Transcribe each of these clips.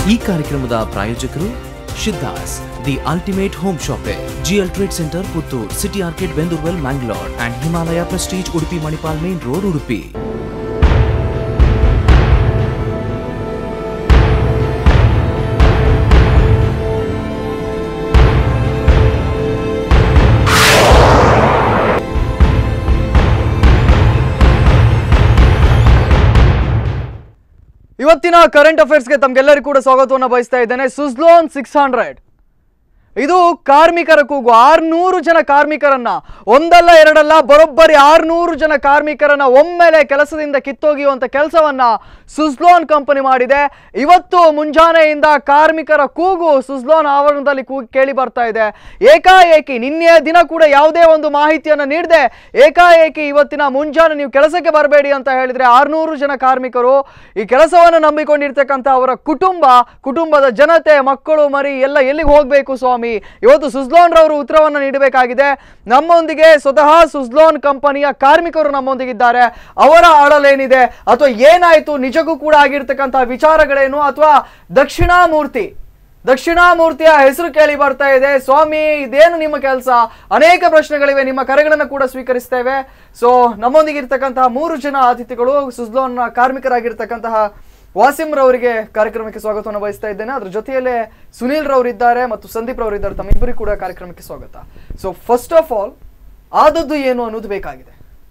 ಈ ಕಾರ್ಯಕ್ರಮದ ಪ್ರಾಯೋಜಕರು ಶಿದ್ದಾಸ್ the ultimate home shopping GL trade centre Puttur city ಆರ್ಕೆಟ್ ಬೆಂದೂರ್ವೆಲ್ Mangalore and Himalaya prestige Udupi Manipal main road Udupi ಇವತ್ತಿನ ಕರೆಂಟ್ ಅಫೇರ್ಸ್ಗೆ ತಮ್ಗೆಲ್ಲರಿಗೂ ಕೂಡ ಸ್ವಾಗತವನ್ನು ಬಯಸ್ತಾ ಇದ್ದೇನೆ ಸುಜ್ಲೋನ್ ಸಿಕ್ಸ್ ಹಂಡ್ರೆಡ್ ಇದು ಕಾರ್ಮಿಕರ ಕೂಗು ಆರ್ನೂರು ಜನ ಕಾರ್ಮಿಕರನ್ನ ಒಂದಲ್ಲ ಎರಡಲ್ಲ ಬರೋಬ್ಬರಿ ಆರ್ನೂರು ಜನ ಕಾರ್ಮಿಕರನ್ನ ಒಮ್ಮೆಲೆ ಕೆಲಸದಿಂದ ಕಿತ್ತೊಗೆಯುವಂತ ಕೆಲಸವನ್ನ ಸುಜ್ಲೋನ್ ಕಂಪನಿ ಮಾಡಿದೆ ಇವತ್ತು ಮುಂಜಾನೆಯಿಂದ ಕಾರ್ಮಿಕರ ಕೂಗು ಸುಜ್ಲೋನ್ ಆವರಣದಲ್ಲಿ ಕೂಗಿ ಕೇಳಿ ಬರ್ತಾ ಇದೆ ಏಕಾಏಕಿ ನಿನ್ನೆಯ ದಿನ ಕೂಡ ಯಾವುದೇ ಒಂದು ಮಾಹಿತಿಯನ್ನು ನೀಡದೆ ಏಕಾಏಕಿ ಇವತ್ತಿನ ಮುಂಜಾನೆ ನೀವು ಕೆಲಸಕ್ಕೆ ಬರಬೇಡಿ ಅಂತ ಹೇಳಿದ್ರೆ ಆರ್ನೂರು ಜನ ಕಾರ್ಮಿಕರು ಈ ಕೆಲಸವನ್ನು ನಂಬಿಕೊಂಡಿರ್ತಕ್ಕಂಥ ಅವರ ಕುಟುಂಬ ಕುಟುಂಬದ ಜನತೆ ಮಕ್ಕಳು ಮರಿ ಎಲ್ಲ ಎಲ್ಲಿಗೆ ಹೋಗಬೇಕು ಸ್ವಾಮಿ ಇವತ್ತು ಸುಜ್ಲೋನ್ ರವರು ಉತ್ತರವನ್ನು ನೀಡಬೇಕಾಗಿದೆ ನಮ್ಮೊಂದಿಗೆ ಸ್ವತಃ ಸುಜ್ಲೋನ್ ಕಂಪನಿಯ ಕಾರ್ಮಿಕರು ನಮ್ಮೊಂದಿಗಿದ್ದಾರೆ ಅವರ ಅಳಲೇನಿದೆ ಅಥವಾ ಏನಾಯ್ತು ನಿಜಕ್ಕೂ ಕೂಡ ಆಗಿರ್ತಕ್ಕಂಥ ವಿಚಾರಗಳೇನು ಅಥವಾ ದಕ್ಷಿಣಾಮೂರ್ತಿ ದಕ್ಷಿಣಾಮೂರ್ತಿಯ ಹೆಸರು ಕೇಳಿ ಬರ್ತಾ ಇದೆ ಸ್ವಾಮಿ ಇದೇನು ನಿಮ್ಮ ಕೆಲಸ ಅನೇಕ ಪ್ರಶ್ನೆಗಳಿವೆ ನಿಮ್ಮ ಕರೆಗಳನ್ನು ಕೂಡ ಸ್ವೀಕರಿಸ್ತೇವೆ ಸೊ ನಮ್ಮೊಂದಿಗಿರ್ತಕ್ಕಂತಹ ಮೂರು ಜನ ಅತಿಥಿಗಳು ಸುಜ್ಲೋನ್ನ ಕಾರ್ಮಿಕರಾಗಿರ್ತಕ್ಕಂತಹ ವಾಸಿಂ ರವರಿಗೆ ಕಾರ್ಯಕ್ರಮಕ್ಕೆ ಸ್ವಾಗತವನ್ನು ಬಯಸ್ತಾ ಇದ್ದೇನೆ ಅದ್ರ ಜೊತೆಯಲ್ಲೇ ಸುನೀಲ್ ರವರಿದ್ದಾರೆ ಮತ್ತು ಸಂದೀಪ್ ರವರಿದ್ದಾರೆ ತಮ್ಮಿಬ್ಬರಿಗೂ ಕೂಡ ಕಾರ್ಯಕ್ರಮಕ್ಕೆ ಸ್ವಾಗತ ಸೊ ಫಸ್ಟ್ ಆಫ್ ಆಲ್ ಆದದ್ದು ಏನು ಅನ್ನೋದು ಬೇಕಾಗಿದೆ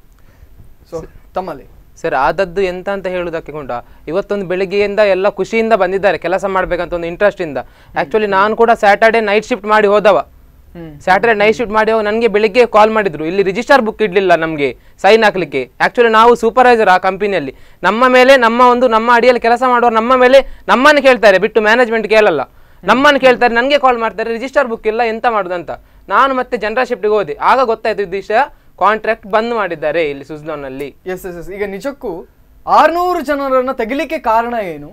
ಸೊ ತಮ್ಮಲ್ಲಿ ಸರ್ ಆದದ್ದು ಎಂತ ಅಂತ ಹೇಳುವುದಕ್ಕೆ ಕೊಂಡ ಇವತ್ತೊಂದು ಬೆಳಿಗ್ಗೆಯಿಂದ ಎಲ್ಲ ಖುಷಿಯಿಂದ ಬಂದಿದ್ದಾರೆ ಕೆಲಸ ಮಾಡ್ಬೇಕಂತ ಒಂದು ಇಂಟ್ರೆಸ್ಟ್ ಇಂದ ಆಕ್ಚುಲಿ ನಾನು ಕೂಡ ಸ್ಯಾಟರ್ಡೆ ನೈಟ್ ಶಿಫ್ಟ್ ಮಾಡಿ ಹೋದವ ಸ್ಯಾಟರ್ಡೆ ನೈಟ್ ಶಿಫ್ಟ್ ಮಾಡಿ ನನಗೆ ಬೆಳಿಗ್ಗೆ ಕಾಲ್ ಮಾಡಿದ್ರು ಇಲ್ಲಿ ರಿಜಿಸ್ಟರ್ ಬುಕ್ ಇಡ್ಲಿಲ್ಲ ನಮಗೆ ಸೈನ್ ಹಾಕ್ಲಿಕ್ಕೆ ಆಕ್ಚುಲಿ ನಾವು ಸೂಪರ್ವೈಸರ್ ಆ ಕಂಪನಿಯಲ್ಲಿ ನಮ್ಮ ಮೇಲೆ ನಮ್ಮ ಒಂದು ನಮ್ಮ ಅಡಿಯಲ್ಲಿ ಕೆಲಸ ಮಾಡುವವರು ನಮ್ಮ ಮೇಲೆ ನಮ್ಮನ್ನು ಕೇಳ್ತಾರೆ ಬಿಟ್ಟು ಮ್ಯಾನೇಜ್ಮೆಂಟ್ ಕೇಳಲ್ಲ ನಮ್ಮನ್ನು ಕೇಳ್ತಾರೆ ನನಗೆ ಕಾಲ್ ಮಾಡ್ತಾರೆ ರಿಜಿಸ್ಟರ್ ಬುಕ್ ಇಲ್ಲ ಎಂತ ಮಾಡುದಂತ ನಾನು ಮತ್ತೆ ಜನರಲ್ ಶಿಫ್ಟ್ಗೆ ಹೋದೆ ಆಗ ಗೊತ್ತಾಯ್ತು ಇದು ವಿಷಯ ಕಾಂಟ್ರಾಕ್ಟ್ ಬಂದ್ ಮಾಡಿದ್ದಾರೆ ಇಲ್ಲಿ ಸುಜ್ಲೋನಲ್ಲಿ ಎಸ್ ಎಸ್ ಎಸ್ ಈಗ ನಿಜಕ್ಕೂ ಆರ್ನೂರು ಜನರನ್ನ ತೆಗಿಲಿಕ್ಕೆ ಕಾರಣ ಏನು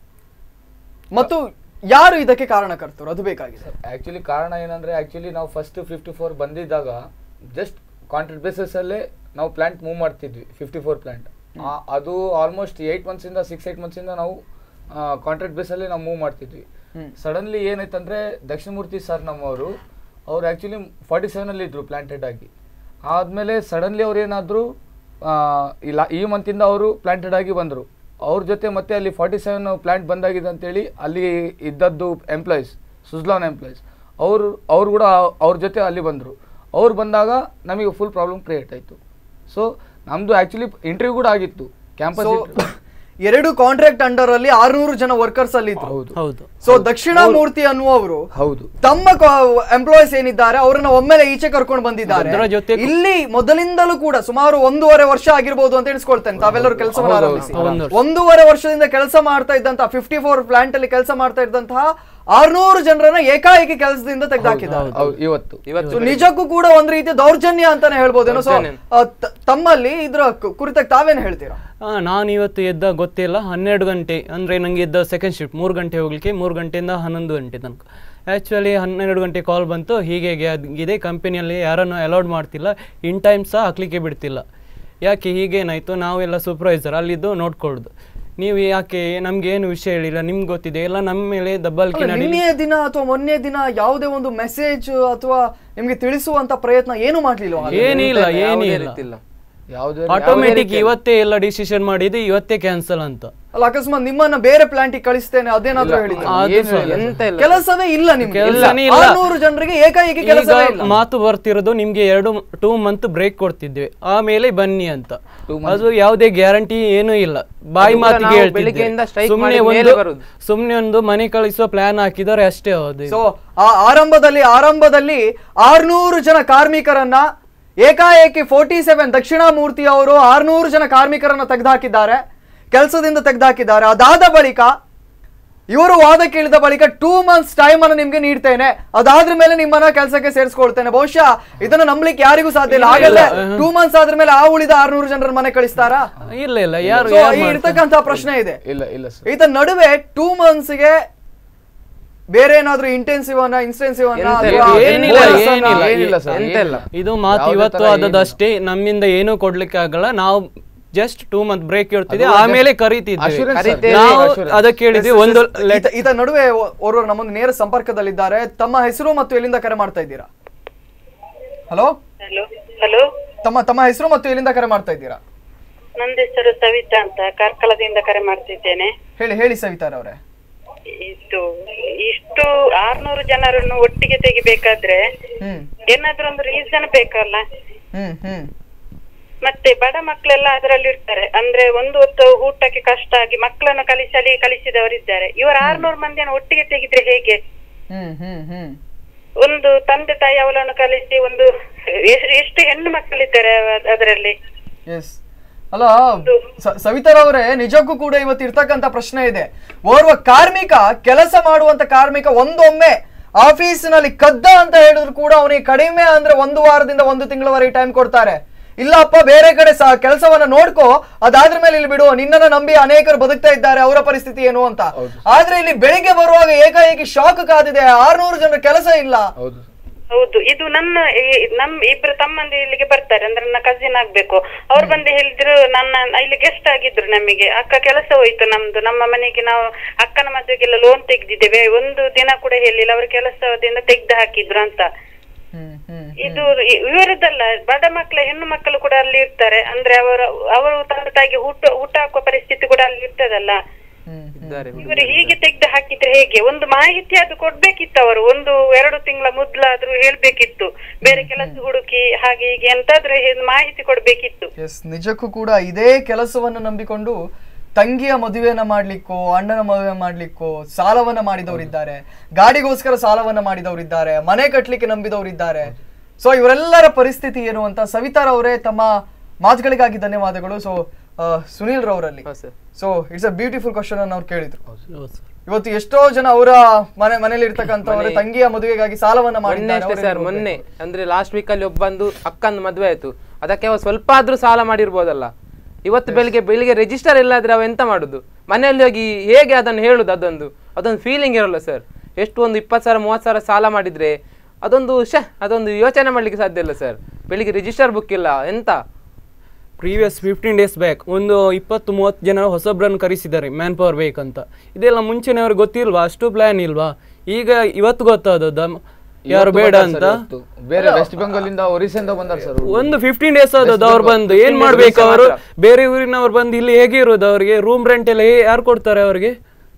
ಮತ್ತು ಯಾರು ಇದಕ್ಕೆ ಕಾರಣಕರ್ತರು ಅದು ಬೇಕಾಗಿದೆ ಆಕ್ಚುಲಿ ಕಾರಣ ಏನಂದ್ರೆ ಆಕ್ಚುಲಿ ನಾವು ಫಸ್ಟ್ ಫಿಫ್ಟಿ ಫೋರ್ ಬಂದಿದ್ದಾಗ ಜಸ್ಟ್ ಕಾಂಟ್ರಾಕ್ಟ್ ಬೇಸಿಸ್ ಅಲ್ಲೇ ನಾವು ಪ್ಲಾಂಟ್ ಮೂವ್ ಮಾಡ್ತಿದ್ವಿ ಫಿಫ್ಟಿ ಫೋರ್ ಪ್ಲಾಂಟ್ ಅದು ಆಲ್ಮೋಸ್ಟ್ ಏಯ್ಟ್ ಮಂತ್ಸ್ ಇಂದ ಸಿಕ್ಸ್ ಏಟ್ ಮಂತ್ಸ್ ಇಂದ ನಾವು ಕಾಂಟ್ರಾಕ್ಟ್ ಬೇಸ್ ಅಲ್ಲಿ ನಾವು ಮೂವ್ ಮಾಡ್ತಿದ್ವಿ ಸಡನ್ಲಿ ಏನಾಯ್ತಂದ್ರೆ ದಕ್ಷಿಣಮೂರ್ತಿ ಸರ್ ನಮ್ಮವರು ಅವ್ರು ಆಕ್ಚುಲಿ ಫಾರ್ಟಿ ಸೆವೆನ್ ಅಲ್ಲಿ ಇದ್ರು ಪ್ಲಾಂಟೆಡ್ ಆಗಿ ಆದ್ಮೇಲೆ ಸಡನ್ಲಿ ಅವ್ರು ಏನಾದ್ರು ಆ, ಇಲ್ಲ ಈ ಮಂತಿಂದ ಅವರು ಪ್ಲಾಂಟೆಡ್ ಆಗಿ ಬಂದರು ಅವ್ರ ಜೊತೆ ಮತ್ತೆ ಅಲ್ಲಿ ಫಾರ್ಟಿ ಸೆವೆನ್ ಪ್ಲಾಂಟ್ ಬಂದಾಗಿದೆ ಅಂತೇಳಿ ಅಲ್ಲಿ ಇದ್ದದ್ದು ಎಂಪ್ಲಾಯೀಸ್ ಸುಜ್ಲಾನ್ ಎಂಪ್ಲಾಯೀಸ್ ಅವರು ಅವ್ರು ಕೂಡ ಅವ್ರ ಜೊತೆ ಅಲ್ಲಿ ಬಂದರು ಅವ್ರು ಬಂದಾಗ ನಮಗೆ ಫುಲ್ ಪ್ರಾಬ್ಲಮ್ ಕ್ರಿಯೇಟ್ ಆಯಿತು ಸೊ ನಮ್ಮದು ಆ್ಯಕ್ಚುಲಿ ಇಂಟರ್ವ್ಯೂ ಕೂಡ ಆಗಿತ್ತು ಕ್ಯಾಂಪಸ್ ಸೊ ಎರಡು ಕಾಂಟ್ರಾಕ್ಟ್ ಅಂಡರ್ ಅಲ್ಲಿ ಆರ್ನೂರು ಜನ ವರ್ಕರ್ಸ್ ಅಲ್ಲಿ ಇದ್ರು ಹೌದು ಹೌದು ಸೊ ದಕ್ಷಿಣಾಮೂರ್ತಿ ಅನ್ನುವರು ಹೌದು ತಮ್ಮ ಎಂಪ್ಲಾಯೀಸ್ ಏನಿದ್ದಾರೆ ಅವರನ್ನ ಒಮ್ಮೆಲೆ ಈಚೆ ಕರ್ಕೊಂಡು ಬಂದಿದ್ದಾರೆ ಅದರ ಜೊತೆ- ಇಲ್ಲಿ ಮೊದಲಿಂದಲೂ ಕೂಡ ಸುಮಾರು ಒಂದೂವರೆ ವರ್ಷ ಆಗಿರ್ಬೋದು ಅಂತ ಎಣಿಸ್ಕೊಳ್ತೇನೆ ತಾವೆಲ್ಲರೂ ಕೆಲಸವನ್ನು ಆರಂಭಿಸಿ ಒಂದು ವರ್ಷ. ಒಂದೂವರೆ ವರ್ಷದಿಂದ ಕೆಲಸ ಮಾಡ್ತಾ ಇದ್ದಂತಹ ಫಿಫ್ಟಿ ಫೋರ್ ಪ್ಲಾಂಟ್ ಅಲ್ಲಿ ಕೆಲಸ ಮಾಡ್ತಾ ಇದ್ದಂತಹ ಆರ್ನೂರು ಜನರನ್ನ ಏಕಾಏಕಿ ಕೆಲಸದಿಂದ ತೆಗೆದಾಕಿದ್ದಾರೆ ಹೌದು ಇವತ್ತು ಇವತ್ತು ಸೊ ನಿಜಕ್ಕೂ ಕೂಡ ಒಂದ್ ರೀತಿ ದೌರ್ಜನ್ಯ ಅಂತಾನೆ ಹೇಳ್ಬೋದೇನೋ ಸೊ ದೌರ್ಜನ್ಯ. ತಮ್ಮಲ್ಲಿ ಇದ್ರ ಕು- ಕುರಿತಾಗಿ ತಾವೇನ್ ಹೇಳ್ತೀರಾ ಆ, ನಾನು ಇವತ್ತು ಎದ್ದ ಗೊತ್ತಿಲ್ಲ ಹನ್ನೆರಡು ಗಂಟೆ ಅಂದರೆ ನನಗೆ ಎದ್ದ ಸೆಕೆಂಡ್ ಶಿಫ್ಟ್ ಮೂರು ಗಂಟೆ ಹೋಗ್ಲಿಕ್ಕೆ ಮೂರು ಗಂಟೆಯಿಂದ ಹನ್ನೊಂದು ಗಂಟೆ ತನಕ ಆ್ಯಕ್ಚುಲಿ ಹನ್ನೆರಡು ಗಂಟೆ ಕಾಲ್ ಬಂತು ಹೀಗೆ ಇದೆ ಕಂಪನಿಯಲ್ಲಿ ಯಾರನ್ನು ಅಲೌಡ್ ಮಾಡ್ತಿಲ್ಲ ಇನ್ ಟೈಮ್ ಸಹ ಹಾಕ್ಲಿಕ್ಕೆ ಬಿಡ್ತಿಲ್ಲ ಯಾಕೆ ಹೀಗೇನಾಯಿತು ನಾವೆಲ್ಲ ಸೂಪರ್ವೈಸರ್ ಅಲ್ಲಿದ್ದು ನೋಡ್ಕೊಳ್ಳೋದು ನೀವು ಯಾಕೆ ನಮ್ಗೆ ಏನು ವಿಷಯ ಹೇಳಿಲ್ಲ ನಿಮ್ಗೆ ಗೊತ್ತಿದೆ ಎಲ್ಲ ನಮ್ಮ ಮೇಲೆ ದಬ್ಬಾಳಿಕೆ ಅಲ್ಲ, ನಡೀಲಿ ನಿನ್ನೆಯ ದಿನ ಅಥವಾ ಮೊನ್ನೆ ದಿನ ಯಾವುದೇ ಒಂದು ಮೆಸೇಜ್ ಅಥವಾ ನಿಮ್ಗೆ ತಿಳಿಸುವಂತ ಪ್ರಯತ್ನ ಏನು ಮಾಡ್ಲಿಲ್ವಾ ಏನಿಲ್ಲ ಯಾವುದೇ ಏನಿಲ್ಲ ರೀತಿ ಇಲ್ಲ. ಯಾವುದೇ ಆಟೋಮೆಟಿಕ್ ಇವತ್ತೇ ಎಲ್ಲ ಡಿಸಿಷನ್ ಮಾಡಿದ್ದು ಇವತ್ತೇ ಕ್ಯಾನ್ಸಲ್ ಅಂತ ಅಲ್ಲ ಅಕಸ್ಮಾತ್ ನಿಮ್ಮನ್ನ ಬೇರೆ ಪ್ಲಾಂಟಿಗೆ ಕಳಿಸ್ತೇನೆ ಅದೇನಾದ್ರೂ ಹೇಳಿದ್ರು ಅದು ಏನು ಸಹ ಎಂತ ಇಲ್ಲ ಕೆಲಸವೇ ಇಲ್ಲ ನಿಮ್ಗೆ ಕೆಲ್ಸನೇ ಇಲ್ಲ. ಆರ್ನೂರು ಜನರಿಗೆ ಏಕಾಏಕಿ ಕೆಲಸವೇ ಈಗ ಇಲ್ಲ ಮಾತು ಬರ್ತಿರೋದು ನಿಮ್ಗೆ ಎರಡು ಟೂ ಮಂತ್ ಬ್ರೇಕ್ ಕೊಡ್ತಿದ್ವಿ ಆಮೇಲೆ ಬನ್ನಿ ಅಂತ ಅದು ಯಾವುದೇ ಗ್ಯಾರಂಟಿ ಏನೂ ಇಲ್ಲ ಬಾಯಿ ಅದು ಕೂಡ ಮಾತಿಗೆ ನಾವು ಹೇಳ್ತಿದ್ದೆ. ಬೆಳಿಗ್ಗೆಯಿಂದ strike ಸುಮ್ನೆ ಮಾಡಿ ಮೇಲೆ ಒಂದು ಬರುದು. ಸುಮ್ನೆ ಒಂದು ಮನೆ ಕಳಿಸೋ ಪ್ಲಾನ್ ಹಾಕಿದರೆ ಅಷ್ಟೇ ಹೌದು ಸೊ ಆ ಆರಂಭದಲ್ಲಿ ಆರಂಭದಲ್ಲಿ ಆರ್ನೂರು ಜನ ಕಾರ್ಮಿಕರನ್ನ ಏಕಾಏಕಿ ಫೋರ್ಟಿ ಸೆವೆನ್ ದಕ್ಷಿಣಾಮೂರ್ತಿ ಅವರು ಆರ್ನೂರು ಜನ ಕಾರ್ಮಿಕರನ್ನ ತೆಗೆದುಹಾಕಿದ್ದಾರೆ ಕೆಲಸದಿಂದ ತೆಗೆದುಹಾಕಿದ್ದಾರೆ ಅದಾದ ಬಳಿಕ ಇವರು ವಾದ ಕೇಳಿದ ಬಳಿಕ ಟೂ ಮಂತ್ಸ್ ಟೈಮ್ ಅನ್ನು ನಿಮ್ಗೆ ನೀಡ್ತೇನೆ ಅದಾದ್ರ ಮೇಲೆ ನಿಮ್ಮನ್ನ ಕೆಲಸಕ್ಕೆ ಸೇರಿಸ್ಕೊಳ್ತೇನೆ ಬಹುಶಃ ಇದನ್ನ ನಂಬಲಿಕ್ಕೆ ಯಾರಿಗೂ ಸಾಧ್ಯ ಇಲ್ಲ ಹಾಗಾದ್ರೆ ಟೂ ಮಂತ್ಸ್ ಆದ್ರ ಮೇಲೆ ಆ ಉಳಿದ ಆರ್ನೂರು ಜನರ ಮನೆ ಕಳಿಸ್ತಾರಾ ಇಲ್ಲ ಇಲ್ಲ ಯಾರು So, ಯಾರು ಈ ಮಾಡ್ತಾರೆ? ಇರ್ತಕ್ಕಂತ ಪ್ರಶ್ನೆ ಇದೆ ಇಲ್ಲ ಇಲ್ಲ ಸರ್ ಈತ ನಡುವೆ ಟೂ ಮಂತ್ಸ್ಗೆ ಬೇರೆ ಏನಾದ್ರೂ ಇಂಟೆನ್ಸಿವ್ ಅನ್ನ ಇನ್ಸ್ಟೆನ್ಸಿವ್ ಅನ್ನ ಎಂತ ಅಥವಾ ಇಲ್ಲ, ಏನಿಲ್ಲ, bonus ಅನ್ನ- ಏನಿಲ್ಲ, ಏನಿಲ್ಲ ಸರ್ ಎಂತ ಇಲ್ಲ. ಇದು ಮಾತು ಯಾವುದೇ ಇವತ್ತು ತರ ಆದದಷ್ಟೇ ನಮ್ಮಿಂದ ಏನೂ ಕೊಡ್ಲಿಕ್ಕೆ ಆಗಲ್ಲ ನಾವು ಜಸ್ಟ್ ಟೂ ಮಂತ್ ಬ್ರೇಕ್ ಇರ್ತಿದೆ ಆಮೇಲೆ ಕರೀತಿದ್ವಿ Assurance, sir. ನಾವು Assurance. ಅದಕ್ಕೆ ಹೇಳಿದ್ವಿ ಒಂದು ಈತ- ಈತ ನಡುವೆ ಒ- ಓರ್ವರು ನಮ್ಮೊಂದು ನೇರ ಸಂಪರ್ಕದಲ್ಲಿದ್ದಾರೆ ತಮ್ಮ ಹೆಸರು ಮತ್ತು ಎಲ್ಲಿಂದ ಕರೆ ಮಾಡ್ತಾ ಇದ್ದೀರಾ ಹಲೋ ಹಲೋ ಹಲೋ ತಮ್ಮ ತಮ್ಮ ಹೆಸರು ಮತ್ತು ಎಲ್ಲಿಂದ ಕರೆ ಮಾಡ್ತಾ ಇದ್ದೀರಾ ನಂದ ಹೆಸರು ಸವಿತಾ ಅಂತ ಕಾರ್ಕಳದಿಂದ ಕರೆ ಮಾಡ್ತಿದ್ದೇನೆ ಹೇಳಿ ಹೇಳಿ ಸವಿತಾರ್ ಅವರೇ ಇದು ಇಷ್ಟು ಆರ್ನೂರು ಜನರನ್ನು ಒಟ್ಟಿಗೆ ತೆಗಿಬೇಕಾದ್ರೆ ಹ್ಮ್ ಏನಾದ್ರೂ ಒಂದು ರೀಸನ್ ಬೇಕಲ್ಲ ಹ್ಮ್ ಹ್ಮ್ ಮತ್ತೆ ಬಡ ಮಕ್ಕಳೆಲ್ಲ ಅದರಲ್ಲಿ ಇರ್ತಾರೆ ಅಂದ್ರೆ ಒಂದು ಹೊತ್ತು ಊಟಕ್ಕೆ ಕಷ್ಟ ಆಗಿ ಮಕ್ಕಳನ್ನು ಕಲಿಸಲಿ ಕಲಿಸಿದವರಿದ್ದಾರೆ ಇವರು ಆರ್ನೂರು ಮಂದಿಯನ್ನು ಒಟ್ಟಿಗೆ ತೆಗಿದ್ರೆ ಹೇಗೆ ಹ್ಮ್ ಹ್ಮ್ ಹ್ಮ್ ಒಂದು ತಂದೆ ತಾಯಿ ಅವಳನ್ನು ಕಲಿಸಿ ಒಂದು ಎ- ಎಷ್ಟು ಹೆಣ್ಣು ಮಕ್ಕಳಿದ್ದಾರೆ ಅವ- ಅದರಲ್ಲಿ ಎಸ್ ಅಲ್ಲ ಸ- ಸವಿತಾರ್ ಅವರೇ ನಿಜಕ್ಕೂ ಕೂಡ ಇವತ್ತು ಇರ್ತಕ್ಕಂತ ಪ್ರಶ್ನೆ ಇದೆ ಓರ್ವ ಕಾರ್ಮಿಕ ಕೆಲಸ ಮಾಡುವಂತ ಕಾರ್ಮಿಕ ಒಂದೊಮ್ಮೆ ಆಫೀಸಿನಲ್ಲಿ ಕದ್ದ ಅಂತ ಹೇಳಿದ್ರು ಕೂಡ ಅವನಿಗೆ ಕಡಿಮೆ ಅಂದ್ರೆ ಒಂದು ವಾರದಿಂದ ಒಂದು ತಿಂಗಳವರೆಗೆ ಟೈಮ್ ಕೊಡ್ತಾರೆ ಇಲ್ಲಪ್ಪ ಬೇರೆ ಕಡೆ ಸಹ ಕೆಲಸವನ್ನ ನೋಡ್ಕೋ ಅದಾದ್ರ ಮೇಲೆ ಇಲ್ಲಿ ಬಿಡು ನಿನ್ನನ್ನ ನಂಬಿ ಅನೇಕರು ಬದುಕ್ತಾ ಇದ್ದಾರೆ ಅವರ ಪರಿಸ್ಥಿತಿ ಏನು ಅಂತ ಆದ್ರೆ ಇಲ್ಲಿ ಬೆಳಿಗ್ಗೆ ಬರುವಾಗ ಏಕಾಏಕಿ ಶಾಕ್ ಕಾದಿದೆ ಆರ್ನೂರು ಜನರ ಕೆಲಸ ಇಲ್ಲ ಹೌದು ಹೌದು ಇದು ನನ್ನ ಈ- ನಮ್ ಇಬ್ರು ತಮ್ಮಂದಿ ಇಲ್ಲಿಗೆ ಬರ್ತಾರೆ ಅಂದ್ರೆ ನನ್ನ ಕಸಿನ್ ಆಗ್ಬೇಕು ಅವ್ರು ಬಂದು ಹೇಳಿದ್ರು ನನ್ನ ಇಲ್ಲಿ ಗೆಸ್ಟ್ ಆಗಿದ್ರು ನಮಗೆ ಅಕ್ಕ ಕೆಲಸ ಹೋಯ್ತು ನಮ್ದು ನಮ್ಮ ಮನೆಗೆ ನಾವು ಅಕ್ಕನ ಮದುವೆಗೆಲ್ಲ ಲೋನ್ ತೆಗ್ದಿದ್ದೇವೆ ಒಂದು ದಿನ ಕೂಡ ಹೇಳಿಲ್ಲ ಅವ್ರ ಕೆಲಸದಿಂದ ತೆಗ್ದು ಹಾಕಿದ್ರು ಅಂತ ಹ್ಮ್ ಹ್ಮ್ ಇದು ಇ- ಇವರದ್ದಲ್ಲ ಬಡ ಮಕ್ಕಳ ಹೆಣ್ಣು ಮಕ್ಕಳು ಕೂಡ ಅಲ್ಲಿ ಇರ್ತಾರೆ ಅಂದ್ರೆ ಅವರ ಅವರು ತಂದೆ ತಾಯಿಗೆ ಊಟ ಊಟ ಹಾಕುವ ಪರಿಸ್ಥಿತಿ ಕೂಡ ಅಲ್ಲಿ ಇರ್ತದಲ್ಲ ಹ್ಮ್ ಇದ್ದಾರೆ ಇವರು ಹೀಗೆ ತೆಗ್ದು ಹಾಕಿದ್ರೆ ಹೇಗೆ ಒಂದು ಮಾಹಿತಿ ಅದು ಕೊಡ್ಬೇಕಿತ್ತು ಅವರು ಒಂದು ಎರಡು ತಿಂಗಳ ಮೊದ್ಲಾದ್ರೂ ಹೇಳ್ಬೇಕಿತ್ತು ಬೇರೆ ಕೆಲಸ ಹುಡುಕಿ ಹಾಗೆ ಹೀಗೆ ಎಂತಾದ್ರೂ ಹೇ- ಮಾಹಿತಿ ಕೊಡ್ಬೇಕಿತ್ತು ಎಸ್ ನಿಜಕ್ಕೂ ಕೂಡ ಇದೇ ಕೆಲಸವನ್ನು ನಂಬಿಕೊಂಡು ತಂಗಿಯ ಮದುವೆಯನ್ನ ಮಾಡ್ಲಿಕ್ಕೋ ಅಣ್ಣನ ಮದುವೆ ಮಾಡ್ಲಿಕ್ಕೋ ಸಾಲವನ್ನ ಮಾಡಿದವರಿದ್ದಾರೆ ಗಾಡಿಗೋಸ್ಕರ ಸಾಲವನ್ನ ಮಾಡಿದವರಿದ್ದಾರೆ ಮನೆ ಕಟ್ಲಿಕ್ಕೆ ನಂಬಿದವರಿದ್ದಾರೆ ಸೊ ಇವರೆಲ್ಲರ ಪರಿಸ್ಥಿತಿ ಏನು ಅಂತ ಸವಿತಾರ್ ಅವರೇ ತಮ್ಮ ಮಾತುಗಳಿಗಾಗಿ ಧನ್ಯವಾದಗಳು ಸೊ ಸುನೀಲ್ ರವರಲ್ಲಿ ಹಾ sir so it's a beautiful question ಅನ್ನು ಅವ್ರು ಕೇಳಿದ್ರು ಹೌದು sir. ಇವತ್ತು ಎಷ್ಟೋ ಜನ ಅವರ ಮನೆ ಮನೇಲಿ ಇರ್ತಕ್ಕಂಥವರ ತಂಗಿಯ ಮದುವೆಗಾಗಿ ಸಾಲವನ್ನ ಮೊನ್ನೆ ಮಾಡಿದ್ದಾರೆ ಅಷ್ಟೇ ಅವ್ರು ಸರ್ ಎಲ್ಲಿ ಮೊನ್ನೆ ಹೋಗ್ಬೇಕು? ಅಂದ್ರೆ ಲಾಸ್ಟ್ ವೀಕ್ ಅಲ್ಲಿ ಒಬ್ಬಂದು ಅಕ್ಕಂದು ಮದುವೆ ಆಯ್ತು ಅದಕ್ಕೆ ಅವ ಸ್ವಲ್ಪ ಆದ್ರೂ ಸಾಲ ಮಾಡಿರ್ಬೋದಲ್ಲ ಇವತ್ತು ಬೆಳಿಗ್ಗೆ ಬೆಳಿಗ್ಗೆ ರಿಜಿಸ್ಟರ್ ಇಲ್ಲಾದ್ರೆ ಅವ ಎಂತ ಮಾಡುದು ಮನೆಯಲ್ಲಿ ಹೋಗಿ ಹೇಗೆ ಅದನ್ನು ಹೇಳುದು ಅದೊಂದು ಅದೊಂದು ಫೀಲಿಂಗ್ ಇರಲ್ಲ ಸರ್ ಎಷ್ಟು ಒಂದು ಇಪ್ಪತ್ತು ಸಾವಿರ ಮೂವತ್ತು ಸಾವಿರ ಸಾಲ ಮಾಡಿದ್ರೆ ಅದೊಂದು ಶ ಅದೊಂದು ಯೋಚನೆ ಮಾಡ್ಲಿಕ್ಕೆ ಸಾಧ್ಯ ಇಲ್ಲ ಸರ್ ಬೆಳಿಗ್ಗೆ ರಿಜಿಸ್ಟರ್ ಬುಕ್ ಇಲ್ಲ ಎಂತ ಪ್ರೀವಿಯಸ್ ಫಿಫ್ಟೀನ್ ಡೇಸ್ ಬ್ಯಾಕ್ ಒಂದು ಇಪ್ಪತ್ತು ಮೂವತ್ತು ಜನ ಹೊಸಬ್ರನ್ನು ಕರೆಸಿದ್ದಾರೆ ಮ್ಯಾನ್ ಪವರ್ ಬೇಕಂತ ಇದೆಲ್ಲ ಮುಂಚೆನೆ ಅವ್ರಿಗೆ ಗೊತ್ತಿಲ್ವಾ ಅಷ್ಟು ಪ್ಲಾನ್ ಇಲ್ವಾ ಈಗ ಇವತ್ತು ಗೊತ್ತಾದದ ಯಾರು ಇವತ್ತು ಬೇಡ ಬಂದಾರ್ ಅಂತ sir ಇವತ್ತು. ಬೇರೆ ವೆಸ್ಟ್ ಬೆಂಗಾಲ್ ಇಂದ ಒರಿಸ್ಸಾಯಿಂದ ಬಂದಾರ ಸರ್ ಒಂದು ಫಿಫ್ಟೀನ್ ಡೇಸ್ ಆದದ್ದು ಅವ್ರು ಬಂದು ಏನ್ ಮಾಡ್ಬೇಕು ಅವರು ಬೇರೆ ಊರಿನವ್ರು ಬಂದು ಇಲ್ಲಿ ಹೇಗೆ ಇರೋದು ಅವ್ರಿಗೆ ರೂಮ್ ರೆಂಟ್ ಎಲ್ಲ ಯಾರು ಕೊಡ್ತಾರೆ ಅವ್ರಿಗೆ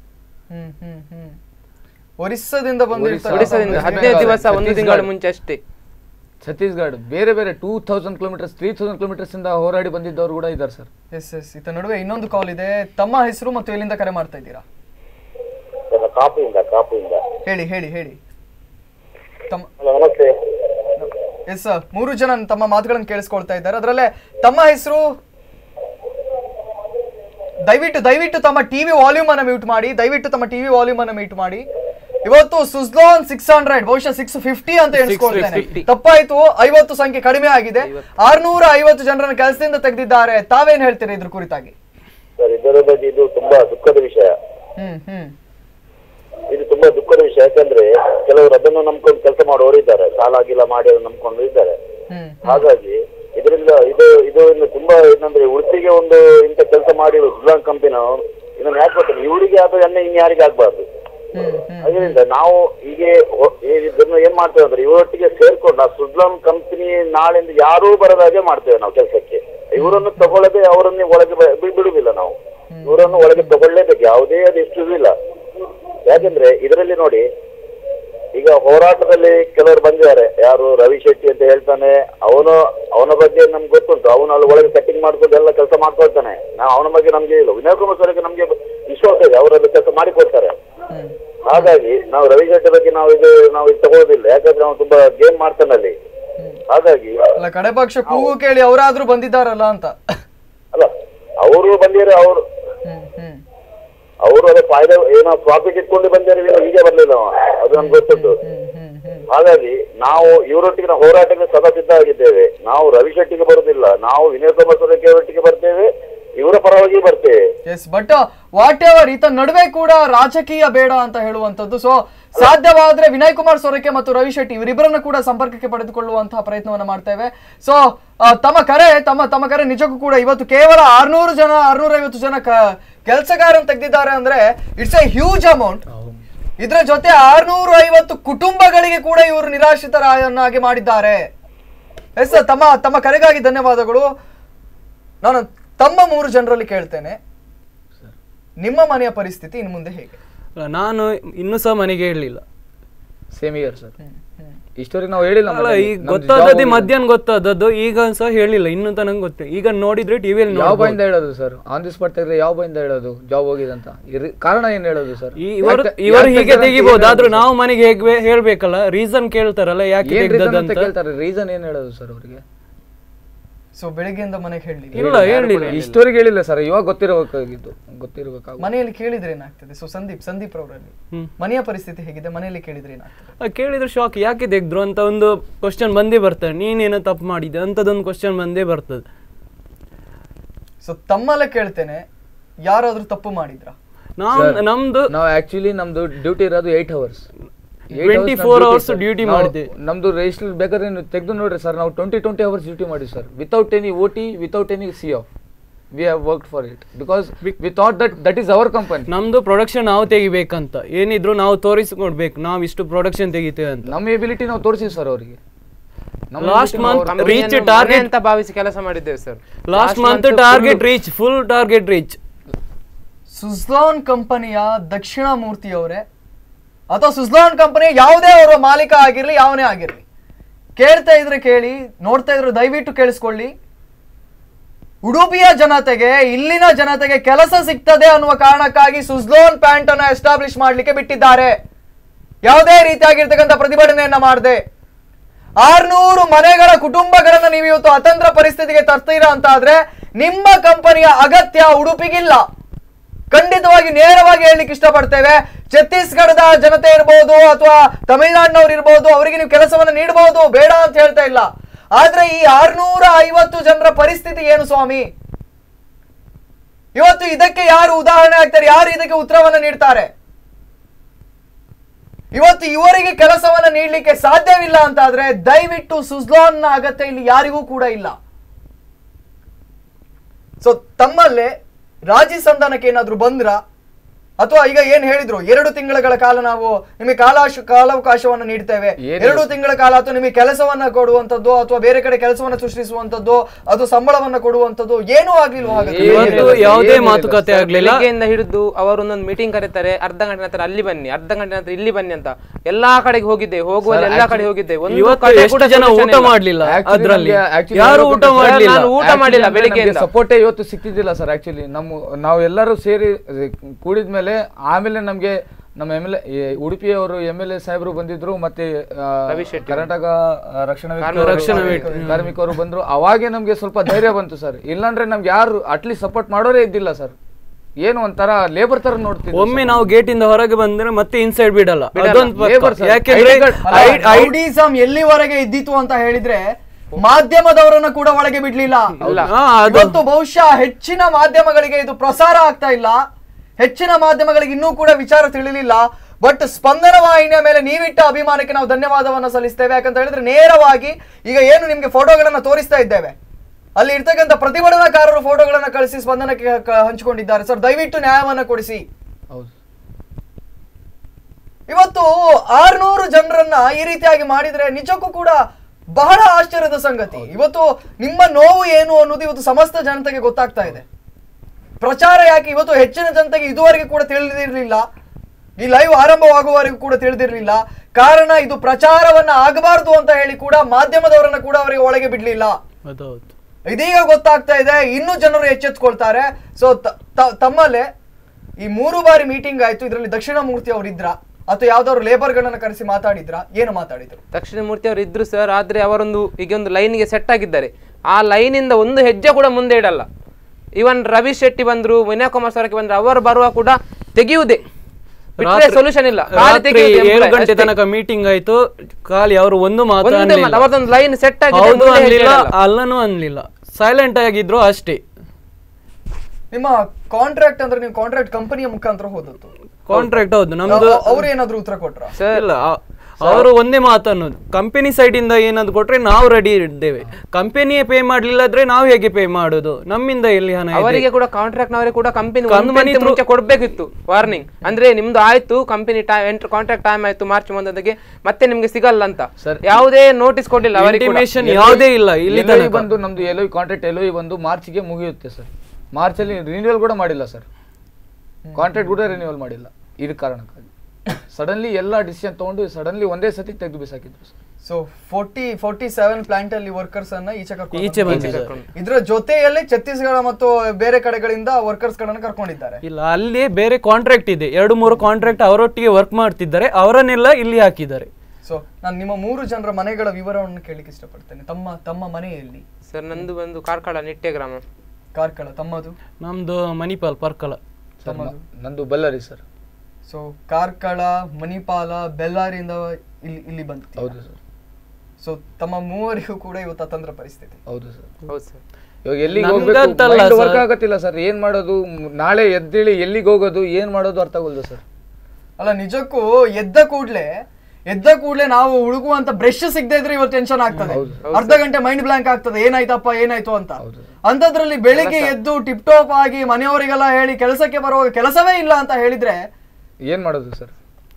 ಹ್ಮ್ ಹ್ಮ್ ಹ್ಮ್ ಒರಿಸ್ಸಾದಿಂದ ಬಂದಿರ್ತಾರೆ ಒಡಿಸ್ಸಾದಿಂದ ಹದಿನೈದು ದಿವಸ ಒಂದು ತಿಂಗಳ ಮುಂಚೆ ಅಷ್ಟೇ ಛತ್ತೀಸ್ಗಢ ಬೇರೆ ಬೇರೆ two thousand kilometres three thousand kilometres ಇಂದ ಹೋರಾಡಿ ಬಂದಿದ್ದವರು ಕೂಡ ಇದ್ದಾರೆ ಸರ್ ಎಸ್ ಎಸ್ ಇತ್ತ ನಡುವೆ ಇನ್ನೊಂದು ಕಾಲ್ ಇದೆ ತಮ್ಮ ಹೆಸರು ಮತ್ತು ಎಲ್ಲಿಂದ ಕರೆ ಮಾಡ್ತಾ ಇದ್ದೀರಾ ನನ್ನ ಕಾಪುಯಿಂದ ಕಾಪುಯಿಂದ ಹೇಳಿ ಹೇಳಿ ಹೇಳಿ ತಮ್ಮ ಹಲೋ ನಮಸ್ತೆ ಎಸ್ ಸರ್ ಮೂರು ಜನ ತಮ್ಮ ಮಾತುಗಳನ್ನು ಕೇಳಿಸ್ಕೊಳ್ತಾ ಇದ್ದಾರೆ ಅದರಲ್ಲೇ ತಮ್ಮ ಹೆಸರು ದಯವಿಟ್ಟು ದಯವಿಟ್ಟು ತಮ್ಮ ಟಿವಿ ವಾಲ್ಯೂಮ್ ಅನ್ನ ಮ್ಯೂಟ್ ಮಾಡಿ ದಯವಿಟ್ಟು ತಮ್ಮ ಟಿವಿ ವಾಲ್ಯೂಮ್ ಅನ್ನ ಮ್ಯೂಟ್ ಮಾಡಿ ಇವತ್ತು ಸುಜ್ಲೋನ್ ಸಿಕ್ಸ್ ಹಂಡ್ರೆಡ್ ಬಹುಶಃ ಸಿಕ್ಸ್ ಫಿಫ್ಟಿ ಅಂತ ಎಣಿಸ್ಕೊಳ್ತೇನೆ 650. ತಪ್ಪಾಯ್ತು ಐವತ್ತು ಸಂಖ್ಯೆ ಕಡಿಮೆ ಆಗಿದೆ ಆರ್ನೂರ ಐವತ್ತು ಜನರನ್ನ ಕೆಲಸದಿಂದ ತೆಗೆದಿದ್ದಾರೆ ತಾವೇನ್ ಹೇಳ್ತೀರಿ ಇದ್ರ ಕುರಿತಾಗಿ ಸರ್ ಇದರ ಬಗ್ಗೆ ಇದು ತುಂಬಾ ದುಃಖದ ವಿಷಯ ಹ್ಮ್ ಹ್ಮ್ ಇದು ತುಂಬಾ ದುಃಖದ ವಿಷಯ ಯಾಕಂದ್ರೆ ಕೆಲವರು ಅದನ್ನು ನಂಬ್ಕೊಂಡು ಕೆಲಸ ಮಾಡುವವರು ಇದ್ದಾರೆ ಸಾಲ ಗೀಲ ಮಾಡಿ ಅದನ್ನು ನಂಬ್ಕೊಂಡು ಇದ್ದಾರೆ ಹ್ಮ್ ಹಾಗಾಗಿ ಇದರಿಂದ ಇದು ಇದು ಇನ್ನು ತುಂಬಾ ಏನಂದ್ರೆ ವೃತ್ತಿಗೆ ಒಂದು ಇಂಥ ಕೆಲಸ ಮಾಡಿ ಸುಜಾನ್ ಕಂಪನಿ ಇದನ್ನ ಯಾಕೆ ಗೊತ್ತಿಲ್ಲ ಇವರಿಗೆ ಆದ್ರೆ ಎಣ್ಣೆ ಇನ್ಯಾರಿಗೆ ಆಗ್ಬಾರ್ದು ಹ್ಮ್ ಹ್ಮ್ ಅದರಿಂದ ನಾವು ಹೀಗೆ ಒ- ಈ- ಇದನ್ನು ಏನ್ ಮಾಡ್ತೇವೆ ಅಂದ್ರೆ ಇವರೊಟ್ಟಿಗೆ ಸೇರ್ಕೊಂಡು ಆ ಸುಜ್ಲಾನ್ ಕಂಪನಿ ನಾಳೆಯಿಂದ ಯಾರೂ ಬರದ ಹಾಗೆ ಮಾಡ್ತೇವೆ ನಾವು ಕೆಲಸಕ್ಕೆ ಇವರನ್ನು ತಗೊಳ್ಳದೆ ಅವರನ್ನೇ ಒಳಗೆ ಬ- ಬಿ- ಬಿಡುವುದಿಲ್ಲ ನಾವು ಇವರನ್ನು ಒಳಗೆ ತಗೊಳ್ಳೇಬೇಕು ಯಾವುದೇ ಅದು ಎಷ್ಟು ಇಲ್ಲ ಯಾಕಂದ್ರೆ ಇದರಲ್ಲಿ ನೋಡಿ ಈಗ ಹೋರಾಟದಲ್ಲಿ ಕೆಲವರು ಬಂದಿದ್ದಾರೆ ಯಾರು ರವಿ ಶೆಟ್ಟಿ ಅಂತ ಹೇಳ್ತಾನೆ ಅವನು ಅವನ ಬಗ್ಗೆ ನಮ್ಗೆ ಗೊತ್ತುಂಟು ಅವನು ಅಲ್ಲಿ ಒಳಗೆ ಸೆಟ್ಟಿಂಗ್ ಮಾಡ್ಕೊಂಡು ಎಲ್ಲ ಕೆಲಸ ಮಾಡ್ಕೊಳ್ತಾನೆ ನಾವು ಅವನ ಬಗ್ಗೆ ನಮ್ಗೆ ಇಲ್ಲ ವಿನಯ್ ಕುಮಾರ್ ಸರ್ಗೆ ನಮ್ಗೆ ವಿಶ್ವಾಸ ಇದೆ ಅವರಲ್ಲಿ ಕೆಲಸ ಮಾಡಿಕೊಡ್ತಾರೆ ಹಾಗಾಗಿ ನಾವು ರವಿ ಶೆಟ್ಟಿ ಬಗ್ಗೆ ನಾವು ಇದು ನಾವು ಇದು ತಗೊಳ್ಳೋದಿಲ್ಲ ಯಾಕಂದ್ರೆ ನಾವು ತುಂಬಾ ಗೇಮ್ ಮಾಡ್ತಾನೆ ಅಲ್ಲಿ ಹಾಗಾಗಿ ಅಲ್ಲ ಕಡೆ ಪಕ್ಷ ಕೂಗು ಕೇಳಿ ಅವರಾದ್ರೂ ಬಂದಿದ್ದಾರಲ್ಲ ಅಂತ ಅಲ್ಲ ಅವರು ಬಂದಿರೋ ಅವರು ಹ್ಮ್ ಹ್ಮ್ ಅವರು ಅದೇ ಫಾಯ್ದೆ ಏನೋ ಪ್ರಾಫಿಟ್ ಇಟ್ಕೊಂಡು ಬಂದಿರೋ ಹೀಗೆ ಬರ್ಲಿಲ್ಲ ಅವ. ಅದು ನಮ್ಗೆ ಗೊತ್ತುಂಟು ಹ್ಮ್ ಹ್ಮ್ ಹ್ಮ್ ಹಾಗಾಗಿ ನಾವು ಇವರೊಟ್ಟಿಗೆ ನಾವು ಹೋರಾಟಕ್ಕೆ ಸದಾ ಸಿದ್ಧ ಆಗಿದ್ದೇವೆ ನಾವು ರವಿ ಶೆಟ್ಟಿಗೆ ಬರುದಿಲ್ಲ ನಾವು ವಿನಯ್ ಕುಮಾರ್ ಸೊರಕೆ ಒಟ್ಟಿಗೆ ಬರ್ತೇವೆ ಇವರ ಪರವಾಗಿ ಬರ್ತೇವೆ ಎಸ್ ಬಟ್ ವಾಟ್ ಎವರ್ ಈತ ನಡುವೆ ಕೂಡ ರಾಜಕೀಯ ಬೇಡ ಅಂತ ಹೇಳುವಂತದ್ದು ಸೊ ಸಾಧ್ಯವಾದ್ರೆ ವಿನಯ್ ಕುಮಾರ್ ಸೊರಕೆ ಮತ್ತು ರವಿ ಶೆಟ್ಟಿ ಇವರಿಬ್ಬರನ್ನು ಕೂಡ ಸಂಪರ್ಕಕ್ಕೆ ಪಡೆದುಕೊಳ್ಳುವಂತಹ ಪ್ರಯತ್ನವನ್ನ ಮಾಡ್ತೇವೆ ಸೊ ತಮ್ಮ ಕರೆ ತಮ್ಮ ತಮ್ಮ ಕರೆ ನಿಜಕ್ಕೂ ಕೂಡ ಇವತ್ತು ಕೇವಲ ಆರ್ನೂರು ಜನ ಆರ್ನೂರ ಐವತ್ತು ಜನ ಕೆಲಸಗಾರನ್ ತೆಗೆದಿದ್ದಾರೆ ಅಂದ್ರೆ ಇಟ್ಸ್ ಎ ಹ್ಯೂಜ್ ಅಮೌಂಟ್ ಇದ್ರ ಜೊತೆ ಆರ್ನೂರ ಐವತ್ತು ಕುಟುಂಬಗಳಿಗೆ ಕೂಡ ಇವರು ನಿರಾಶ್ರಿತರನ್ನಾಗಿ ಮಾಡಿದ್ದಾರೆ ಎಸ್ ತಮ್ಮ ತಮ್ಮ ಕರೆಗಾಗಿ ಧನ್ಯವಾದಗಳು ನಾನು ತಮ್ಮ ಮೂರು ಜನರಲ್ಲಿ ಕೇಳ್ತೇನೆ ನಿಮ್ಮ ಮನೆಯ ಪರಿಸ್ಥಿತಿ ಇನ್ನು ಮುಂದೆ ಹೇಗೆ ಅಲ್ಲ, ನಾನು ಇನ್ನೂ ಸಹ ಮನೆಗೆ ಹೇಳಲಿಲ್ಲ ಸೇಮ್ ಇಯರ್ ಸರ್ ಇಷ್ಟವರೆಗೆ ನಾವು ಹೇಳಿಲ್ಲ ಅಲ್ಲ ಮನೆಯಲ್ಲಿ. ಈಗ ನಮ್ದು ಗೊತ್ತಾದದ್ದು job ಹೋಗಿದೆ. ಮಧ್ಯಾಹ್ನ ಗೊತ್ತಾದದ್ದು ಈಗ ಸಹ ಹೇಳಿಲ್ಲ ಇನ್ನೂ ತನಕ ಗೊತ್ತಿಲ್ಲ ಈಗ ನೋಡಿದ್ರೆ ಟಿವಿಯಲ್ಲಿ ಯಾವ ಬಾಯಿಂದ ಹೇಳೋದು ಸರ್ ಆನ್ ದಿ ಸ್ಪಾಟ್ ತೆಗೆದ್ರೆ ಯಾವ ಬಾಯಿಂದ ಹೇಳೋದು ಜಾಬ್ ಹೋಗಿದೆ ಅಂತ ಇರ್- ಕಾರಣ ಏನ್ ಹೇಳೋದು ಸರ್ ಇವರು ಇವರು ಹೀಗೆ ತೆಗಿಬಹುದು ಆದ್ರೂ ನಾವು ಮನೆಗೆ ಹೇಗೆ ಹೇಳ್ಬೇಕಲ್ಲ ರೀಸನ್ ಕೇಳ್ತಾರಲ್ಲ ಯಾಕೆ ಏನ್ reason ಅಂತ ತೆಗ್ದದಂತ ಕೇಳ್ತಾರೆ ರೀಸನ್ ಏನ್ ಹೇಳೋದು ಸರ್ ಅವ್ರಿಗೆ ಸೊ ಬೆಳಿಗ್ಗೆಯಿಂದ ಮನೆಗೆ ಹೇಳಿ ಇಲ್ಲ ಹೇಳಲಿಲ್ಲ ಇಷ್ಟವರೆಗೆ ಹೇಳಿಲ್ಲ ಸರ್ ಇವಾಗ ಗೊತ್ತಿರಬೇಕಾಗಿದ್ದು ಗೊತ್ತಿರಬೇಕಾಗ ಮನೆಯಲ್ಲಿ ಕೇಳಿದ್ರೆ ಏನಾಗ್ತದೆ ಸೊ ಸಂದೀಪ್ ಸಂದೀಪ್ ಅವರಲ್ಲಿ ಮನೆಯ ಪರಿಸ್ಥಿತಿ ಹೇಗಿದೆ ಮನೆಯಲ್ಲಿ ಕೇಳಿದ್ರೆ ಏನಾಗ್ತದೆ ಕೇಳಿದ್ರೆ ಶಾಕ್ ಯಾಕೆ ತೆಗ್ದ್ರು ಅಂತ ಒಂದು ಕ್ವಶನ್ ಬಂದೇ ಬರ್ತದೆ ನೀನೇನೋ ತಪ್ಪು ಮಾಡಿದೆ ಅಂತದೊಂದು ಕ್ವಶನ್ ಬಂದೇ ಬರ್ತದೆ ಸೊ ತಮ್ಮಲ್ಲೇ ಕೇಳ್ತೇನೆ ಯಾರಾದ್ರೂ ತಪ್ಪು ಮಾಡಿದ್ರ ನಾವು ನಮ್ದು ನಾವು ಆಕ್ಚುಲಿ ನಮ್ದು ಡ್ಯೂಟಿ ಇರೋದು ಏಟ್ ಅವರ್ಸ್ 24 hours duty ಮಾಡಿದ್ದೆ. ನಮ್ದು ರಿಜಿಸ್ಟರ್ ಬೇಕಾದ್ರೆ ನೀವು ತೆಗೆದು ನೋಡ್ರಿ ಸರ್ ನಾವು ಟ್ವೆಂಟಿ ಟ್ವೆಂಟಿ ಅವರ್ಸ್ ಡ್ಯೂಟಿ ಮಾಡಿ sir without any O T without any C off we have work for it because we thought that that is our company ನಮ್ದು production ನಾವು ತೆಗಿಬೇಕಂತ ಏನಿದ್ರು ನಾವು ತೋರಿಸ್ಕೊಡ್ಬೇಕು ನಾವು ಇಷ್ಟು ಪ್ರೊಡಕ್ಷನ್ ತೆಗಿತೇವೆ ಅಂತ ನಮ್ಮ ಎಬಿಲಿಟಿ ನಾವು ತೋರಿಸಿ ಸರ್ ಅವರಿಗೆ ಲಾಸ್ಟ್ ಮಂತ್ ರೀಚ್ ಕಂಪನಿಯನ್ನು ಮನೆ ಟಾರ್ಗೆಟ್ ಅಂತ ಭಾವಿಸಿ ಕೆಲಸ ಮಾಡಿದ್ದೇವೆ sir last month target reach full target reach Suzlon ಕಂಪನಿಯ ದಕ್ಷಿಣ ಮೂರ್ತಿಯವರೇ ಅಥವಾ ಸುಜ್ಲಾನ್ ಕಂಪನಿಯ ಯಾವುದೇ ಅವರ ಮಾಲೀಕ ಆಗಿರ್ಲಿ ಯಾವನೇ ಆಗಿರ್ಲಿ ಕೇಳ್ತಾ ಇದ್ರೆ ಕೇಳಿ ನೋಡ್ತಾ ಇದ್ರೆ ದಯವಿಟ್ಟು ಕೇಳಿಸ್ಕೊಳ್ಳಿ ಉಡುಪಿಯ ಜನತೆಗೆ ಇಲ್ಲಿನ ಜನತೆಗೆ ಕೆಲಸ ಸಿಗ್ತದೆ ಅನ್ನುವ ಕಾರಣಕ್ಕಾಗಿ ಸುಜ್ಲೋನ್ ಪ್ಯಾಂಟ್ ಅನ್ನ ಎಸ್ಟಾಬ್ಲಿಷ್ ಮಾಡ್ಲಿಕ್ಕೆ ಬಿಟ್ಟಿದ್ದಾರೆ ಯಾವುದೇ ರೀತಿಯಾಗಿರ್ತಕ್ಕಂಥ ಪ್ರತಿಭಟನೆಯನ್ನ ಮಾಡದೆ ಆರ್ನೂರು ಮನೆಗಳ ಕುಟುಂಬಗಳನ್ನ ನೀವು ಇವತ್ತು ಅತಂತ್ರ ಪರಿಸ್ಥಿತಿಗೆ ತರ್ತೀರಾ ಅಂತ ಆದ್ರೆ ನಿಮ್ಮ ಕಂಪನಿಯ ಅಗತ್ಯ ಉಡುಪಿಗಿಲ್ಲ ಖಂಡಿತವಾಗಿ ನೇರವಾಗಿ ಹೇಳಲಿಕ್ಕೆ ಇಷ್ಟಪಡ್ತೇವೆ ಛತ್ತೀಸ್ಗಢದ ಜನತೆ ಇರ್ಬೋದು ಅಥವಾ ತಮಿಳುನಾಡಿನವ್ರು ಇರ್ಬೋದು ಅವರಿಗೆ ನೀವು ಕೆಲಸವನ್ನ ನೀಡಬಹುದು ಬೇಡ ಅಂತ ಹೇಳ್ತಾ ಇಲ್ಲ ಆದ್ರೆ ಈ ಆರ್ನೂರ ಐವತ್ತು ಜನರ ಪರಿಸ್ಥಿತಿ ಏನು ಸ್ವಾಮಿ ಇವತ್ತು ಇದಕ್ಕೆ ಯಾರು ಉದಾಹರಣೆ ಆಗ್ತಾರೆ ಯಾರು ಇದಕ್ಕೆ ಉತ್ತರವನ್ನ ನೀಡ್ತಾರೆ ಇವತ್ತು ಇವರಿಗೆ ಕೆಲಸವನ್ನ ನೀಡಲಿಕ್ಕೆ ಸಾಧ್ಯವಿಲ್ಲ ಅಂತ ಆದ್ರೆ ದಯವಿಟ್ಟು ಸುಜ್ಲಾನ್ನ ಅಗತ್ಯ ಇಲ್ಲಿ ಯಾರಿಗೂ ಕೂಡ ಇಲ್ಲ ಸೊ ತಮ್ಮಲ್ಲೇ ರಾಜಿ ಸಂಧಾನಕ್ಕೆ ಏನಾದ್ರು ಬಂದ್ರ ಅಥವಾ ಈಗ ಏನ್ ಹೇಳಿದ್ರು ಎರಡು ತಿಂಗಳ ಕಾಲ ನಾವು ನಿಮಗೆ ಕಾಲಾಶ ಕಾಲಾವಕಾಶವನ್ನ ನೀಡ್ತೇವೆ ಏನಿಲ್ಲ. ಎರಡು ತಿಂಗಳ ಕಾಲ ಅಥವಾ ನಿಮಗೆ ಕೆಲಸವನ್ನ ಕೊಡುವಂತದ್ದು ಅಥವಾ ಬೇರೆ ಕಡೆ ಕೆಲಸವನ್ನ ಸೃಷ್ಟಿಸುವಂತದ್ದು ಅದು ಸಂಬಳವನ್ನ ಕೊಡುವಂತದ್ದು ಏನೂ ಆಗ್ಲಿಲ್ವ ಹಾಗಾದ್ರೆ ಇವತ್ತು ಏನಿಲ್ಲ, ಯಾವುದೇ ಏನಿಲ್ಲ ಮಾತುಕತೆ ಸರ್. ಆಗ್ಲಿಲ್ಲ ಬೆಳಿಗ್ಗೆಯಿಂದ ಹಿಡಿದು ಅವರು ಒಂದೊಂದು ಮೀಟಿಂಗ್ ಕರೀತಾರೆ ಅರ್ಧ ಗಂಟೆ ನಂತರ ಅಲ್ಲಿ ಬನ್ನಿ ಅರ್ಧ ಗಂಟೆ ನಂತರ ಇಲ್ಲಿ ಬನ್ನಿ ಅಂತ ಎಲ್ಲಾ ಕಡೆಗೆ ಹೋಗಿದ್ದೆ ಹೋಗುವಲ್ಲಿ Sir, ಎಲ್ಲಾ ಕಡೆ actually- ಹೋಗಿದ್ದೆ ಒಂದು ಇವತ್ತು ಕಡೆ ಎಷ್ಟು ಕೂಡ ಜನ solution ಊಟ ಇಲ್ಲ. ಮಾಡ್ಲಿಲ್ಲ Actually ಅದ್ರಲ್ಲಿ ನಮ್ಗೆ actually ಯಾರು ಹೇಳ್ಬೇಕು ಊಟ ಅಂತ ಮಾಡ್ಲಿಲ್ಲ ನಾನು ಊಟ ಮಾಡಿಲ್ಲ ಬೆಳಿಗ್ಗೆಯಿಂದ. ಸಪೋರ್ಟೇ ಇವತ್ತು ಸಿಕ್ತಿದ್ದಿಲ್ಲ ಸರ್ ಆಕ್ಚುಲಿ ನಮ್ಮ ನಾವು ಎಲ್ಲರೂ ಸೇರಿ ಕೂಡಿದ ಮೇಲೆ ಆಮೇಲೆ ನಮ್ಗೆ ನಮ್ಮ ಎಮ್ ಎಲ್ ಎ ಉಡುಪಿಯವರು ಎಮ್ ಎಲ್ ಎ ಸಾಹೇಬರು ಬಂದಿದ್ರು ಮತ್ತೆ ಆ, ರವಿ ಶೆಟ್ಟಿ. ಕರ್ನಾಟಕ ಆ, ರಕ್ಷಣಾ ಕಾರ್ಮಿಕ ವೇದಿಕೆ ರಕ್ಷಣಾ ಅವರು- ವೇದಿಕೆ. ಕಾರ್ಮಿಕರು ಬಂದ್ರು ಅವಾಗೆ ನಮ್ಗೆ ಸ್ವಲ್ಪ ಧೈರ್ಯ ಬಂತು ಸರ್ ಇಲ್ಲಾಂದ್ರೆ ನಮ್ಗೆ ಯಾರು ಅಟ್ಲೀಸ್ಟ್ ಸಪೋರ್ಟ್ ಮಾಡೋರೇ ಇದ್ದಿಲ್ಲ ಸರ್ ಏನು ಒಂಥರ ಲೇಬರ್ ತರ ನೋಡ್ತೀವಿ ಒಮ್ಮೆ ನಾವು ಗೇಟ್ ಇಂದ ಹೊರಗೆ ಬಂದ್ರೆ ಮತ್ತೆ ಇನ್ಸೈಡ್ ಬಿಡಲ್ಲ ಅದೊಂದು ಪಕ್ಕ. Labor sir. ಯಾಕೆಂದ್ರೆ ID card- ಅಲ್ಲ, ಐ- ಐ- ರೌಡಿಸಂ ಎಲ್ಲಿವರೆಗೆ ಇದ್ದಿತ್ತು ಅಂತ ಹೇಳಿದ್ರೆ ಮಾಧ್ಯಮದವರನ್ನ ಕೂಡ ಒಳಗೆ ಬಿಡ್ಲಿಲ್ಲ ಹಾ, ಅದು ಇವತ್ತು ಬಹುಶಃ ಹೆಚ್ಚಿನ ಮಾಧ್ಯಮಗಳಿಗೆ ಇದು ಪ್ರಸಾರ ಆಗ್ತಾ ಇಲ್ಲ ಹೆಚ್ಚಿನ ಮಾಧ್ಯಮಗಳಿಗೆ ಇನ್ನೂ ಕೂಡ ವಿಚಾರ ತಿಳಿಲಿಲ್ಲ ಬಟ್ ಸ್ಪಂದನ ವಾಹಿನಿಯ ಮೇಲೆ ನೀವಿಟ್ಟ ಅಭಿಮಾನಕ್ಕೆ ನಾವು ಧನ್ಯವಾದವನ್ನ ಸಲ್ಲಿಸ್ತೇವೆ ಯಾಕಂತ ಹೇಳಿದ್ರೆ ನೇರವಾಗಿ ಈಗ ಏನು ನಿಮ್ಗೆ ಫೋಟೋಗಳನ್ನ ತೋರಿಸ್ತಾ ಇದ್ದೇವೆ ಅಲ್ಲಿ ಇರ್ತಕ್ಕಂಥ ಪ್ರತಿಭಟನಾಕಾರರು ಫೋಟೋಗಳನ್ನ ಕಳಿಸಿ ಸ್ಪಂದನಕ್ಕೆ ಕ- ಹಂಚಿಕೊಂಡಿದ್ದಾರೆ ಸರ್ ದಯವಿಟ್ಟು ನ್ಯಾಯವನ್ನ ಕೊಡಿಸಿ ಹೌದು ಇವತ್ತು ಆರ್ನೂರು ಜನರನ್ನ ಈ ರೀತಿಯಾಗಿ ಮಾಡಿದ್ರೆ ನಿಜಕ್ಕೂ ಕೂಡ ಬಹಳ ಆಶ್ಚರ್ಯದ ಸಂಗತಿ ಇವತ್ತು ನಿಮ್ಮ ನೋವು ಏನು ಅನ್ನೋದು ಇವತ್ತು ಸಮಸ್ತ ಜನತೆಗೆ ಗೊತ್ತಾಗ್ತಾ ಇದೆ ಪ್ರಚಾರ ಯಾಕೆ ಇವತ್ತು ಹೆಚ್ಚಿನ ಜನತೆಗೆ ಇದುವರೆಗೆ ಕೂಡ ತಿಳಿದಿರಲಿಲ್ಲ ಈ ಲೈವ್ ಆರಂಭವಾಗುವವರೆಗೂ ಕೂಡ ತಿಳಿದಿರಲಿಲ್ಲ ಕಾರಣ ಇದು ಪ್ರಚಾರವನ್ನ ಆಗಬಾರದು ಅಂತ ಹೇಳಿ ಕೂಡ ಮಾಧ್ಯಮದವರನ್ನ ಕೂಡ ಅವರಿಗೆ ಒಳಗೆ ಬಿಡ್ಲಿಲ್ಲ ಅದೌದು ಇದೀಗ ಗೊತ್ತಾಗ್ತಾ ಇದೆ ಇನ್ನೂ ಜನರು ಎಚ್ಚೆತ್ಕೊಳ್ತಾರೆ ಸೊ ತಮ್ಮಲ್ಲೇ ಈ ಮೂರು ಬಾರಿ ಮೀಟಿಂಗ್ ಆಯ್ತು ಇದರಲ್ಲಿ ದಕ್ಷಿಣ ಮೂರ್ತಿ ಅವರು ಇದ್ರ ಅಥವಾ ಯಾವ್ದಾದ್ರು ಲೇಬರ್ ಗಳನ್ನ ಕರೆಸಿ ಮಾತಾಡಿದ್ರ ಏನು ಮಾತಾಡಿದ್ರು ದಕ್ಷಿಣ ಮೂರ್ತಿ ಅವರು ಇದ್ರು ಸರ್ ಆದ್ರೆ ಅವರೊಂದು ಈಗ ಒಂದು ಲೈನ್ಗೆ ಸೆಟ್ ಆಗಿದ್ದಾರೆ ಆ ಲೈನಿಂದ ಒಂದು ಹೆಜ್ಜೆ ಕೂಡ ಮುಂದೆ ಇಡಲ್ಲ ಇವನ್ ರವಿ ಶೆಟ್ಟಿ ಬಂದ್ರು ವಿನಯ್ ಕುಮಾರ್ ಸರಕ್ಕೆ ಬಂದ್ರು ಅವರು ಬರುವ ಕೂಡ ತೆಗೆಯುವುದೇ ರಾತ್ರಿ- ಸೊಲ್ಯೂಷನ್ ಇಲ್ಲ ಖಾಲಿ ರಾತ್ರಿ ತೆಗೆಯುವುದೇ ಏಳು employee ಗಂಟೆ ಅಷ್ಟೇ. ತನಕ ಮೀಟಿಂಗ್ ಆಯ್ತು ಖಾಲಿ ಅವರು ಒಂದು ಮಾತು ಒಂದೇ ಅನ್ಲಿಲ್ಲ. ಮಾತು, ಅವರದೊಂದು ಲೈನ್ ಸೆಟ್ ಆಗಿದೆ ಹೌದು ಮುಂದೆ ಹೆಜ್ಜೆ ಅನ್ಲಿಲ್ಲ ಇಡಲ್ಲ. ಅಲ್ಲನೂ ಅನ್ಲಿಲ್ಲ ಸೈಲೆಂಟ್ ಆಗಿದ್ರು ಅಷ್ಟೇ ನಿಮ್ಮ ಕಾಂಟ್ರಾಕ್ಟ್ ಅಂದ್ರೆ ನೀವು ಕಾಂಟ್ರಾಕ್ಟ್ ಕಂಪನಿಯ ಮುಖಾಂತರ ಹೋದದ್ದು ಕಾಂಟ್ರಾಕ್ಟ್ ಹೌದು ನಮ್ದು ಅವ್ರು ಏನಾದ್ರು ಉತ್ತರ ಕೊಟ್ರ ಇಲ್ಲ ಆ- ಅವರು ಒಂದೇ ಮಾತು ಅನ್ನೋದು ಕಂಪನಿ ಸೈಡ್ ಇಂದ ಏನಾದ್ರು ಕೊಟ್ರೆ ನಾವು ರೆಡಿ ಇದ್ದೇವೆ ಕಂಪನಿಯೇ ಪೇ ಮಾಡ್ಲಿಲ್ಲದ್ರೆ ನಾವು ಹೇಗೆ ಪೇ ಮಾಡೋದು ನಮ್ಮಿಂದ ಎಲ್ಲಿ ಹಣ ಇದೆ? ಅವರಿಗೆ ಕೂಡ ಕಾಂಟ್ರಾಕ್ಟ್ ನವರಿಗೆ ಕೂಡ ಕಂಪನಿ ಒಂದು Company ಮಂತ್ through- ಮುಂಚೆ ಕೊಡ್ಬೇಕಿತ್ತು ವಾರ್ನಿಂಗ್ ಅಂದ್ರೆ ನಿಮ್ದು ಆಯ್ತು ಕಂಪನಿ ಎಂಟರ್ ಕಾಂಟ್ರಾಕ್ಟ್ ಟೈಮ್ ಆಯ್ತು ಮಾರ್ಚ್ ಒಂದಕ್ಕೆ ಮತ್ತೆ ನಿಮ್ಗೆ ಸಿಗಲ್ಲ ಅಂತ ಯಾವುದೇ ನೋಟಿಸ್ ಕೊಡ್ಲಿಲ್ಲ ಅವರಿಗೆ ಕೂಡ. Intimation ಯಾವುದೇ ಇಲ್ಲ ಇಲ್ಲಿ LOI ತನಕ ಬಂದು ನಮ್ದು ಎಲ್ ಕಾಂಟ್ರಾಕ್ಟ್ ಎಲ್ ಬಂದು ಮಾರ್ಚ್ಗೆ ಮುಗಿಯುತ್ತೆ ಸರ್ ಮಾರ್ಚಲ್ಲಿ ರಿನ್ಯೂವಲ್ ಕೂಡ ಮಾಡಿಲ್ಲ ಸರ್ ಕಾಂಟ್ರಾಕ್ಟ್ ಕೂಡ ರಿನ್ಯೂವಲ್ ಮಾಡಿಲ್ಲ ಇದು ಕಾರಣಕ್ಕಾಗಿ ಸಡನ್ಲಿ ಎಲ್ಲ ಡಿಸಿಷನ್ ತಗೊಂಡು ಸಡನ್ಲಿ ಒಂದೇ ಸತಿ ತೆಗೆದು ಬಿಸಾಕಿದ್ರು sir so forty forty seven plant ಅಲ್ಲಿ ವರ್ಕರ್ಸ್ ಅನ್ನ ಈಚೆ ಕರ್ಕೊಂಡು ಈಚೆ ಬಂದಿದ್ದಾರೆ. ಬಂದಿದ್ದಾರೆ. ಇದ್ರ ಜೊತೆಯಲ್ಲಿ ಛತ್ತೀಸ್ಗಢ ಮತ್ತು ಬೇರೆ ಕಡೆಗಳಿಂದ ವರ್ಕರ್ಸ್ ಗಳನ್ನ ಕರ್ಕೊಂಡಿದ್ದಾರೆ ಇಲ್ಲ ಅಲ್ಲಿ ಬೇರೆ ಕಾಂಟ್ರಾಕ್ಟ್ ಇದೆ ಎರಡು ಮೂರು ಕಾಂಟ್ರಾಕ್ಟ್ ಅವರೊಟ್ಟಿಗೆ ವರ್ಕ್ ಮಾಡ್ತಿದ್ದಾರೆ ಅವರನ್ನೆಲ್ಲ ಇಲ್ಲಿ ಹಾಕಿದ್ದಾರೆ ಸೊ ನಾನು ನಿಮ್ಮ ಮೂರು ಜನರ ಮನೆಗಳ ವಿವರವನ್ನು ಕೇಳಲಿಕ್ಕೆ ಇಷ್ಟಪಡ್ತೇನೆ ತಮ್ಮ ತಮ್ಮ ಮನೆಯಲ್ಲಿ ಸರ್ ನಂದು ಬಂದು ಕಾರ್ಕಳ ನಿಟ್ಯ ಗ್ರಾಮ ಕಾರ್ಕಳ ತಮ್ಮದು ನಮ್ದು ಮಣಿಪಾಲ್ ಪರ್ಕಲ ಸರ್ ನ- ನಂದು ಬಳ್ಳಾರಿ ಸರ್ ಸೊ ಕಾರ್ಕಳ ಮಣಿಪಾಲ ಬೆಳ್ಳಾರಿಯಿಂದ ಇಲ್ಲಿ ಇಲ್ಲಿ ಬಂತು ಹೌದು ಸರ್ ಸೊ ತಮ್ಮ ಮೂವರಿಗೂ ಕೂಡ ಇವತ್ತು ಅತಂತ್ರ ಪರಿಸ್ಥಿತಿ ಹೌದು ಸರ್ ಹೌದು ಸರ್ ಇವಾಗ ಎಲ್ಲಿಗೆ ನಮ್ಗಂತಲ್ಲ ಹೋಗ್ಬೇಕು ವರ್ಕ್ ಸರ್. ಆಗತ್ತಿಲ್ಲ ಸರ್ ಏನ್ ಮಾಡೋದು ಮ್- ನಾಳೆ ಎದ್ದೇಳಿ ಎಲ್ಲಿಗೆ ಹೋಗೋದು ಏನ್ ಮಾಡೋದು ಅರ್ಥ ಆಗೋದು ಸರ್ ಅಲ್ಲ ನಿಜಕ್ಕೂ ಎದ್ದ ಕೂಡ್ಲೆ ಎದ್ದ ಕೂಡ್ಲೆ ನಾವು ಹುಡುಗುವಂತ ಬ್ರಷ್ ಸಿಗದೆ ಇದ್ರೆ ಇವತ್ತು ಟೆನ್ಷನ್ ಆಗ್ತದೆ ಅರ್ಧ ಗಂಟೆ ಮೈಂಡ್ ಬ್ಲಾಂಕ್ ಆಗ್ತದೆ ಏನಾಯ್ತಪ್ಪ ಏನಾಯ್ತು ಅಂತ ಅಂತದ್ರಲ್ಲಿ ಬೆಳಿಗ್ಗೆ ಎದ್ದು ಟಿಪ್ ಟಾಪ್ ಆಗಿ ಮನೆಯವರಿಗೆಲ್ಲ ಹೇಳಿ ಕೆಲಸಕ್ಕೆ ಬರುವಾಗ ಕೆಲಸವೇ ಇಲ್ಲ ಅಂತ ಹೇಳಿದ್ರೆ ಏನ್ ಮಾಡೋದು ಸರ್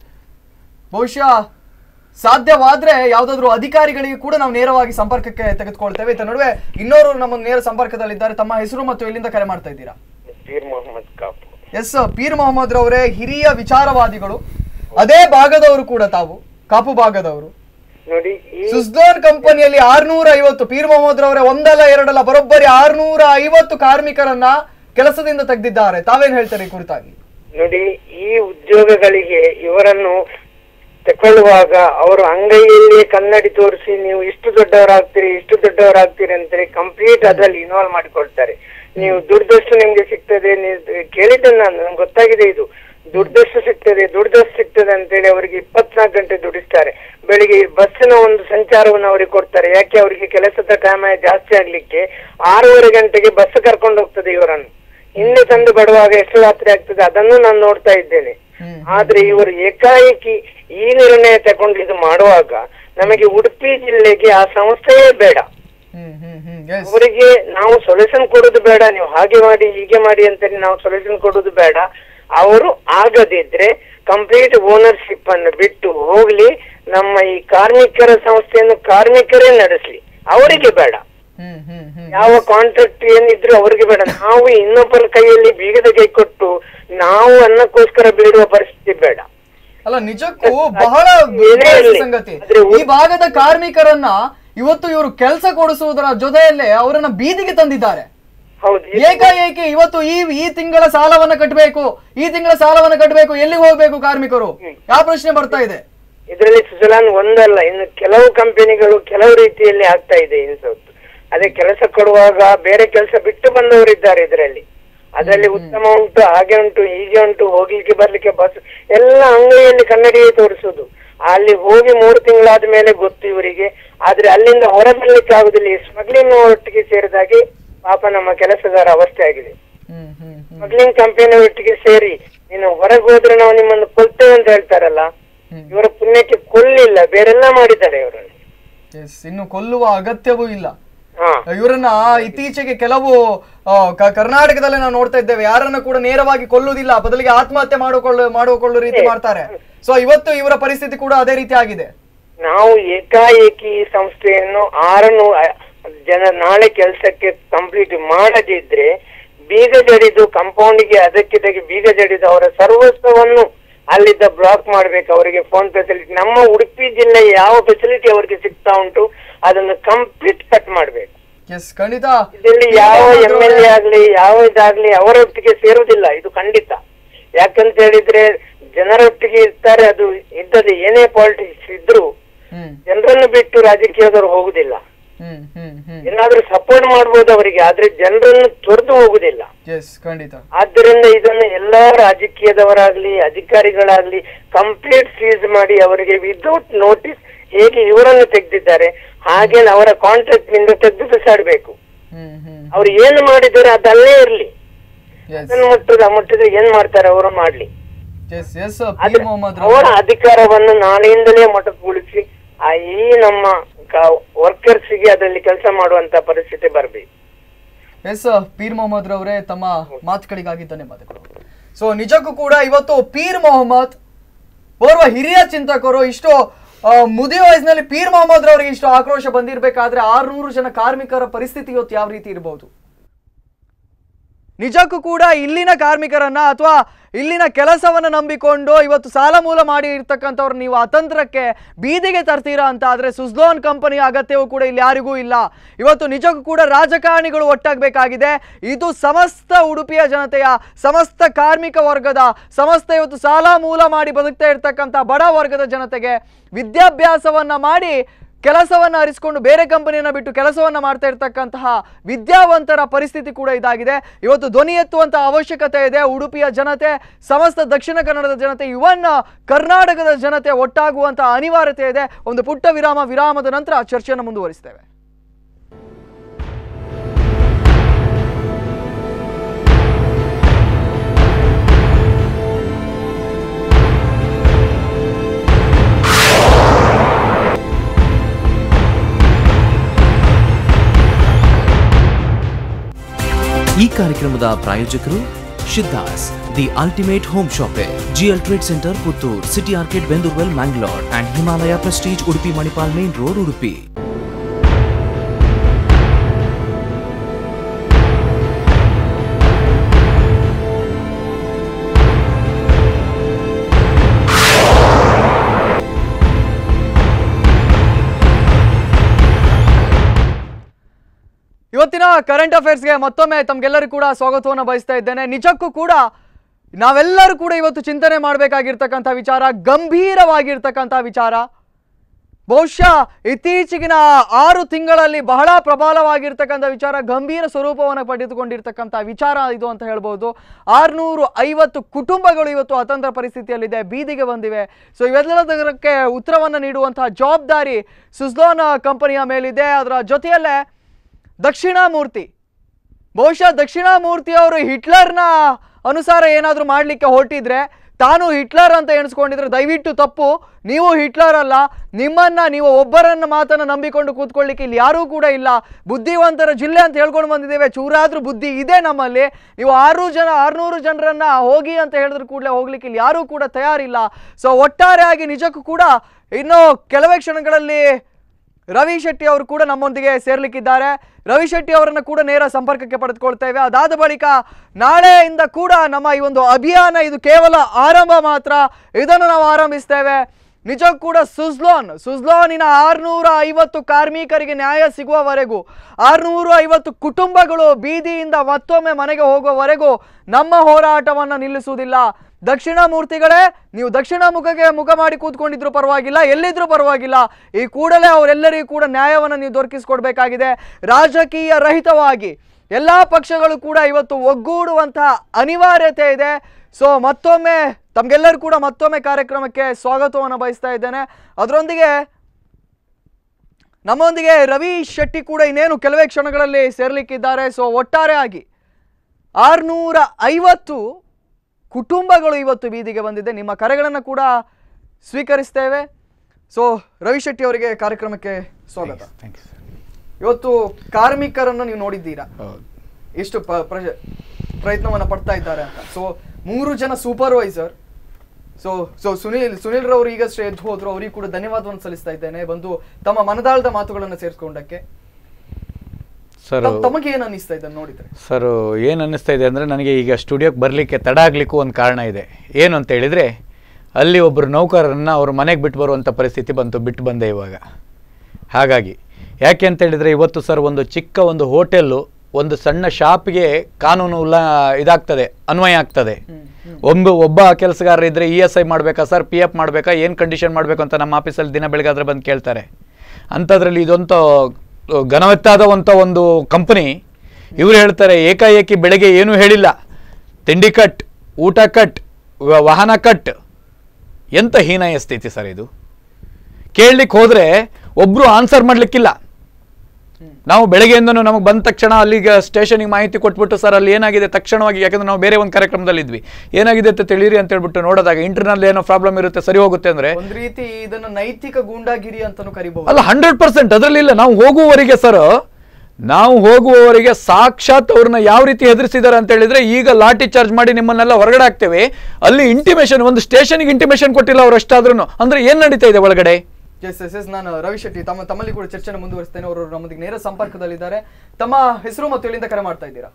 ಬಹುಶಃ ಸಾಧ್ಯವಾದ್ರೆ ಯಾವ್ದಾದ್ರು ಅಧಿಕಾರಿಗಳಿಗೆ ಕೂಡ ನಾವು ನೇರವಾಗಿ ಸಂಪರ್ಕಕ್ಕೆ ತೆಗೆದುಕೊಳ್ತೇವೆ ಇತ್ತ ನಡುವೆ ಇನ್ನೋರು ನಮ್ಮ ನೇರ ಸಂಪರ್ಕದಲ್ಲಿದ್ದಾರೆ ತಮ್ಮ ಹೆಸರು ಮತ್ತು ಎಲ್ಲಿಂದ ಕರೆ ಮಾಡ್ತಾ ಇದ್ದೀರಾ ಪೀರ್ ಮೊಹಮ್ಮದ್ ಕಾಪು ಎಸ್ ಪೀರ್ ಮೊಹಮ್ಮದ್ ರವರೇ ಹಿರಿಯ ವಿಚಾರವಾದಿಗಳು ಅದೇ ಭಾಗದವರು ಕೂಡ ತಾವು ಕಾಪು ಭಾಗದವರು ನೋಡಿ ಈ ಸುಜ್ಲೋನ್ ಕಂಪನಿಯಲ್ಲಿ ಆರ್ನೂರ ಐವತ್ತು ಪೀರ್ ಮೊಹಮ್ಮದ್ ರವರೇ ಒಂದಲ್ಲ ಎರಡಲ್ಲ ಬರೋಬ್ಬರಿ ಆರ್ನೂರ ಐವತ್ತು ಕಾರ್ಮಿಕರನ್ನ ಕೆಲಸದಿಂದ ತೆಗೆದಿದ್ದಾರೆ ತಾವೇನ್ ಹೇಳ್ತಾರೆ ಈ ಕುರಿತಾಗಿ ನೋಡಿ ಈ ಉದ್ಯೋಗಗಳಿಗೆ ಇವರನ್ನು ತಗೊಳ್ಳುವಾಗ ಅವರು ಅಂಗೈಯಲ್ಲಿ ಕನ್ನಡಿ ತೋರಿಸಿ ನೀವು ಇಷ್ಟು ದೊಡ್ಡವರಾಗ್ತೀರಿ ಇಷ್ಟು ದೊಡ್ಡವರಾಗ್ತೀರಿ ಅಂತೇಳಿ ಕಂಪ್ಲೀಟ್ ಅದರಲ್ಲಿ ಇನ್ವಾಲ್ವ್ ಮಾಡಿಕೊಳ್ತಾರೆ ನೀವು ದುಡ್ಡಷ್ಟು ನಿಮ್ಗೆ ಸಿಗ್ತದೆ ನೀವು ಕೇಳಿದ್ದೆ ನಾನು ನಂಗೆ ಗೊತ್ತಾಗಿದೆ ಇದು ದುಡ್ಡಷ್ಟು ಸಿಗ್ತದೆ ದುಡ್ಡಷ್ಟು ಸಿಗ್ತದೆ ಅಂತೇಳಿ ಅವರಿಗೆ ಇಪ್ಪತ್ನಾಲ್ಕು ಗಂಟೆ ದುಡಿಸ್ತಾರೆ ಬೆಳಿಗ್ಗೆ ಬಸ್ಸಿನ ಒಂದು ಸಂಚಾರವನ್ನು ಅವರಿಗೆ ಕೊಡ್ತಾರೆ ಯಾಕೆ ಅವರಿಗೆ ಕೆಲಸದ ಟೈಮ್ ಜಾಸ್ತಿ ಆಗ್ಲಿಕ್ಕೆ ಆರೂವರೆ ಗಂಟೆಗೆ ಬಸ್ ಕರ್ಕೊಂಡು ಹೋಗ್ತದೆ ಇವರನ್ನು ಹಿಂದೆ ತಂದು ಬರುವಾಗ ಎಷ್ಟು ರಾತ್ರಿ ಆಗ್ತದೆ ಅದನ್ನು ನಾನು ನೋಡ್ತಾ ಇದ್ದೇನೆ ಆದ್ರೆ ಇವರು ಏಕಾಏಕಿ ಈ ನಿರ್ಣಯ ತಗೊಂಡು ಇದು ಮಾಡುವಾಗ ನಮಗೆ ಉಡುಪಿ ಜಿಲ್ಲೆಗೆ ಆ ಸಂಸ್ಥೆಯೇ ಬೇಡ ಹ್ಮ್ ಹ್ಮ್ ಹ್ಮ್ ಎಸ್ ಅವರಿಗೆ ನಾವು ಸೊಲ್ಯೂಷನ್ ಕೊಡುದು ಬೇಡ ನೀವು ಹಾಗೆ ಮಾಡಿ ಹೀಗೆ ಮಾಡಿ ಅಂತ ನಾವು ಸೊಲ್ಯೂಷನ್ ಕೊಡುದು ಬೇಡ ಅವರು ಆಗದಿದ್ರೆ ಕಂಪ್ಲೀಟ್ ಓನರ್ಶಿಪ್ ಅನ್ನು ಬಿಟ್ಟು ಹೋಗ್ಲಿ ನಮ್ಮ ಈ ಕಾರ್ಮಿಕರ ಸಂಸ್ಥೆಯನ್ನು ಕಾರ್ಮಿಕರೇ ನಡೆಸ್ಲಿ ಅವರಿಗೆ ಬೇಡ ಹ್ಮ್ ಹ್ಮ್ ಹ್ಮ್ ಯಾವ ಕಾಂಟ್ರಾಕ್ಟ್ ಏನಿದ್ರು ಅವರಿಗೆ ಬೇಡ ನಾವು ಇನ್ನೊಬ್ಬರ ಕೈಯಲ್ಲಿ ಬೀಗದ ಕೈ ಕೊಟ್ಟು ನಾವು ಅನ್ನಕ್ಕೋಸ್ಕರ ಬೀಳುವ ಪರಿಸ್ಥಿತಿ ಬೇಡ ಅಲ್ಲ ನಿಜಕ್ಕೂ ಬಹಳ ಏನೇ ಬೇಸರ ಇರ್ಲಿ. ಸಂಗತಿ ಆದ್ರೆ ಈ ಭಾಗದ ಕಾರ್ಮಿಕರನ್ನ ಇವತ್ತು ಇವರು ಕೆಲಸ ಕೊಡಿಸುವುದರ ಜೊತೆಯಲ್ಲೇ ಅವರನ್ನ ಬೀದಿಗೆ ತಂದಿದ್ದಾರೆ ಹೌದು ಇದು- ಏಕಾಏಕಿ ಇವತ್ತು ಈ ಈ ತಿಂಗಳ ಸಾಲವನ್ನ ಕಟ್ಟಬೇಕು ಈ ತಿಂಗಳ ಸಾಲವನ್ನ ಕಟ್ಟಬೇಕು ಎಲ್ಲಿಗೆ ಹೋಗ್ಬೇಕು ಕಾರ್ಮಿಕರು ಯಾವ ಪ್ರಶ್ನೆ ಬರ್ತಾ ಇದೆ ಇದರಲ್ಲಿ ಸುಜಲಾನ್ ಒಂದಲ್ಲ ಇನ್ನು ಕೆಲವು ಕಂಪನಿಗಳು ಕೆಲವು ರೀತಿಯಲ್ಲಿ ಆಗ್ತಾ ಇದೆ ಇನ್ಸೊತ್ತು ಅದೇ ಕೆಲಸ ಕೊಡುವಾಗ ಬೇರೆ ಕೆಲಸ ಬಿಟ್ಟು ಬಂದವರಿದ್ದಾರೆ ಇದರಲ್ಲಿ ಅದರಲ್ಲಿ ಉತ್ತಮ ಉಂಟು ಹಾಗೆ ಉಂಟು ಹೀಗೆ ಉಂಟು ಹೋಗ್ಲಿಕ್ಕೆ ಬರ್ಲಿಕ್ಕೆ ಬಸ್ ಎಲ್ಲ ಅಂಗೈಯಲ್ಲಿ ಕನ್ನಡಿಯೇ ತೋರಿಸುದು ಅಲ್ಲಿ ಹೋಗಿ ಮೂರು ತಿಂಗಳಾದ ಮೇಲೆ ಗೊತ್ತು ಇವರಿಗೆ ಆದ್ರೆ ಅಲ್ಲಿಂದ ಹೊರಬರ್ಲಿಕ್ಕೆ ಆಗುದಿಲ್ಲ ಈ ಸ್ಮಗ್ಲಿಂಗ್ ಒಟ್ಟಿಗೆ ಸೇರಿದಾಗೆ ಪಾಪ ನಮ್ಮ ಕೆಲಸಗಾರ ಅವಸ್ಥೆ ಆಗಿದೆ ಹ್ಮ್ ಹ್ಮ್ ಹ್ಮ್ ಸ್ಮಗ್ಲಿಂಗ್ ಕಂಪನಿ ಒಟ್ಟಿಗೆ ಸೇರಿ ನೀನು ಹೊರಗೆ ಹೋದ್ರೆ ನಾವು ನಿಮ್ಮನ್ನು ಕೊಲ್ತೇವೆ ಅಂತ ಹೇಳ್ತಾರಲ್ಲ ಇವರ ಪುಣ್ಯಕ್ಕೆ ಕೊಲ್ಲಿಲ್ಲ ಬೇರೆಲ್ಲ ಮಾಡಿದ್ದಾರೆ ಇವರನ್ನು ಎಸ್ ಇನ್ನು ಕೊಲ್ಲುವ ಅಗತ್ಯವೂ ಇಲ್ಲ ಹಾ ಇವರನ್ನ ಇತ್ತೀಚೆಗೆ ಕೆಲವು ಆ, ಕ- ಕರ್ನಾಟಕದಲ್ಲಿ ನಾವು ನೋಡ್ತಾ ಇದ್ದೇವೆ ಯಾರನ್ನ ಕೂಡ ನೇರವಾಗಿ ಕೊಲ್ಲುವುದಿಲ್ಲ ಬದಲಿಗೆ ಆತ್ಮಹತ್ಯೆ ಮಾಡಿಕೊಳ್ಳು ಮಾಡಿಕೊಳ್ಳೋ ರೀತಿ ಮಾಡ್ತಾರೆ ಸೊ ಇವತ್ತು ಇವರ ಪರಿಸ್ಥಿತಿ ಕೂಡ ಅದೇ ರೀತಿ ಆಗಿದೆ ನಾವು ಏಕಾಏಕಿ ಈ ಸಂಸ್ಥೆಯನ್ನು ಆರನ್ನು ಅ- ಜನ ನಾಳೆ ಕೆಲಸಕ್ಕೆ ಕಂಪ್ಲೀಟ್ ಮಾಡದಿದ್ರೆ ಬೀಗ ಜಡಿದು ಕಂಪೌಂಡ್ಗೆ ಅದಕ್ಕಿದ್ದಾಗೆ ಬೀಗ ಜಡಿದು ಅವರ ಸರ್ವಸ್ವವನ್ನು ಅಲ್ಲಿದ್ದ ಬ್ಲಾಕ್ ಮಾಡ್ಬೇಕು ಅವರಿಗೆ ಫೋನ್ ಫೆಸಿಲಿಟಿ ನಮ್ಮ ಉಡುಪಿ ಜಿಲ್ಲೆ ಯಾವ ಫೆಸಿಲಿಟಿ ಅವರಿಗೆ ಸಿಗ್ತಾ ಉಂಟು ಅದನ್ನು ಕಂಪ್ಲೀಟ್ ಕಟ್ ಮಾಡ್ಬೇಕು ಎಸ್ ಖಂಡಿತ ಇದರಲ್ಲಿ ಯಾವ ಎಂ ಎಲ್ ಎ ಆಗ್ಲಿ ಯಾವ ಇದಾಗ್ಲಿ ಅವರೊಟ್ಟಿಗೆ ಸೇರುವುದಿಲ್ಲ ಇದು ಖಂಡಿತ ಯಾಕಂತ ಹೇಳಿದ್ರೆ ಜನರೊಟ್ಟಿಗೆ ಇರ್ತಾರೆ ಅದು ಇದ್ದದ್ದು ಏನೇ ಪಾಲಿಟಿಕ್ಸ್ ಇದ್ರು ಹ್ಮ್ ಜನರನ್ನು ಬಿಟ್ಟು ರಾಜಕೀಯದವರು ಹೋಗುದಿಲ್ಲ ಹ್ಮ್ ಹ್ಮ್ ಹ್ಮ್ ಏನಾದ್ರೂ ಸಪೋರ್ಟ್ ಮಾಡ್ಬೋದು ಅವರಿಗೆ ಆದ್ರೆ ಜನರನ್ನು ತೊರೆದು ಹೋಗುದಿಲ್ಲ ಎಸ್ ಖಂಡಿತ ಆದ್ದರಿಂದ ಇದನ್ನು ಎಲ್ಲಾ ರಾಜಕೀಯದವರಾಗ್ಲಿ ಅಧಿಕಾರಿಗಳಾಗ್ಲಿ ಕಂಪ್ಲೀಟ್ ಸೀಸ್ ಮಾಡಿ ಅವರಿಗೆ ವಿದೌಟ್ ನೋಟಿಸ್ ಹೇಗೆ ಇವರನ್ನು ತೆಗೆದಿದ್ದಾರೆ ಹಾಗೆ ಅವರ ಕಾಂಟ್ರಾಕ್ಟ್ ನಿಂದ ತೆಗೆದು ಬಿಸಾಡ್ಬೇಕು ಹ್ಮ್ ಹ್ಮ್ ಅವ್ರು ಏನು ಮಾಡಿದ್ದಾರೆ ಅದಲ್ಲೇ ಇರ್ಲಿ Yes. ಅದನ್ನು ಮುಟ್ಟದ ಮುಟ್ಟಿದ್ರೆ ಏನ್ ಮಾಡ್ತಾರೆ ಅವರು ಮಾಡ್ಲಿ ಎಸ್ ಎಸ್ ಆದ್ರೆ ಪೀರ್ ಮೊಹಮ್ಮದ್ ಅವರ ರವರೇ ಅಧಿಕಾರವನ್ನು ನಾಳೆಯಿಂದಲೇ ಮೊಟಕುಗೊಳಿಸಿ ಆ ಈ ನಮ್ಮ ವರ್ಕರ್ಸ್ ಗೆ ಅದರಲ್ಲಿ ಕೆಲಸ ಮಾಡುವಂತ ಪರಿಸ್ಥಿತಿ ಬರ್ಬೇಕು ಎಸ್ ಪೀರ್ ಮೊಹಮ್ಮದ್ ರವರೇ ತಮ್ಮ ಮಾತುಗಳಿಗಾಗಿ ಧನ್ಯವಾದಗಳು ಸೊ ನಿಜಕ್ಕೂ ಕೂಡ ಇವತ್ತು ಪೀರ್ ಮೊಹಮ್ಮದ್ ಓರ್ವ ಹಿರಿಯ ಚಿಂತಕರು ಇಷ್ಟು ಆ, ಮುದಿ ವಯಸ್ಸಿನಲ್ಲಿ ಪೀರ್ ಮೊಹಮ್ಮದ್ ರವರಿಗೆ ಇಷ್ಟು ಆಕ್ರೋಶ ಬಂದಿರಬೇಕಾದ್ರೆ ಆರ್ನೂರು ಜನ ಕಾರ್ಮಿಕರ ಪರಿಸ್ಥಿತಿ ಇವತ್ತು ಯಾವ ರೀತಿ ಇರಬಹುದು ನಿಜಕ್ಕೂ ಕೂಡ ಇಲ್ಲಿನ ಕಾರ್ಮಿಕರನ್ನ ಅಥವಾ ಇಲ್ಲಿನ ಕೆಲಸವನ್ನ ನಂಬಿಕೊಂಡು ಇವತ್ತು ಸಾಲ ಮೂಲ ಮಾಡಿ ಇರ್ತಕ್ಕಂಥವ್ರು ನೀವು ಅತಂತ್ರಕ್ಕೆ ಬೀದಿಗೆ ತರ್ತೀರಾ ಅಂತ ಆದ್ರೆ ಸುಜ್ಲೋನ್ ಕಂಪನಿಯ ಅಗತ್ಯವೂ ಕೂಡ ಇಲ್ಲಿ ಯಾರಿಗೂ ಇಲ್ಲ ಇವತ್ತು ನಿಜಕ್ಕೂ ಕೂಡ ರಾಜಕಾರಣಿಗಳು ಒಟ್ಟಾಗಬೇಕಾಗಿದೆ ಇದು ಸಮಸ್ತ ಉಡುಪಿಯ ಜನತೆಯ ಸಮಸ್ತ ಕಾರ್ಮಿಕ ವರ್ಗದ ಸಮಸ್ತ ಇವತ್ತು ಸಾಲ ಮೂಲ ಮಾಡಿ ಬದುಕ್ತಾ ಇರ್ತಕ್ಕಂಥ ಬಡ ವರ್ಗದ ಜನತೆಗೆ ವಿದ್ಯಾಭ್ಯಾಸವನ್ನ ಮಾಡಿ ಕೆಲಸವನ್ನ ಅರಿಸ್ಕೊಂಡು ಬೇರೆ ಕಂಪನಿಯನ್ನ ಬಿಟ್ಟು ಕೆಲಸವನ್ನ ಮಾಡ್ತಾ ಇರ್ತಕ್ಕಂತಹ ವಿದ್ಯಾವಂತರ ಪರಿಸ್ಥಿತಿ ಕೂಡ ಇದಾಗಿದೆ ಇವತ್ತು ಧ್ವನಿ ಎತ್ತುವಂತಹ ಅವಶ್ಯಕತೆ ಇದೆ ಉಡುಪಿಯ ಜನತೆ ಸಮಸ್ತ ದಕ್ಷಿಣ ಕನ್ನಡದ ಜನತೆ ಇವನ್ ಕರ್ನಾಟಕದ ಜನತೆ ಒಟ್ಟಾಗುವಂತಹ ಅನಿವಾರ್ಯತೆ ಇದೆ ಒಂದು ಪುಟ್ಟ ವಿರಾಮ ವಿರಾಮದ ನಂತರ ಚರ್ಚೆಯನ್ನು ಮುಂದುವರಿಸ್ತೇವೆ ಈ ಕಾರ್ಯಕ್ರಮದ ಪ್ರಾಯೋಜಕರು ಶಿದ್ದಾಸ್ the ultimate home shoppe GL trade centre Puttur city ಆರ್ಕೆಟ್ ಬೆಂದೂರ್ವೆಲ್ Mangalore and Himalaya prestige Udupi Manipal main road Udupi ಇವತ್ತಿನ ಕರೆಂಟ್ ಅಫೇರ್ಸ್ಗೆ ಮತ್ತೊಮ್ಮೆ ತಮ್ಗೆಲ್ಲರಿಗೂ ಕೂಡ ಸ್ವಾಗತವನ್ನು ಬಯಸ್ತಾ ಇದ್ದೇನೆ ನಿಜಕ್ಕೂ ಕೂಡ ನಾವೆಲ್ಲರೂ ಕೂಡ ಇವತ್ತು ಚಿಂತನೆ ಮಾಡಬೇಕಾಗಿರ್ತಕ್ಕಂಥ ವಿಚಾರ ಗಂಭೀರವಾಗಿರ್ತಕ್ಕಂಥ ವಿಚಾರ ಬಹುಶಃ ಇತ್ತೀಚೆಗಿನ ಆರು ತಿಂಗಳಲ್ಲಿ ಬಹಳ ಪ್ರಬಲವಾಗಿರ್ತಕ್ಕಂಥ ವಿಚಾರ ಗಂಭೀರ ಸ್ವರೂಪವನ್ನು ಪಡೆದುಕೊಂಡಿರ್ತಕ್ಕಂಥ ವಿಚಾರ ಇದು ಅಂತ ಹೇಳ್ಬೋದು ಆರುನೂರು ಐವತ್ತು ಕುಟುಂಬಗಳು ಇವತ್ತು ಅತಂತ್ರ ಪರಿಸ್ಥಿತಿಯಲ್ಲಿದೆ ಬೀದಿಗೆ ಬಂದಿವೆ ಸೊ ಇವೆಲ್ಲದಕ್ಕೆ ಉತ್ತರವನ್ನು ನೀಡುವಂತಹ ಜವಾಬ್ದಾರಿ ಸುಜ್ಲೋನ್ ಕಂಪನಿಯ ಮೇಲಿದೆ ಅದರ ಜೊತೆಯಲ್ಲೇ ದಕ್ಷಿಣಾಮೂರ್ತಿ ಬಹುಶಃ ದಕ್ಷಿಣಾಮೂರ್ತಿ ಅವರು ಹಿಟ್ಲರ್ನ ಅನುಸಾರ ಏನಾದರೂ ಮಾಡಲಿಕ್ಕೆ ಹೊರಟಿದ್ರೆ ತಾನು ಹಿಟ್ಲರ್ ಅಂತ ಎಣಿಸ್ಕೊಂಡಿದ್ರೆ ದಯವಿಟ್ಟು ತಪ್ಪು ನೀವು ಹಿಟ್ಲರ್ ಅಲ್ಲ ನಿಮ್ಮನ್ನ ನೀವು ಒಬ್ಬರನ್ನ ಮಾತನ್ನ ನಂಬಿಕೊಂಡು ಕೂತ್ಕೊಳ್ಳಿಕ್ಕೆ ಇಲ್ಲಿ ಯಾರೂ ಕೂಡ ಇಲ್ಲ ಬುದ್ಧಿವಂತರ ಜಿಲ್ಲೆ ಅಂತ ಹೇಳ್ಕೊಂಡು ಬಂದಿದ್ದೇವೆ ಚೂರಾದ್ರೂ ಬುದ್ಧಿ ಇದೆ ನಮ್ಮಲ್ಲಿ ನೀವು ಆರು ಜನ ಆರುನೂರು ಜನರನ್ನ ಹೋಗಿ ಅಂತ ಹೇಳಿದ್ರು ಕೂಡಲೇ ಹೋಗ್ಲಿಕ್ಕೆ ಇಲ್ಲಿ ಯಾರೂ ಕೂಡ ತಯಾರಿಲ್ಲ ಸೊ ಒಟ್ಟಾರೆಯಾಗಿ ನಿಜಕ್ಕೂ ಕೂಡ ಇನ್ನು ಕೆಲವೇ ಕ್ಷಣಗಳಲ್ಲಿ ರವಿ ಶೆಟ್ಟಿ ಅವರು ಕೂಡ ನಮ್ಮೊಂದಿಗೆ ಸೇರ್ಲಿಕ್ಕಿದ್ದಾರೆ ರವಿ ಶೆಟ್ಟಿ ಅವರನ್ನ ಕೂಡ ನೇರ ಸಂಪರ್ಕಕ್ಕೆ ಪಡೆದುಕೊಳ್ತೇವೆ ಅದಾದ ಬಳಿಕ ನಾಳೆಯಿಂದ ಕೂಡ ನಮ್ಮ ಈ ಒಂದು ಅಭಿಯಾನ ಇದು ಕೇವಲ ಆರಂಭ ಮಾತ್ರ ಇದನ್ನು ನಾವು ಆರಂಭಿಸ್ತೇವೆ ನಿಜಕ್ಕೂ ಕೂಡ ಸುಜ್ಲೋನ್ ಸುಜ್ಲೋನಿನ ಆರ್ನೂರ ಐವತ್ತು ಕಾರ್ಮಿಕರಿಗೆ ನ್ಯಾಯ ಸಿಗುವವರೆಗೂ ಆರ್ನೂರ ಐವತ್ತು ಕುಟುಂಬಗಳು ಬೀದಿಯಿಂದ ಮತ್ತೊಮ್ಮೆ ಮನೆಗೆ ಹೋಗುವವರೆಗೂ ನಮ್ಮ ಹೋರಾಟವನ್ನು ನಿಲ್ಲಿಸುವುದಿಲ್ಲ ದಕ್ಷಿಣ ಮೂರ್ತಿಗಳೇ ನೀವು ದಕ್ಷಿಣ ಮುಖಕ್ಕೆ ಮುಖ ಮಾಡಿ ಕೂತ್ಕೊಂಡಿದ್ರು ಪರವಾಗಿಲ್ಲ ಎಲ್ಲಿದ್ರೂ ಪರವಾಗಿಲ್ಲ ಈ ಕೂಡಲೇ ಅವರೆಲ್ಲರಿಗೂ ಕೂಡ ನ್ಯಾಯವನ್ನು ನೀವು ದೊರಕಿಸಿಕೊಡ್ಬೇಕಾಗಿದೆ ರಾಜಕೀಯ ರಹಿತವಾಗಿ ಎಲ್ಲ ಪಕ್ಷಗಳು ಕೂಡ ಇವತ್ತು ಒಗ್ಗೂಡುವಂತಹ ಅನಿವಾರ್ಯತೆ ಇದೆ ಸೊ ಮತ್ತೊಮ್ಮೆ ತಮಗೆಲ್ಲರೂ ಕೂಡ ಮತ್ತೊಮ್ಮೆ ಕಾರ್ಯಕ್ರಮಕ್ಕೆ ಸ್ವಾಗತವನ್ನು ಬಯಸ್ತಾ ಇದ್ದೇನೆ ಅದರೊಂದಿಗೆ ನಮ್ಮೊಂದಿಗೆ ರವಿ ಶೆಟ್ಟಿ ಕೂಡ ಇನ್ನೇನು ಕೆಲವೇ ಕ್ಷಣಗಳಲ್ಲಿ ಸೇರ್ಲಿಕ್ಕಿದ್ದಾರೆ ಸೊ ಒಟ್ಟಾರೆಯಾಗಿ ಆರ್ನೂರ ಐವತ್ತು ಕುಟುಂಬಗಳು ಇವತ್ತು ಬೀದಿಗೆ ಬಂದಿದೆ ನಿಮ್ಮ ಕರೆಗಳನ್ನು ಕೂಡ ಸ್ವೀಕರಿಸ್ತೇವೆ ಸೊ ರವಿ ಶೆಟ್ಟಿ ಅವರಿಗೆ ಕಾರ್ಯಕ್ರಮಕ್ಕೆ ಸ್ವಾಗತ ಥ್ಯಾಂಕ್ ಯು ಸರ್ ಇವತ್ತು ಕಾರ್ಮಿಕರನ್ನು ನೀವು ನೋಡಿದ್ದೀರಾ ಹೌದು ಎಷ್ಟು ಪ- ಪ್ರಜ- ಪ್ರಯತ್ನವನ್ನ ಪಡ್ತಾ ಇದ್ದಾರೆ ಅಂತ ಸೊ ಮೂರು ಜನ supervisor so so Sunil Sunil ರವರು ಈಗಷ್ಟೇ ಎದ್ದು ಹೋದ್ರು ಅವರಿಗೆ ಕೂಡ ಧನ್ಯವಾದವನ್ನು ಸಲ್ಲಿಸ್ತಾ ಇದ್ದೇನೆ ಬಂದು ತಮ್ಮ ಮನದಾಳದ ಮಾತುಗಳನ್ನು ಸೇರಿಸ್ಕೊಂಡಕ್ಕೆ ಸರ್ ತಮ್- ತಮಗೆ ಏನ್ ಅನ್ನಿಸ್ತಾ ಇದನ್ನು ನೋಡಿದ್ರೆ ಸರ್ ಏನು ಅನ್ನಿಸ್ತಾ ಇದೆ ಅಂದರೆ ನನಗೆ ಈಗ ಸ್ಟುಡಿಯೋಕ್ಕೆ ಬರಲಿಕ್ಕೆ ತಡ ಆಗಲಿಕ್ಕೂ ಒಂದು ಕಾರಣ ಇದೆ ಏನು ಅಂತ ಹೇಳಿದರೆ ಅಲ್ಲಿ ಒಬ್ಬರು ನೌಕರರನ್ನು ಅವ್ರ ಮನೆಗೆ ಬಿಟ್ಟು ಬರುವಂಥ ಪರಿಸ್ಥಿತಿ ಬಂತು ಬಿಟ್ಟು ಬಂದೆ ಇವಾಗ ಹಾಗಾಗಿ ಯಾಕೆ ಅಂತ ಹೇಳಿದರೆ ಇವತ್ತು ಸರ್ ಒಂದು ಚಿಕ್ಕ ಒಂದು ಹೋಟೆಲ್ಲು ಒಂದು ಸಣ್ಣ ಶಾಪ್ಗೆ ಕಾನೂನು ಉಲ್ಲ ಇದಾಗ್ತದೆ ಅನ್ವಯ ಆಗ್ತದೆ ಒಂದು ಒಬ್ಬ ಕೆಲಸಗಾರ ಇದ್ದರೆ ಇ ಎಸ್ ಐ ಮಾಡಬೇಕಾ ಸರ್ ಪಿ ಎಫ್ ಮಾಡಬೇಕಾ ಏನು ಕಂಡೀಷನ್ ಮಾಡಬೇಕು ಅಂತ ನಮ್ಮ ಆಫೀಸಲ್ಲಿ ದಿನ ಬೆಳಗಾದ್ರೆ ಬಂದು ಕೇಳ್ತಾರೆ ಅಂಥದ್ರಲ್ಲಿ ಇದೊಂದು ಘನವತ್ತಾದವಂಥ ಒಂದು ಕಂಪನಿ ಇವರು ಹೇಳ್ತಾರೆ ಏಕಾಏಕಿ ಬೆಳಗ್ಗೆ ಏನೂ ಹೇಳಿಲ್ಲ ತಿಂಡಿ ಕಟ್ ಊಟ ಕಟ್ ವ- ವಾಹನ ಕಟ್ ಎಂಥ ಹೀನಾಯ ಸ್ಥಿತಿ ಸರ್ ಇದು ಕೇಳಲಿಕ್ಕೆ ಹೋದರೆ ಒಬ್ಬರು ಆನ್ಸರ್ ಮಾಡಲಿಕ್ಕಿಲ್ಲ ನಾವು ಬೆಳಗ್ಗೆಯಿಂದನೂ ನಮಗೆ ಬಂದ ತಕ್ಷಣ ಅಲ್ಲಿಗೆ ಸ್ಟೇಷನಿಗೆ ಮಾಹಿತಿ ಕೊಟ್ಬಿಟ್ಟು ಸರ್ ಅಲ್ಲಿ ಏನಾಗಿದೆ ತಕ್ಷಣವಾಗಿ ಯಾಕಂದ್ರೆ ನಾವು ಬೇರೆ ಒಂದು ಕಾರ್ಯಕ್ರಮದಲ್ಲಿ ಇದ್ವಿ ಏನಾಗಿದೆ ಅಂತ ತಿಳಿರಿ ಅಂತ ಹೇಳ್ಬಿಟ್ಟು ನೋಡಿದಾಗ ಇಂಟರ್ನಲ್ ಏನೋ ಪ್ರಾಬ್ಲಮ್ ಇರುತ್ತೆ ಸರಿ ಹೋಗುತ್ತೆ ಅಂದ್ರೆ ಒಂದ್ ರೀತಿ ಇದನ್ನ ನೈತಿಕ ಗೂಂಡಾಗಿರಿ ಅಂತಾನು ಕರಿಬಹುದು ಅಲ್ಲ ಹಂಡ್ರೆಡ್ ಪರ್ಸೆಂಟ್ ಅದರಲ್ಲಿ ಇಲ್ಲ ನಾವು ಹೋಗುವವರೆಗೆ ಸರ್ ನಾವು ಹೋಗುವವರೆಗೆ ಸಾಕ್ಷಾತ್ ಅವ್ರನ್ನ ಯಾವ ರೀತಿ ಹೆದರಿಸಿದ್ದಾರೆ ಅಂತ ಹೇಳಿದ್ರೆ ಈಗ ಲಾಠಿ ಚಾರ್ಜ್ ಮಾಡಿ ನಿಮ್ಮನ್ನೆಲ್ಲ ಹೊರಗಡೆ ಹಾಕ್ತೇವೆ ಅಲ್ಲಿ ಇಂಟಿಮೇಷನ್ ಒಂದು ಸ್ಟೇಷನ್ಗೆ ಇಂಟಿಮೇಷನ್ ಕೊಟ್ಟಿಲ್ಲ ಅವ್ರು ಅಷ್ಟಾದ್ರೂ ಅಂದ್ರೆ ಏನ್ ನಡೀತಾ ಇದೆ ಒಳಗಡೆ ಎಸ್ ಎಸ್ ಎಸ್ ನಾನು ರವಿ ಶೆಟ್ಟಿ ತಮ್ಮ ತಮ್ಮಲ್ಲಿ ಕೂಡ ಚರ್ಚೆನ ಮುಂದುವರಿಸ್ತೇನೆ ಅವರು ನಮ್ಮೊಂದಿಗೆ ನೇರ ಸಂಪರ್ಕದಲ್ಲಿದ್ದಾರೆ ತಮ್ಮ ಹೆಸರು ಮತ್ತು ಎಲ್ಲಿಂದ ಕರೆ ಮಾಡ್ತಾ ಇದ್ದೀರಾ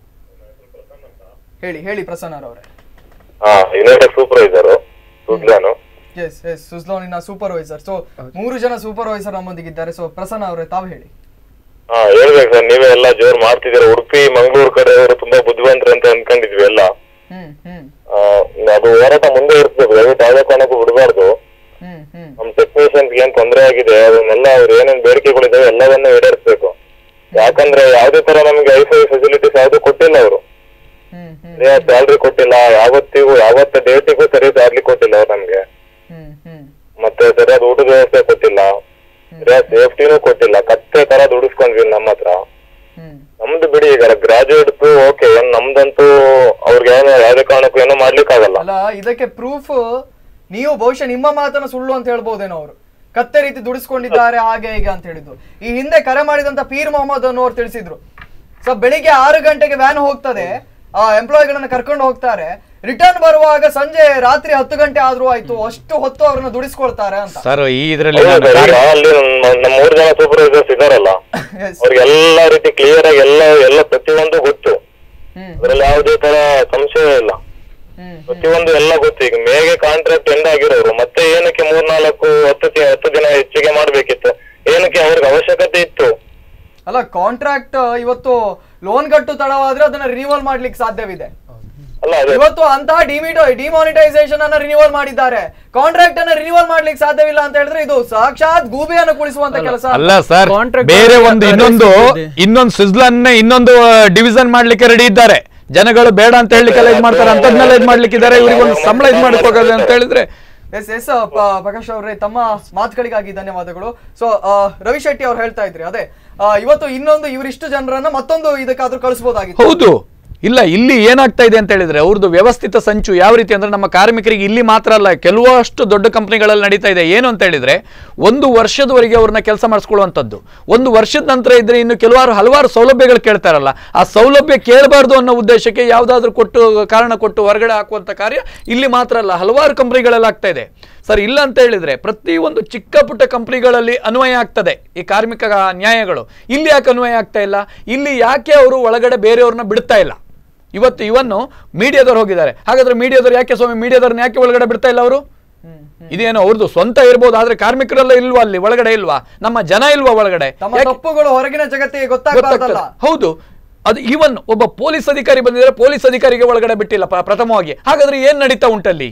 ಹೇಳಿ ಹೇಳಿ ಪ್ರಸನ್ನ ಅವರೇ ಹಾ united supervisor Suzlon yes yes ಸುಜ್ಲೋನಿನ ಸೂಪರ್ವೈಸರ್ ಸೊ ಮೂರು ಜನ ಸೂಪರ್ವೈಸರ್ ನಮ್ಮೊಂದಿಗಿದ್ದಾರೆ ಸೊ ಪ್ರಸನ್ನ ಅವರೇ ತಾವು ಹೇಳಿ ಹಾ ಹೇಳ್ಬೇಕು ಸರ್ ನೀವೇ ಎಲ್ಲ ಜೋರ್ ಮಾಡ್ತಿದ್ದೀರಾ ಉಡುಪಿ ಮಂಗಳೂರು ಕಡೆಯವರು ತುಂಬಾ ಬುದ್ಧಿವಂತರು ಅಂತ ಅನ್ಕೊಂಡಿದ್ವಿ ಎಲ್ಲ ಹ್ಮ್ ಹ್ಮ್ ಆ, ಅದು ಹೋರಾಟ ಮುಂದೆ ಇರ್ಬೇಕು ದಯವಿಟ್ಟು ಯಾವುದೇ ಕಾರಣಕ್ಕೂ ಬಿಡಬಾರ್ದು ಹ್ಮ್ ಹ್ಮ್ ನಮ್ ಟೆಕ್ನಿಷಿಯನ್ಸ್ ಏನ್ ತೊಂದರೆ ಆಗಿದೆ ಅದನ್ನೆಲ್ಲ ಅವ್ರು ಏನೇನ್ ಬೇಡಿಕೆಗಳಿದಾವೆ ಎಲ್ಲವನ್ನೂ ಈಡೇರಿಸಬೇಕು ಯಾಕಂದ್ರೆ ಯಾವ್ದೇ ತರ ನಮ್ಗೆ ಐಫೈ ಫೆಸಿಲಿಟೀಸ್ ಯಾವ್ದು ಕೊಟ್ಟಿಲ್ಲ ಅವರು ಹ್ಮ್ ಹ್ಮ್ ಸರಿಯಾದ ಸ್ಯಾಲ್ರಿ ಕೊಟ್ಟಿಲ್ಲ ಯಾವತ್ತಿಗೂ ಯಾವತ್ತ ಡೇಟಿಗೂ ಸರಿ ಸ್ಯಾಲ್ರಿ ಕೊಟ್ಟಿಲ್ಲ ಅವ್ರು ನಮ್ಗೆ ಹ್ಮ್ ಹ್ಮ್ ಮತ್ತೆ ಸರಿಯಾದ ಊಟದ ವ್ಯವಸ್ಥೆ ಕೊಟ್ಟಿಲ್ಲ ಸರಿಯಾದ ಸೇಫ್ಟಿನೂ ಕೊಟ್ಟಿಲ್ಲ ಕತ್ತೆ ತರ ದುಡಿಸ್ಕೊಂಡ್ವಿ ನಮ್ಮ ಹತ್ರ ಹ್ಮ್ ನಮ್ದು ಬಿಡಿ ಈಗ ಗ್ರಾಜುಯೇಟ್ಸ್ ಓಕೆ ಏನ್ ನಮ್ದಂತೂ ಅವ್ರಿಗೆ ಏನು ಯಾವ್ದೇ ಕಾರಣಕ್ಕೂ ಏನೋ ಮಾಡ್ಲಿಕ್ಕಾಗಲ್ಲ ಅಲ್ಲ ಇದಕ್ಕೆ ಪ್ರೂಫ್ ನೀವು ಬಹುಶಃ ನಿಮ್ಮ ಮಾತನ್ನ ಸುಳ್ಳು ಅಂತ ಹೇಳ್ಬೋದೇನೋ ಅವರು ಕತ್ತೆ ರೀತಿ ದುಡಿಸ್ಕೊಂಡಿದ್ದಾರೆ ಹಾಗೆ ಹೀಗೆ ಅಂತ ಹೇಳಿದ್ದು ಈ ಹಿಂದೆ ಕರೆ ಮಾಡಿದಂತ ಪೀರ್ ಮೊಹಮ್ಮದ್ ಅನ್ನೋರು ತಿಳಿಸಿದ್ರು ಸೊ ಬೆಳಿಗ್ಗೆ ಆರು ಗಂಟೆಗೆ ವ್ಯಾನ್ ಹೋಗ್ತದೆ ಆ ಎಂಪ್ಲಾಯಿಗಳನ್ನ ಕರ್ಕೊಂಡು ಹೋಗ್ತಾರೆ ರಿಟರ್ನ್ ಬರುವಾಗ ಸಂಜೆ ರಾತ್ರಿ ಹತ್ತು ಗಂಟೆ ಆದ್ರೂ ಆಯ್ತು ಅಷ್ಟು ಹೊತ್ತು ಅವ್ರನ್ನ ದುಡಿಸ್ಕೊಳ್ತಾರೆ ಅಂತ ಸರ್ ಈ ಇದರಲ್ಲಿ ಹೌದು ನಾನು ಸರ್, ಈಗ ಕಾರ್ಯ- ಅಲ್ಲಿ ನಮ್ಮ ನಮ್ಮ ಮೂರು ಜನ ಸೂಪರ್ವೈಸರ್ಸ್ ಇದಾರಲ್ಲ Yes. ಅವ್ರಿಗೆ ಎಲ್ಲಾ ರೀತಿ ಕ್ಲಿಯರ್ ಆಗಿ ಎಲ್ಲ ಎಲ್ಲ ಪ್ರತಿಯೊಂದು ಗೊತ್ತು ಹ್ಮ್ ಅದ್ರಲ್ಲಿ ಯಾವುದೇ ತರ ಸಂಶಯ ಇಲ್ಲ ಹ್ಮ್ ಪ್ರತಿಯೊಂದು ಎಲ್ಲ ಗೊತ್ತು ಈಗ ಮೇಗೆ ಕಾಂಟ್ರಾಕ್ಟ್ ಎಂಡ್ ಆಗಿರೋರು ಮತ್ತೆ ಏನಕ್ಕೆ ಮೂರ್ನಾಲ್ಕು ಹತ್ತು ತಿ- ಹತ್ತು ದಿನ ಹೆಚ್ಚಿಗೆ ಮಾಡ್ಬೇಕಿತ್ತು ಏನಕ್ಕೆ ಅವ್ರಿಗೆ ಅವಶ್ಯಕತೆ ಇತ್ತು ಅಲ್ಲ ಕಾಂಟ್ರಾಕ್ಟ್ ಇವತ್ತು ಲೋನ್ ಕಟ್ಟು ತಡವಾದ್ರೆ ಅದನ್ನ ರಿನಿವಲ್ ಮಾಡ್ಲಿಕ್ಕೆ ಸಾಧ್ಯವಿದೆ ಅಲ್ಲ ಅದೇ ಇವತ್ತು ಅಂತಹ ಡಿಮಿಟೋ ಡಿಮಾನಿಟೈಸೇಷನ್ ಅನ್ನ ರಿನಿವಲ್ ಮಾಡಿದ್ದಾರೆ ಕಾಂಟ್ರಾಕ್ಟ್ ಅನ್ನ ರಿನಿವಲ್ ಮಾಡ್ಲಿಕ್ಕೆ ಸಾಧ್ಯವಿಲ್ಲ ಅಂತ ಹೇಳಿದ್ರೆ ಇದು ಸಾಕ್ಷಾತ್ ಗೂಬೆಯನ್ನು ಕುಳಿಸುವಂತ ಕೆಲಸ ಅಲ್ಲ ಸರ್ Contract ಬೇರೆ ಮಾಡಿ ಒಂದು ಆ ತರ ಇನ್ನೊಂದು ಇದೆ. ಇನ್ನೊಂದು ಸ್ವಿಟ್ಜರ್ಲೆಂಡ್ ಇನ್ನೊಂದು ಡಿವಿಷನ್ ಮಾಡ್ಲಿಕ್ಕೆ ರೆಡಿ ಇದ್ದಾರೆ ಜನಗಳು ಬೇಡ ಅಂತ ಹೇಳಲಿಕ್ಕೆಲ್ಲ ಇದ್ ಮಾಡ್ತಾರೆ ಅಂತದ್ನೆಲ್ಲ ಇದ್ ಮಾಡ್ಲಿಕ್ಕೆ ಇದ್ದಾರೆ ಇವ್ರಿಗೆ ಒಂದು ಸಂಬಳ ಇದ್ ಮಾಡಕ್ ಹೋಗೋದು ಅಂತ ಹೇಳಿದ್ರೆ ಎಸ್ ಎಸ್ ಪ್ರಕಾಶ್ ಅವರೇ ತಮ್ಮ ಮಾತುಗಳಿಗಾಗಿ ಧನ್ಯವಾದಗಳು ಸೊ ರವಿ ಶೆಟ್ಟಿ ಅವ್ರು ಹೇಳ್ತಾ ಇದ್ರಿ ಅದೇ ಆ, ಇವತ್ತು ಇನ್ನೊಂದು ಇವರಿಷ್ಟು ಜನರನ್ನ ಮತ್ತೊಂದು ಇದಕ್ಕಾದ್ರೂ ಕಳಿಸಬಹುದಾಗಿತ್ತು ಹೌದು ಇಲ್ಲ ಇಲ್ಲಿ ಏನಾಗ್ತಾ ಇದೆ ಅಂತ ಹೇಳಿದ್ರೆ ಅವ್ರದ್ದು ವ್ಯವಸ್ಥಿತ ಸಂಚು ಯಾವ ರೀತಿ ಅಂದ್ರೆ ನಮ್ಮ ಕಾರ್ಮಿಕರಿಗೆ ಇಲ್ಲಿ ಮಾತ್ರ ಅಲ್ಲ ಕೆಲವಷ್ಟು ದೊಡ್ಡ ಕಂಪನಿಗಳಲ್ಲಿ ನಡೀತಾ ಇದೆ ಏನು ಅಂತ ಹೇಳಿದ್ರೆ ಒಂದು ವರ್ಷದವರೆಗೆ ಅವ್ರನ್ನ ಕೆಲಸ ಮಾಡಿಸ್ಕೊಳ್ಳುವಂಥದ್ದು ಒಂದು ವರ್ಷದ ನಂತರ ಇದ್ರೆ ಇನ್ನು ಕೆಲವಾರು ಹಲವಾರು ಸೌಲಭ್ಯಗಳು ಕೇಳ್ತಾರಲ್ಲ ಆ ಸೌಲಭ್ಯ ಕೇಳಬಾರ್ದು ಅನ್ನೋ ಉದ್ದೇಶಕ್ಕೆ ಯಾವುದಾದ್ರೂ ಕೊಟ್ಟು ಕಾರಣ ಕೊಟ್ಟು ಹೊರಗಡೆ ಹಾಕುವಂಥ ಕಾರ್ಯ ಇಲ್ಲಿ ಮಾತ್ರ ಅಲ್ಲ ಹಲವಾರು ಕಂಪನಿಗಳಲ್ಲಿ ಆಗ್ತಾ ಇದೆ ಸರ್ ಇಲ್ಲ ಅಂತ ಹೇಳಿದ್ರೆ ಪ್ರತಿಯೊಂದು ಚಿಕ್ಕ ಪುಟ್ಟ ಕಂಪನಿಗಳಲ್ಲಿ ಅನ್ವಯ ಆಗ್ತದೆ ಈ ಕಾರ್ಮಿಕ ನ್ಯಾಯಗಳು ಇಲ್ಲಿ ಯಾಕೆ ಅನ್ವಯ ಆಗ್ತಾ ಇಲ್ಲ ಇಲ್ಲಿ ಯಾಕೆ ಅವರು ಒಳಗಡೆ ಬೇರೆಯವ್ರನ್ನ ಬಿಡ್ತಾ ಇಲ್ಲ ಇವತ್ತು ಇವನ್ನು ಮೀಡಿಯಾದವ್ರು ಹೋಗಿದ್ದಾರೆ ಹಾಗಾದ್ರೆ ಮೀಡಿಯಾದವ್ರು ಯಾಕೆ ಸ್ವಾಮಿ ಮೀಡಿಯಾದವ್ರನ್ನ ಯಾಕೆ ಒಳಗಡೆ ಬಿಡ್ತಾ ಇಲ್ಲ ಅವರು ಇದೇನೋ ಅವ್ರದ್ದು ಸ್ವಂತ ಇರ್ಬೋದು ಆದ್ರೆ ಕಾರ್ಮಿಕರೆಲ್ಲ ಇಲ್ವಾ ಅಲ್ಲಿ ಒಳಗಡೆ ಇಲ್ವಾ ನಮ್ಮ ಜನ ಇಲ್ವಾ ಒಳಗಡೆ ತಮ್ಮ ಯಾಕೆ- ತಪ್ಪುಗಳು ಹೊರಗಿನ ಜಗತ್ತಿಗೆ ಗೊತ್ತಾಗಬಾರ್ದಲ್ಲ ಗೊತ್ತಾಗ್ತದೆ. ಹೌದು ಅದು ಈವನ್ ಒಬ್ಬ ಪೊಲೀಸ್ ಅಧಿಕಾರಿ ಬಂದಿದ್ರೆ ಪೊಲೀಸ್ ಅಧಿಕಾರಿಗೆ ಒಳಗಡೆ ಬಿಟ್ಟಿಲ್ಲ ಪ- ಪ್ರಥಮವಾಗಿ ಹಾಗಾದ್ರೆ ಏನ್ ನಡೀತಾ ಉಂಟಲ್ಲಿ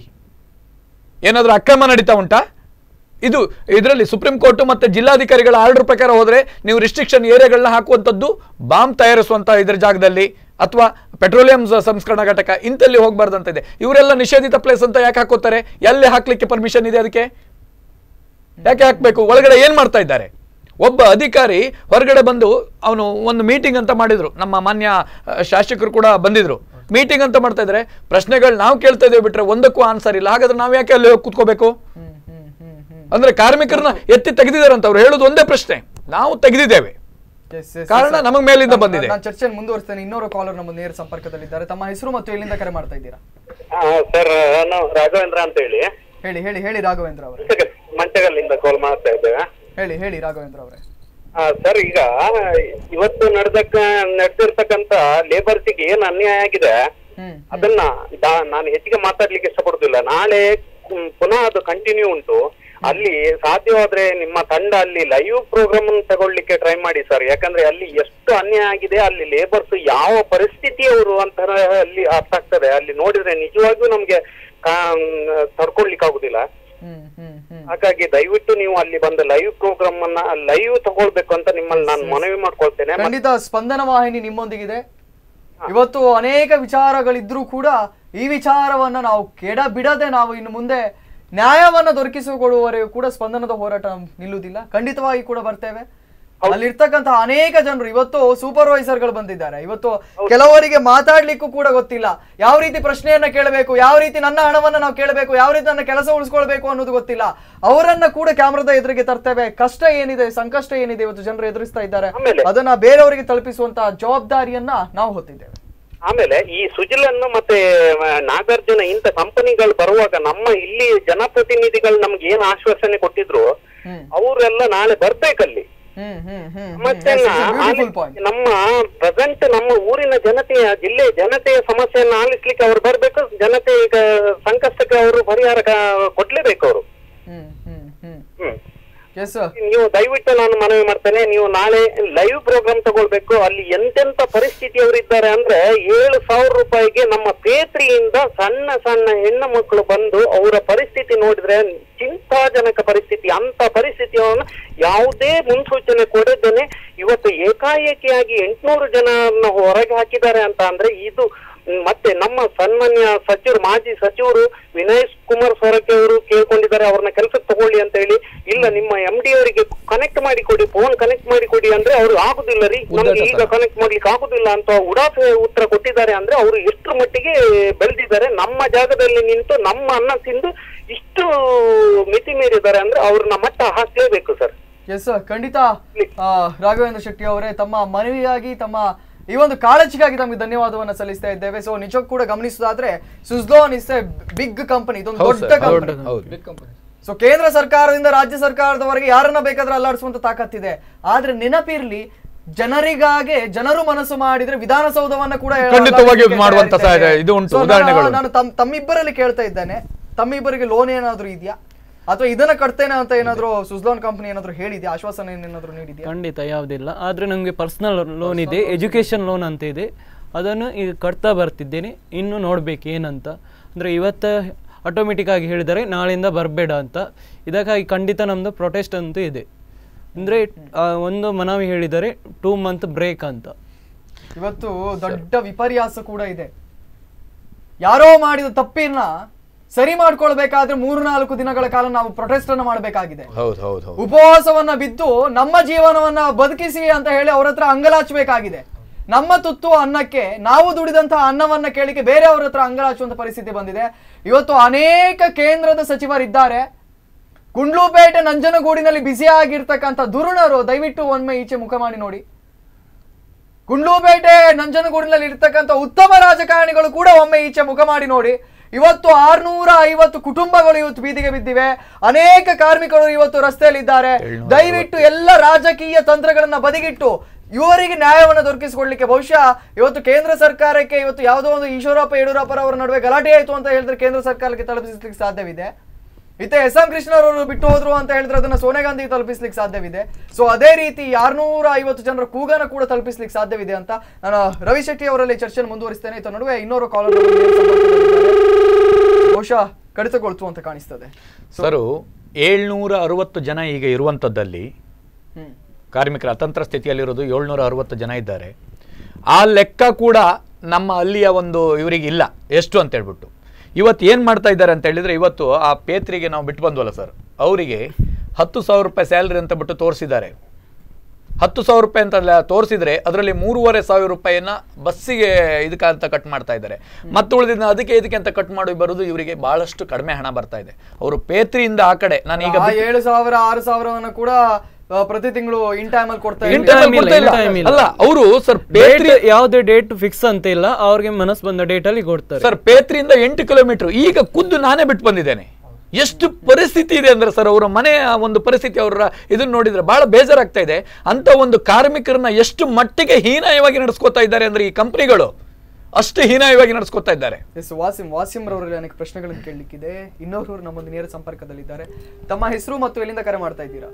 ಏನಾದ್ರೂ ಅಕ್ರಮ ನಡೀತಾ ಉಂಟಾ ಇದು ಇದರಲ್ಲಿ ಸುಪ್ರೀಂ ಕೋರ್ಟ್ ಮತ್ತೆ ಜಿಲ್ಲಾಧಿಕಾರಿಗಳ ಆರ್ಡರ್ ಪ್ರಕಾರ ಹೋದ್ರೆ ನೀವು ರಿಸ್ಟ್ರಿಕ್ಷನ್ ಏರಿಯಾಗಳನ್ನ ಹಾಕುವಂಥದ್ದು ಬಾಂಬ್ ತಯಾರಿಸುವಂತ ಇದ್ರ ಜಾಗದಲ್ಲಿ ಅಥವಾ ಪೆಟ್ರೋಲಿಯಂ ಸ- ಸಂಸ್ಕರಣಾ ಘಟಕ ಇಂತಲ್ಲಿ ಹೋಗ್ಬಾರ್ದಂತ ಇದೆ ಇವರೆಲ್ಲ ನಿಷೇಧಿತ ಪ್ಲೇಸ್ ಅಂತ ಯಾಕೆ ಹಾಕೋತಾರೆ ಎಲ್ಲಿ ಹಾಕ್ಲಿಕ್ಕೆ ಪರ್ಮಿಷನ್ ಇದೆ ಅದಕ್ಕೆ ಯಾಕೆ ಹಾಕ್ಬೇಕು ಒಳಗಡೆ ಏನ್ ಮಾಡ್ತಾ ಇದ್ದಾರೆ ಒಬ್ಬ ಅಧಿಕಾರಿ ಹೊರಗಡೆ ಬಂದು ಅವನು ಒಂದು ಮೀಟಿಂಗ್ ಅಂತ ಮಾಡಿದ್ರು ನಮ್ಮ ಮಾನ್ಯ ಅಹ್, ಶಾಸಕರು ಕೂಡ ಬಂದಿದ್ರು ಮೀಟಿಂಗ್ ಅಂತ ಮಾಡ್ತಾ ಇದ್ದಾರೆ ಪ್ರಶ್ನೆಗಳು ನಾವು ಕೇಳ್ತಾ ಇದ್ದೇವೆ ಬಿಟ್ರೆ ಒಂದಕ್ಕೂ ಆನ್ಸರ್ ಇಲ್ಲ ಹಾಗಾದ್ರೆ ನಾವು ಯಾಕೆ ಅಲ್ಲಿ ಹೋಗಿ ಕೂತ್ಕೋಬೇಕು ಅಂದ್ರೆ ಕಾರ್ಮಿಕರನ್ನ ಎತ್ತಿ ತೆಗೆದಿದ್ದಾರೆ ಅವ್ರು ಹೇಳೋದು ಒಂದೇ ಪ್ರಶ್ನೆ ನಾವು ತೆಗೆದಿದ್ದೇವೆ Yes, yes, ಕಾರಣ yes, ನಮಗ್ ಮೇಲಿಂದ ನಾನು- ಬಂದಿದೆ. ನಾನು ಚರ್ಚೆಯನ್ನು ಮುಂದುವರಿಸ್ತೇನೆ ಇನ್ನೊರು ಕಾಲರ್ ನಮ್ಮ ನೇರ ಸಂಪರ್ಕದಲ್ಲಿದ್ದಾರೆ ತಮ್ಮ ಹೆಸರು ಮತ್ತು ಎಲ್ಲಿಂದ ಕರೆ ಮಾಡ್ತಾ ಇದ್ದೀರಾ ಸರ್ ನಾನು ರಾಘವೇಂದ್ರ ಅಂತ ಹೇಳಿ ಹೇಳಿ ಹೇಳಿ ಹೇಳಿ ರಾಘವೇಂದ್ರ ಅವರೇ ಮಂಚಗಲ್ಲಿಂದ ಕಾಲ್ ಮಾಡ್ತಾ ಇದ್ದೇವೆ ಹೇಳಿ ಹೇಳಿ ರಾಘವೇಂದ್ರ ಅವರೇ ಸರ್ ಈಗ ಇವತ್ತು ನಡೆದಕ್ಕ ನಡೆದಿರ್ತಕ್ಕಂತ ಲೇಬರ್ಸಿಗೆ ಏನ್ ಅನ್ಯಾಯ ಆಗಿದೆ ಹ್ಮ್ ಅದನ್ನ ದಾ- ನಾನು ಹೆಚ್ಚಿಗೆ ಮಾತಾಡ್ಲಿಕ್ಕೆ ಇಷ್ಟಪಡುದಿಲ್ಲ ನಾಳೆ ಮ್, ಪುನಃ ಅದು ಕಂಟಿನ್ಯೂ ಉಂಟು ಅಲ್ಲಿ ಸಾಧ್ಯವಾದ್ರೆ ನಿಮ್ಮ ತಂಡ ಅಲ್ಲಿ ಲೈವ್ ಪ್ರೋಗ್ರಾಮ್ ತಗೊಳ್ಳಿಕ್ಕೆ ಟ್ರೈ ಮಾಡಿ ಸರ್ ಯಾಕಂದ್ರೆ ಅಲ್ಲಿ ಎಷ್ಟು ಅನ್ಯಾಯ ಆಗಿದೆ ಅಲ್ಲಿ ಲೇಬರ್ಸ್ ಯಾವ ಪರಿಸ್ಥಿತಿಯವರು ಅಂತ ಅಲ್ಲಿ ಅರ್ಥ ಆಗ್ತದೆ ಅಲ್ಲಿ ನೋಡಿದ್ರೆ ನಿಜವಾಗಿಯೂ ನಮ್ಗೆ ತಡ್ಕೊಳ್ಲಿಕ್ಕೆ ಆಗುದಿಲ್ಲ ಹ್ಮ್ ಹ್ಮ್ ಹ್ಮ್ ಹಾಗಾಗಿ ದಯವಿಟ್ಟು ನೀವು ಅಲ್ಲಿ ಬಂದ ಲೈವ್ ಪ್ರೋಗ್ರಾಮ್ ಅನ್ನ ಲೈವ್ ತಗೊಳ್ಬೇಕು ಅಂತ ನಿಮ್ಮಲ್ಲಿ ನಾನು ಮನವಿ ಮಾಡ್ಕೊಳ್ತೇನೆ ಮತ್ತೆ- ಖಂಡಿತ ಸ್ಪಂದನ ವಾಹಿನಿ ನಿಮ್ಮೊಂದಿಗಿದೆ ಇವತ್ತು ಅನೇಕ ವಿಚಾರಗಳಿದ್ರೂ ಕೂಡ ಈ ವಿಚಾರವನ್ನ ನಾವು ಕೆಡ ಬಿಡದೆ ನಾವು ಇನ್ನು ಮುಂದೆ ನ್ಯಾಯವನ್ನ ದೊರಕಿಸಿಕೊಡುವವರೆಗೂ ಕೂಡ ಸ್ಪಂದನದ ಹೋರಾಟ ನಿಲ್ಲುವುದಿಲ್ಲ ಖಂಡಿತವಾಗಿ ಕೂಡ ಬರ್ತೇವೆ ಅಲ್ಲಿರ್ತಕ್ಕಂಥ ಅನೇಕ ಜನರು ಇವತ್ತು ಸೂಪರ್ವೈಸರ್ಗಳು ಬಂದಿದ್ದಾರೆ ಇವತ್ತು ಕೆಲವರಿಗೆ ಮಾತಾಡ್ಲಿಕ್ಕೂ ಕೂಡ ಗೊತ್ತಿಲ್ಲ ಯಾವ ರೀತಿ ಪ್ರಶ್ನೆಯನ್ನ ಕೇಳಬೇಕು ಯಾವ ರೀತಿ ನನ್ನ ಹಣವನ್ನ ನಾವು ಕೇಳಬೇಕು ಯಾವ ರೀತಿ ನನ್ನ ಕೆಲಸ ಉಳಿಸ್ಕೊಳ್ಬೇಕು ಅನ್ನೋದು ಗೊತ್ತಿಲ್ಲ ಅವರನ್ನ ಕೂಡ ಕ್ಯಾಮ್ರಾದ ಎದುರಿಗೆ ತರ್ತೇವೆ ಕಷ್ಟ ಏನಿದೆ ಸಂಕಷ್ಟ ಏನಿದೆ ಇವತ್ತು ಜನರು ಎದುರಿಸ್ತಾ ಇದ್ದಾರೆ ಆಮೇಲೆ? ಅದನ್ನ ಬೇರೆಯವರಿಗೆ ತಲುಪಿಸುವಂತ ಜವಾಬ್ದಾರಿಯನ್ನ ನಾವು ಹೊತ್ತಿದ್ದೇವೆ ಆಮೇಲೆ ಈ ಸುಜಲನ್ನು ಮತ್ತೆ ಆ, ನಾಗಾರ್ಜುನ ಇಂಥ ಕಂಪನಿಗಳು ಬರುವಾಗ ನಮ್ಮ ಇಲ್ಲಿ ಜನಪ್ರತಿನಿಧಿಗಳು ನಮ್ಗೆ ಏನ್ ಆಶ್ವಾಸನೆ ಕೊಟ್ಟಿದ್ರು ಹ್ಮ್ ಅವರೆಲ್ಲ ನಾಳೆ ಬರ್ಬೇಕಲ್ಲಿ ಹ್ಮ್ ಹ್ಮ್ ಹ್ಮ್ ಮತ್ತೆ ಬ್ಯೂಟಿಫುಲ್ ಪಾಯಿಂಟ್ ನಮ್ಮ ಪ್ರೆಸೆಂಟ್ ನಮ್ಮ ಊರಿನ ಜನತೆಯ ಜಿಲ್ಲೆಯ ಜನತೆಯ ಸಮಸ್ಯೆಯನ್ನು ಆಲಿಸ್ಲಿಕ್ಕೆ ಅವ್ರು ಬರ್ಬೇಕು ಜನತೆ ಈಗ ಸಂಕಷ್ಟಕ್ಕೆ ಅವರು ಪರಿಹಾರ ಕ- ಕೊಡ್ಲೇಬೇಕು ಅವರು ಹ್ಮ್ ಹ್ಮ್ ಹ್ಮ್ ಹ್ಮ್ ಎಸ್ ನೀವು ದಯವಿಟ್ಟು ನಾನು ಮನವಿ ಮಾಡ್ತೇನೆ ನೀವು ನಾಳೆ ಲೈವ್ ಪ್ರೋಗ್ರಾಮ್ ತಗೊಳ್ಬೇಕು ಅಲ್ಲಿ ಎಂತೆಂತ ಪರಿಸ್ಥಿತಿಯವರು ಇದ್ದಾರೆ ಅಂದ್ರೆ ಏಳು ಸಾವಿರ ರೂಪಾಯಿಗೆ ನಮ್ಮ ಪೇತ್ರಿಯಿಂದ ಸಣ್ಣ ಸಣ್ಣ ಹೆಣ್ಣು ಮಕ್ಕಳು ಬಂದು ಅವರ ಪರಿಸ್ಥಿತಿ ನೋಡಿದ್ರೆ ಚಿಂತಾಜನಕ ಪರಿಸ್ಥಿತಿ ಅಂತ ಪರಿಸ್ಥಿತಿಯನ್ನು ಯಾವುದೇ ಮುನ್ಸೂಚನೆ ಕೊಡದೇನೆ ಇವತ್ತು ಏಕಾಏಕಿಯಾಗಿ ಎಂಟ್ನೂರು ಜನರನ್ನ ಹೊರಗೆ ಹಾಕಿದ್ದಾರೆ ಅಂತ ಅಂದ್ರೆ ಇದು ಮತ್ತೆ ನಮ್ಮ ಸನ್ಮಾನ್ಯ ಸಚಿವರು ಮಾಜಿ ಸಚಿವರು ವಿನಯ್ ಕುಮಾರ್ ಸೊರಕೆ ಅವರು ಕೇಳ್ಕೊಂಡಿದ್ದಾರೆ ಅವ್ರನ್ನ ಕೆಲಸಕ್ಕೆ ತಗೊಳ್ಳಿ ಅಂತ ಹೇಳಿ ಇಲ್ಲ ನಿಮ್ಮ ಎಂ ಡಿ ಅವರಿಗೆ ಕನೆಕ್ಟ್ ಮಾಡಿ ಕೊಡಿ ಫೋನ್ ಕನೆಕ್ಟ್ ಮಾಡಿ ಕೊಡಿ ಅಂದ್ರೆ ಅವ್ರು ಆಗುದಿಲ್ಲ ರೀ ನಮ್ಗೆ ಈಗ ಕನೆಕ್ಟ್ ಮಾಡ್ಲಿಕ್ಕೆ ಆಗುದಿಲ್ಲ ಅಂತ ಉಡಾಫೆ ಉತ್ತರ ಕೊಟ್ಟಿದ್ದಾರೆ ಅಂದ್ರೆ ಅವರು ಎಷ್ಟರ ಮಟ್ಟಿಗೆ ಬೆಳೆದಿದ್ದಾರೆ ನಮ್ಮ ಜಾಗದಲ್ಲಿ ನಿಂತು ನಮ್ಮ ಅನ್ನ ತಿಂದು ಇಷ್ಟು ಮಿತಿ ಮೀರಿದ್ದಾರೆ ಅಂದ್ರೆ ಅವ್ರನ್ನ ಮಟ್ಟ ಹಾಕ್ಲೇಬೇಕು ಸರ್ ಎಸ್ ಖಂಡಿತ ಆ, ರಾಘವೇಂದ್ರ ಶೆಟ್ಟಿ ಅವರೇ ತಮ್ಮ ಮನವಿಯಾಗಿ ತಮ್ಮ ಈ ಒಂದು ಕಾಳಜಿಗಾಗಿ ತಮಗೆ ಧನ್ಯವಾದವನ್ನ ಸಲ್ಲಿಸ್ತಾ ಇದ್ದೇವೆ ಸೊ ನಿಜಕ್ಕೂ ಕೂಡ ಗಮನಿಸೋದಾದ್ರೆ Suzlon is a big company ಇದೊಂದು ಹೌದು ದೊಡ್ಡ ಸರ್ ಹೌದು ಕಂಪನಿ ಹೌದು ಬಿಗ್ ಕಂಪನಿ ಸೊ ಕೇಂದ್ರ ಸರ್ಕಾರದಿಂದ ರಾಜ್ಯ ಸರ್ಕಾರದವರೆಗೆ ಯಾರನ್ನ ಬೇಕಾದ್ರೆ ಅಲ್ಲಾಡಿಸುವಂತ ತಾಕತ್ತಿದೆ ಆದ್ರೆ ನೆನಪಿರ್ಲಿ ಜನರಿಗಾಗೆ ಜನರು ಮನಸ್ಸು ಮಾಡಿದ್ರೆ ವಿಧಾನಸೌಧವನ್ನ ಕೂಡ ಖಂಡಿತವಾಗಿ ಅಲ್ಲಾಡಿಸ್ಲಿಕ್ಕೆ ಮಾಡುವಂತ ತಯಾರಿದ್ದಾರೆ. ಸಾಧ್ಯ- ಇದು ಉಂಟು, So, ನಾನು- ಉದಾಹರಣೆಗಳು. ನಾನು ತಮ್- ತಮ್ಮಿಬ್ಬರಲ್ಲಿ ಕೇಳ್ತಾ ಇದ್ದೇನೆ ತಮ್ಮಿಬ್ಬರಿಗೆ ಲೋನ್ ಏನಾದ್ರೂ ಇದೆಯಾ ಅಥವಾ ಇದನ್ನ ಕಟ್ತೇನೆ ಅಂತ ಏನಾದ್ರೂ ಸುಜ್ಲೋನ್ ಕಂಪನಿ ಏನಾದ್ರೂ ಹೇಳಿದ್ಯಾ ಆಶ್ವಾಸನೆ ಏನಾದ್ರೂ ನೀಡಿದ್ಯಾ ಖಂಡಿತ ಯಾವುದಿಲ್ಲ ಆದರೆ ನನಗೆ ಪರ್ಸನಲ್ ಲೋನ್ ಇದೆ ಎಜುಕೇಷನ್ ಲೋನ್ ಅಂತ ಇದೆ ಅದನ್ನು ಈಗ ಕಟ್ತಾ ಬರ್ತಿದ್ದೇನೆ ಇನ್ನು ನೋಡ್ಬೇಕು ಏನಂತ ಅಂದರೆ ಇವತ್ತು ಆಟೋಮೆಟಿಕ್ ಆಗಿ ಹೇಳಿದರೆ ನಾಳೆಯಿಂದ ಬರಬೇಡ ಅಂತ ಇದಕ್ಕಾಗಿ ಖಂಡಿತ ನಮ್ಮದು ಪ್ರೊಟೆಸ್ಟ್ ಅಂತೂ ಇದೆ ಅಂದರೆ ಒಂದು ಮನವಿ ಹೇಳಿದರೆ ಟೂ ಮಂತ್ ಬ್ರೇಕ್ ಅಂತ ಇವತ್ತು ದೊಡ್ಡ ವಿಪರ್ಯಾಸ ಕೂಡ ಇದೆ ಯಾರೋ ಮಾಡಿದ ತಪ್ಪಿನ ಸರಿ ಮಾಡ್ಕೊಳ್ಬೇಕಾದ್ರೆ ಮೂರು ನಾಲ್ಕು ದಿನಗಳ ಕಾಲ ನಾವು ಪ್ರೊಟೆಸ್ಟ್ ಅನ್ನ ಮಾಡಬೇಕಾಗಿದೆ ಹೌದು ಹೌದು ಹೌದು ಉಪವಾಸವನ್ನ ಬಿದ್ದು ನಮ್ಮ ಜೀವನವನ್ನ ಬದುಕಿಸಿ ಅಂತ ಹೇಳಿ ಅವ್ರ ಹತ್ರ ಅಂಗಲಾಚಬೇಕಾಗಿದೆ ನಮ್ಮ ತುತ್ತು ಅನ್ನಕ್ಕೆ ನಾವು ದುಡಿದಂತಹ ಅನ್ನವನ್ನ ಕೇಳಿಕೆ ಬೇರೆಯವ್ರ ಹತ್ರ ಅಂಗಲಾಚುವಂತ ಪರಿಸ್ಥಿತಿ ಬಂದಿದೆ ಇವತ್ತು ಅನೇಕ ಕೇಂದ್ರದ ಸಚಿವರಿದ್ದಾರೆ ಗುಂಡ್ಲುಪೇಟೆ ನಂಜನಗೂಡಿನಲ್ಲಿ ಬ್ಯುಸಿಯಾಗಿರ್ತಕ್ಕಂಥ ದುರುಣರು ದಯವಿಟ್ಟು ಒಮ್ಮೆ ಈಚೆ ಮುಖ ಮಾಡಿ ನೋಡಿ ಗುಂಡ್ಲುಪೇಟೆ ನಂಜನಗೂಡಿನಲ್ಲಿ ಇರ್ತಕ್ಕಂಥ ಉತ್ತಮ ರಾಜಕಾರಣಿಗಳು ಕೂಡ ಒಮ್ಮೆ ಈಚೆ ಮುಖ ಮಾಡಿ ನೋಡಿ ಇವತ್ತು ಆರ್ನೂರ ಐವತ್ತು ಕುಟುಂಬಗಳು ಇವತ್ತು ಬೀದಿಗೆ ಬಿದ್ದಿವೆ ಅನೇಕ ಕಾರ್ಮಿಕರು ಇವತ್ತು ರಸ್ತೆಯಲ್ಲಿದ್ದಾರೆ ದಯವಿಟ್ಟು ಎಲ್ಲ ರಾಜಕೀಯ ತಂತ್ರಗಳನ್ನ ಬದಿಗಿಟ್ಟು ಇವರಿಗೆ ನ್ಯಾಯವನ್ನು ದೊರಕಿಸಿಕೊಡ್ಲಿಕ್ಕೆ ಬಹುಶಃ ಇವತ್ತು ಕೇಂದ್ರ ಸರ್ಕಾರಕ್ಕೆ ಇವತ್ತು ಯಾವುದೋ ಒಂದು ಈಶ್ವರಪ್ಪ ಯಡಿಯೂರಪ್ಪರವರ ನಡುವೆ ಗಲಾಟೆ ಆಯಿತು ಅಂತ ಹೇಳಿದ್ರೆ ಕೇಂದ್ರ ಸರ್ಕಾರಕ್ಕೆ ತಲುಪಿಸಲಿಕ್ಕೆ ಸಾಧ್ಯವಿದೆ ಇತ್ತೆ ಎಸ್ ಎಂ ಕೃಷ್ಣರವರು ಬಿಟ್ಟು ಹೋದ್ರು ಅಂತ ಹೇಳಿದ್ರೆ ಅದನ್ನ ಸೋನಿಯಾ ಗಾಂಧಿ ತಲುಪಿಸ್ಲಿಕ್ಕೆ ಸಾಧ್ಯವಿದೆ ಸೊ ಅದೇ ರೀತಿ ಆರ್ನೂರ ಐವತ್ತು ಜನರ ಕೂಗನ ಕೂಡ ತಲುಪಿಸ್ಲಿಕ್ಕೆ ಸಾಧ್ಯವಿದೆ ಅಂತ ನಾನು ರವಿ ಶೆಟ್ಟಿ ಅವರಲ್ಲಿ ಚರ್ಚೆಯನ್ನು ಮುಂದುವರಿಸ್ತೇನೆ ಇದರ ನಡುವೆ ಇನ್ನೋರು ಕಾಲರ್ ಬಹುಶಃ ಕಡಿತಗೊಳ್ತು ಅಂತ ಕಾಣಿಸ್ತದೆ ಸರು ಏಳ್ನೂರ ಅರವತ್ತು ಜನ ಈಗ ಇರುವಂಥದ್ದಲ್ಲಿ ಹ್ಮ್ ಕಾರ್ಮಿಕರ ಅತಂತ್ರ ಸ್ಥಿತಿಯಲ್ಲಿರೋದು ಏಳ್ನೂರ ಅರವತ್ತು ಜನ ಇದ್ದಾರೆ ಆ ಲೆಕ್ಕ ಕೂಡ ನಮ್ಮ ಅಲ್ಲಿಯ ಒಂದು ಇವರಿಗೆ ಇಲ್ಲ ಎಷ್ಟು ಅಂತ ಹೇಳ್ಬಿಟ್ಟು ಇವತ್ತು ಏನು ಮಾಡ್ತಾ ಇದ್ದಾರೆ ಅಂತ ಹೇಳಿದ್ರೆ ಇವತ್ತು ಆ ಪೇತ್ರಿಗೆ ನಾವು ಬಿಟ್ಟು ಬಂದ್ವಲ್ಲ ಸರ್ ಅವರಿಗೆ ಹತ್ತು ಸಾವಿರ ರೂಪಾಯಿ ಸ್ಯಾಲ್ರಿ ಅಂತ ಬಿಟ್ಟು ತೋರಿಸಿದ್ದಾರೆ ಹತ್ತು ಸಾವಿರ ರೂಪಾಯಿ ಅಂತ ತೋರಿಸಿದ್ರೆ ಅದರಲ್ಲಿ ಮೂರುವರೆ ಸಾವಿರ ರೂಪಾಯಿಯನ್ನ ಬಸ್ಸಿಗೆ ಇದಕ್ಕೆ ಅಂತ ಕಟ್ ಮಾಡ್ತಾ ಇದ್ದಾರೆ ಮತ್ತೆ ಉಳಿದಿದ್ದ ಅದಕ್ಕೆ ಇದಕ್ಕೆ ಅಂತ ಕಟ್ ಮಾಡಿ ಬರೋದು ಇವರಿಗೆ ಬಹಳಷ್ಟು ಕಡಿಮೆ ಹಣ ಬರ್ತಾ ಇದೆ ಅವರು ಪೇತ್ರಿಯಿಂದ ಆ ಕಡೆ ನಾನು ಈಗ ಆ ಏಳು ಸಾವಿರ ಆರು ಸಾವಿರವನ್ನ ಕೂಡ ಆ, ಪ್ರತಿ ತಿಂಗಳು ಇನ್ ಟೈಮ್ ಅಲ್ಲಿ ಕೊಡ್ತಾ In ಇದ್ದಾರೆ. time ಅಲ್ಲಿ ಕೊಡ್ತಾ ಇಲ್ಲ. in time ಇಲ್ಲ. ಅಲ್ಲ ಅವರು ಸರ್ ಡೇಟ್ ಪೇತ್ರಿ ಯಾವುದೇ ಡೇಟ್ ಫಿಕ್ಸ್ ಅಂತ ಇಲ್ಲ ಅವ್ರಿಗೆ ಮನಸ್ಸು ಬಂದ ಡೇಟಲ್ಲಿ ಕೊಡ್ತಾರೆ ಸರ್ ಪೇತ್ರಿಯಿಂದ ಎಂಟು ಕಿಲೋಮೀಟರ್ ಈಗ ಖುದ್ದು ನಾನೇ ಬಿಟ್ಟು ಬಂದಿದ್ದೇನೆ ಎಷ್ಟು ಪರಿಸ್ಥಿತಿ ಇದೆ ಅಂದ್ರೆ ಸರ್ ಅವರ ಮನೆಯ ಒಂದು ಪರಿಸ್ಥಿತಿ ಅವರ ಇದನ್ನ ನೋಡಿದ್ರೆ ಬಹಳ ಬೇಜಾರಾಗ್ತಾ ಇದೆ ಅಂತ ಒಂದು ಕಾರ್ಮಿಕರನ್ನ ಎಷ್ಟು ಮಟ್ಟಿಗೆ ಹೀನಾಯವಾಗಿ ನಡೆಸ್ಕೊತಾ ಇದ್ದಾರೆ ಅಂದ್ರೆ ಈ ಕಂಪನಿಗಳು ಅಷ್ಟು ಹೀನಾಯವಾಗಿ ನಡೆಸ್ಕೊತಾ ಇದ್ದಾರೆ ಎಸ್ ವಾಸಿಂ ವಾಸಿಂ ರವರಲ್ಲಿ ಅನೇಕ ಪ್ರಶ್ನೆಗಳನ್ನು ಕೇಳಲಿಕ್ಕಿದೆ ಇನ್ನೊಬ್ರು ನಮ್ಮೊಂದು ನೇರ ಸಂಪರ್ಕದಲ್ಲಿದ್ದಾರೆ ತಮ್ಮ ಹೆಸರು ಮತ್ತು ಎಲ್ಲಿಂದ ಕರೆ ಮಾಡ್ತಾ ಇದ್ದೀರಾ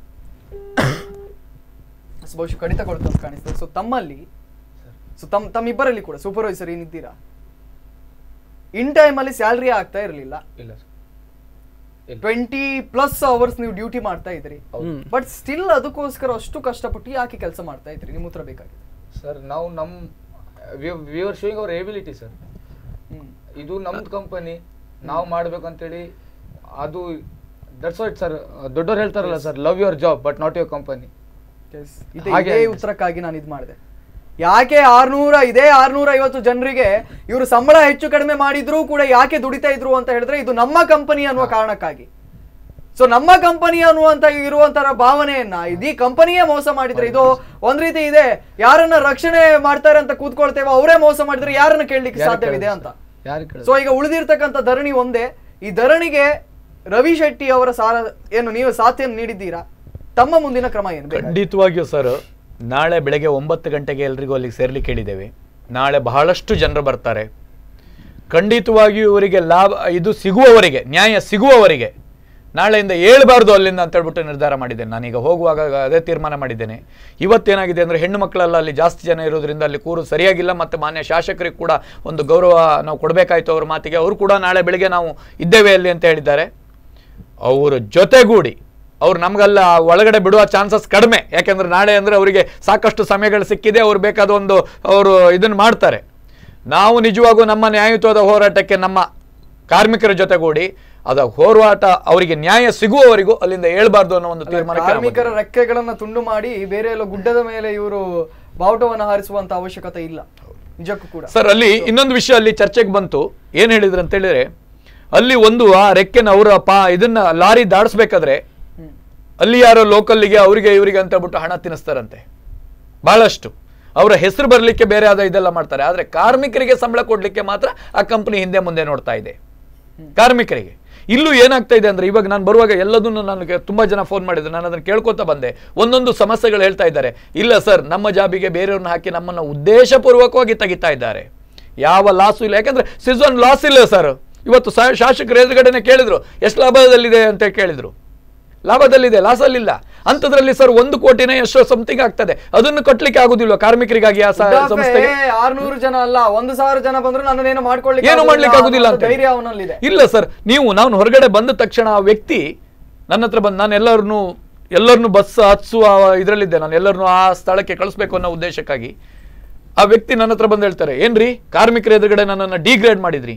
ಸೊ ಬಹುಶಃ ಕಡಿತಗೊಳ್ತು ಅಂತ ಕಾಣಿಸ್ತದೆ ಸೊ ತಮ್ಮಲ್ಲಿ ಸೊ ತಮ್ಮ ತಮ್ಮಿಬ್ಬರಲ್ಲಿ ಕೂಡ ಸೂಪರ್ವೈಸರ್ ಏನಿದ್ದೀರಾ ಇನ್ ಟೈಮ್ ಅಲ್ಲಿ ಸ್ಯಾಲ್ರಿ ಆಗ್ತಾ ಇರಲಿಲ್ಲ ಇಲ್ಲ ಸರ್ ಟ್ವೆಂಟಿ ಪ್ಲಸ್ ಅವರ್ಸ್ ನೀವು ಡ್ಯೂಟಿ ಮಾಡ್ತಾ ಇದ್ರಿ ಹ್ಮ್. ಬಟ್ ಸ್ಟಿಲ್ ಅದಕ್ಕೋಸ್ಕರ ಅಷ್ಟು ಕಷ್ಟಪಟ್ಟು ಯಾಕೆ ಕೆಲಸ ಮಾಡ್ತಾ ಇದ್ರಿ ನಿಮ್ಮ ಉತ್ತರ ಬೇಕಾಗಿದೆ ಸರ್ ನಾವು ನಮ್ಮ we are showing our ability sir hmm ಇದು ನಮ್ದು ಕಂಪನಿ ನಾವು ಮಾಡ್ಬೇಕಂತೇಳಿ ಅದು ದಟ್ಸ್ ವಾಟ್ ಸರ್ ದೊಡ್ಡವ್ರು ಹೇಳ್ತಾರಲ್ಲ sir love your job but not your company ಇದೆ ಹಾಗೆ ಇದೇ ಉತ್ತರಕ್ಕಾಗಿ ನಾನು ಇದು ಮಾಡಿದೆ ಯಾಕೆ ಆರ್ನೂರ ಇದೇ ಆರ್ನೂರ ಐವತ್ತು ಜನರಿಗೆ ಇವರು ಸಂಬಳ ಹೆಚ್ಚು ಕಡಿಮೆ ಮಾಡಿದ್ರೂ ಕೂಡ ಯಾಕೆ ದುಡಿತಾ ಇದ್ರು ಅಂತ ಹೇಳಿದ್ರೆ ಇದು ನಮ್ಮ ಕಂಪನಿ ಅನ್ನುವ ಕಾರಣಕ್ಕಾಗಿ ಸೊ ನಮ್ಮ ಕಂಪನಿ ಅನ್ನುವಂತ ಇರುವಂತರ ಭಾವನೆಯನ್ನ ಇಡೀ ಕಂಪನಿಯೇ ಮೋಸ ಮಾಡಿದ್ರೆ ಇದು ಒಂದ್ ರೀತಿ ಇದೆ ಯಾರನ್ನ ರಕ್ಷಣೆ ಮಾಡ್ತಾರೆ ಅಂತ ಕೂತ್ಕೊಳ್ತೇವೋ ಅವರೇ ಮೋಸ ಮಾಡಿದ್ರೆ ಯಾರನ್ನ ಕೇಳಲಿಕ್ಕೆ ಯಾರು ಸಾಧ್ಯವಿದೆ ಕೇಳೋದು ಅಂತ ಯಾರು ಕೇಳೋದು? ಸೊ ಈಗ ಉಳಿದಿರ್ತಕ್ಕಂಥ ಧರಣಿ ಒಂದೇ ಈ ಧರಣಿಗೆ ರವಿ ಶೆಟ್ಟಿ ಅವರ ಸಾರ ಏನು ನೀವು ಸಾಥಿಯನ್ನು ನೀಡಿದ್ದೀರಾ ತಮ್ಮ ಮುಂದಿನ ಕ್ರಮ ಏನು ಬೇಕಾಗಿದೆ? ಖಂಡಿತವಾಗಿಯೂ ಸರ್ ನಾಳೆ ಬೆಳಗ್ಗೆ ಒಂಬತ್ತು ಗಂಟೆಗೆ ಎಲ್ರಿಗೂ ಅಲ್ಲಿಗೆ ಸೇರ್ಲಿಕ್ಕೆ ಹೇಳಿದ್ದೇವೆ ನಾಳೆ ಬಹಳಷ್ಟು ಜನರು ಬರ್ತಾರೆ ಖಂಡಿತವಾಗಿಯೂ ಇವರಿಗೆ ಲಾಭ ಇದು ಸಿಗುವವರಿಗೆ ನ್ಯಾಯ ಸಿಗುವವರಿಗೆ ನಾಳೆಯಿಂದ ಏಳಬಾರ್ದು ಅಲ್ಲಿಂದ ಅಂತ ಹೇಳ್ಬಿಟ್ಟು ನಿರ್ಧಾರ ಮಾಡಿದ್ದೇನೆ ನಾನೀಗ ಹೋಗುವಾಗ ಅದೇ ತೀರ್ಮಾನ ಮಾಡಿದ್ದೇನೆ ಇವತ್ತೇನಾಗಿದೆ ಅಂದರೆ ಹೆಣ್ಣು ಮಕ್ಕಳೆಲ್ಲ ಅಲ್ಲಿ ಜಾಸ್ತಿ ಜನ ಇರೋದ್ರಿಂದ ಅಲ್ಲಿ ಕೂರು ಸರಿಯಾಗಿಲ್ಲ ಮತ್ತು ಮಾನ್ಯ ಶಾಸಕರಿಗೆ ಕೂಡ ಒಂದು ಗೌರವ ನಾವು ಕೊಡಬೇಕಾಯ್ತು ಅವ್ರ ಮಾತಿಗೆ ಅವರು ಕೂಡ ನಾಳೆ ಬೆಳಿಗ್ಗೆ ನಾವು ಇದ್ದೇವೆ ಅಲ್ಲಿ ಅಂತ ಹೇಳಿದ್ದಾರೆ ಅವರ ಜೊತೆಗೂಡಿ ಅವ್ರು ನಮಗೆಲ್ಲ ಒಳಗಡೆ ಬಿಡುವ ಚಾನ್ಸಸ್ ಕಡಿಮೆ ಯಾಕೆಂದ್ರೆ ನಾಳೆ ಅಂದರೆ ಅವರಿಗೆ ಸಾಕಷ್ಟು ಸಮಯಗಳು ಸಿಕ್ಕಿದೆ ಅವ್ರು ಬೇಕಾದ ಒಂದು ಅವರು ಇದನ್ನು ಮಾಡ್ತಾರೆ ನಾವು ನಿಜವಾಗೂ ನಮ್ಮ ನ್ಯಾಯಯುತವಾದ ಹೋರಾಟಕ್ಕೆ ನಮ್ಮ ಕಾರ್ಮಿಕರ ಜೊತೆಗೂಡಿ ಅದ ಹೋರಾಟ ಅವರಿಗೆ ನ್ಯಾಯ ಸಿಗುವವರೆಗೂ ಅಲ್ಲಿಂದ ಹೇಳ್ಬಾರ್ದು ಅನ್ನೋ ಒಂದು ತೀರ್ಮಾನಕ್ಕೆ ನಾವು ಕಾರ್ಮಿಕರ ರೆಕ್ಕೆಗಳನ್ನ ತುಂಡು ಮಾಡಿ ಬೇರೆ ಎಲ್ಲೋ ಗುಡ್ಡದ ಮೇಲೆ ಇವರು ಬಾವುಟವನ್ನು ಹಾರಿಸುವಂತ ಅವಶ್ಯಕತೆ ಇಲ್ಲ ನಿಜಕ್ಕೂ ಕೂಡ ಸರ್ ಅಲ್ಲಿ ಇನ್ನೊಂದು ವಿಷಯ ಅಲ್ಲಿ ಚರ್ಚೆಗೆ ಬಂತು ಏನ್ ಹೇಳಿದ್ರು ಅಂತ ಹೇಳಿದ್ರೆ ಅಲ್ಲಿ ಒಂದು ಆ ರೆಕ್ಕೆನ ಅವರ ಪಾ ಇದನ್ನ ಲಾರಿ ದಾಡಿಸ್ಬೇಕಾದ್ರೆ ಅಲ್ಲಿ ಯಾರೋ ಲೋಕಲ್ಲಿಗೆ ಅವರಿಗೆ ಇವರಿಗೆ ಅಂತ ಹೇಳ್ಬಿಟ್ಟು ಹಣ ತಿನ್ನಿಸ್ತಾರಂತೆ ಬಹಳಷ್ಟು ಅವರ ಹೆಸರು ಬರಲಿಕ್ಕೆ ಬೇರೆ ಆದ ಇದೆಲ್ಲ ಮಾಡ್ತಾರೆ ಆದ್ರೆ ಕಾರ್ಮಿಕರಿಗೆ ಸಂಬಳ ಕೊಡ್ಲಿಕ್ಕೆ ಮಾತ್ರ ಆ ಕಂಪನಿ ಹಿಂದೆ ಮುಂದೆ ನೋಡ್ತಾ ಇದೆ ಕಾರ್ಮಿಕರಿಗೆ ಇಲ್ಲೂ ಏನಾಗ್ತಾ ಇದೆ ಅಂದ್ರೆ ಇವಾಗ ನಾನು ಬರುವಾಗ ಎಲ್ಲದನ್ನು ನನಗೆ ತುಂಬಾ ಜನ ಫೋನ್ ಮಾಡಿದ್ರು ನಾನು ಅದನ್ನು ಕೇಳ್ಕೊತಾ ಬಂದೆ ಒಂದೊಂದು ಸಮಸ್ಯೆಗಳು ಹೇಳ್ತಾ ಇದ್ದಾರೆ ಇಲ್ಲ ಸರ್ ನಮ್ಮ ಜಾಬಿಗೆ ಬೇರೆಯವ್ರನ್ನ ಹಾಕಿ ನಮ್ಮನ್ನು ಉದ್ದೇಶಪೂರ್ವಕವಾಗಿ ತೆಗಿತಾ ಇದ್ದಾರೆ ಯಾವ ಲಾಸು ಇಲ್ಲ ಯಾಕಂದ್ರೆ ಸಿಝನ್ ಲಾಸ್ ಇಲ್ಲ ಸರ್ ಇವತ್ತು ಸಾ- ಶಾಸಕರು ಎದುರುಗಡೆನೆ ಕೇಳಿದ್ರು ಎಷ್ಟು ಲಾಭದಲ್ಲಿದೆ ಅಂತ ಕೇಳಿದ್ರು ಲಾಭದಲ್ಲಿದೆ ಲಾಸಲ್ಲಿಲ್ಲ ಅಂಥದ್ರಲ್ಲಿ ಸರ್ ಒಂದು ಕೋಟಿನೇ ಎಷ್ಟೋ ಸಮಥಿಂಗ್ ಆಗ್ತದೆ ಅದನ್ನು ಕಟ್ಟಲಿಕ್ಕೆ ಆಗುದಿಲ್ಲ ಕಾರ್ಮಿಕರಿಗಾಗಿ ಆ ಸ- ಸಂಸ್ಥೆಗೆ ಆರ್ನೂರು ಜನ ಅಲ್ಲ ಒಂದು ಸಾವಿರ ಜನ ಬಂದ್ರು ನನ್ನನ್ನೇನು ಮಾಡ್ಕೊಳ್ಳಿಕ್ಕೆ ಏನು ಮಾಡ್ಲಿಕ್ಕೆ ಆಗುದಿಲ್ಲ ಅನ್ನೋ ಅಂತ ಧೈರ್ಯ ಅವನಲ್ಲಿದೆ ಇಲ್ಲ ಸರ್ ನೀವು ನಾನು ಹೊರಗಡೆ ಬಂದ ತಕ್ಷಣ ಆ ವ್ಯಕ್ತಿ ನನ್ನ ಹತ್ರ ಬಂದು ನಾನು ಎಲ್ಲರನ್ನು ಎಲ್ಲರನ್ನು ಬಸ್ ಹತ್ಸುವ ಇದರಲ್ಲಿದ್ದೆ ನಾನು ಎಲ್ಲರನ್ನು ಆ ಸ್ಥಳಕ್ಕೆ ಕಳಿಸ್ಬೇಕು ಅನ್ನೋ ಉದ್ದೇಶಕ್ಕಾಗಿ ಆ ವ್ಯಕ್ತಿ ನನ್ನ ಹತ್ರ ಬಂದು ಹೇಳ್ತಾರೆ ಏನ್ರಿ ಕಾರ್ಮಿಕರ ಎದುರುಗಡೆ ನನ್ನನ್ನು ಡಿಗ್ರೇಡ್ ಮಾಡಿದ್ರಿ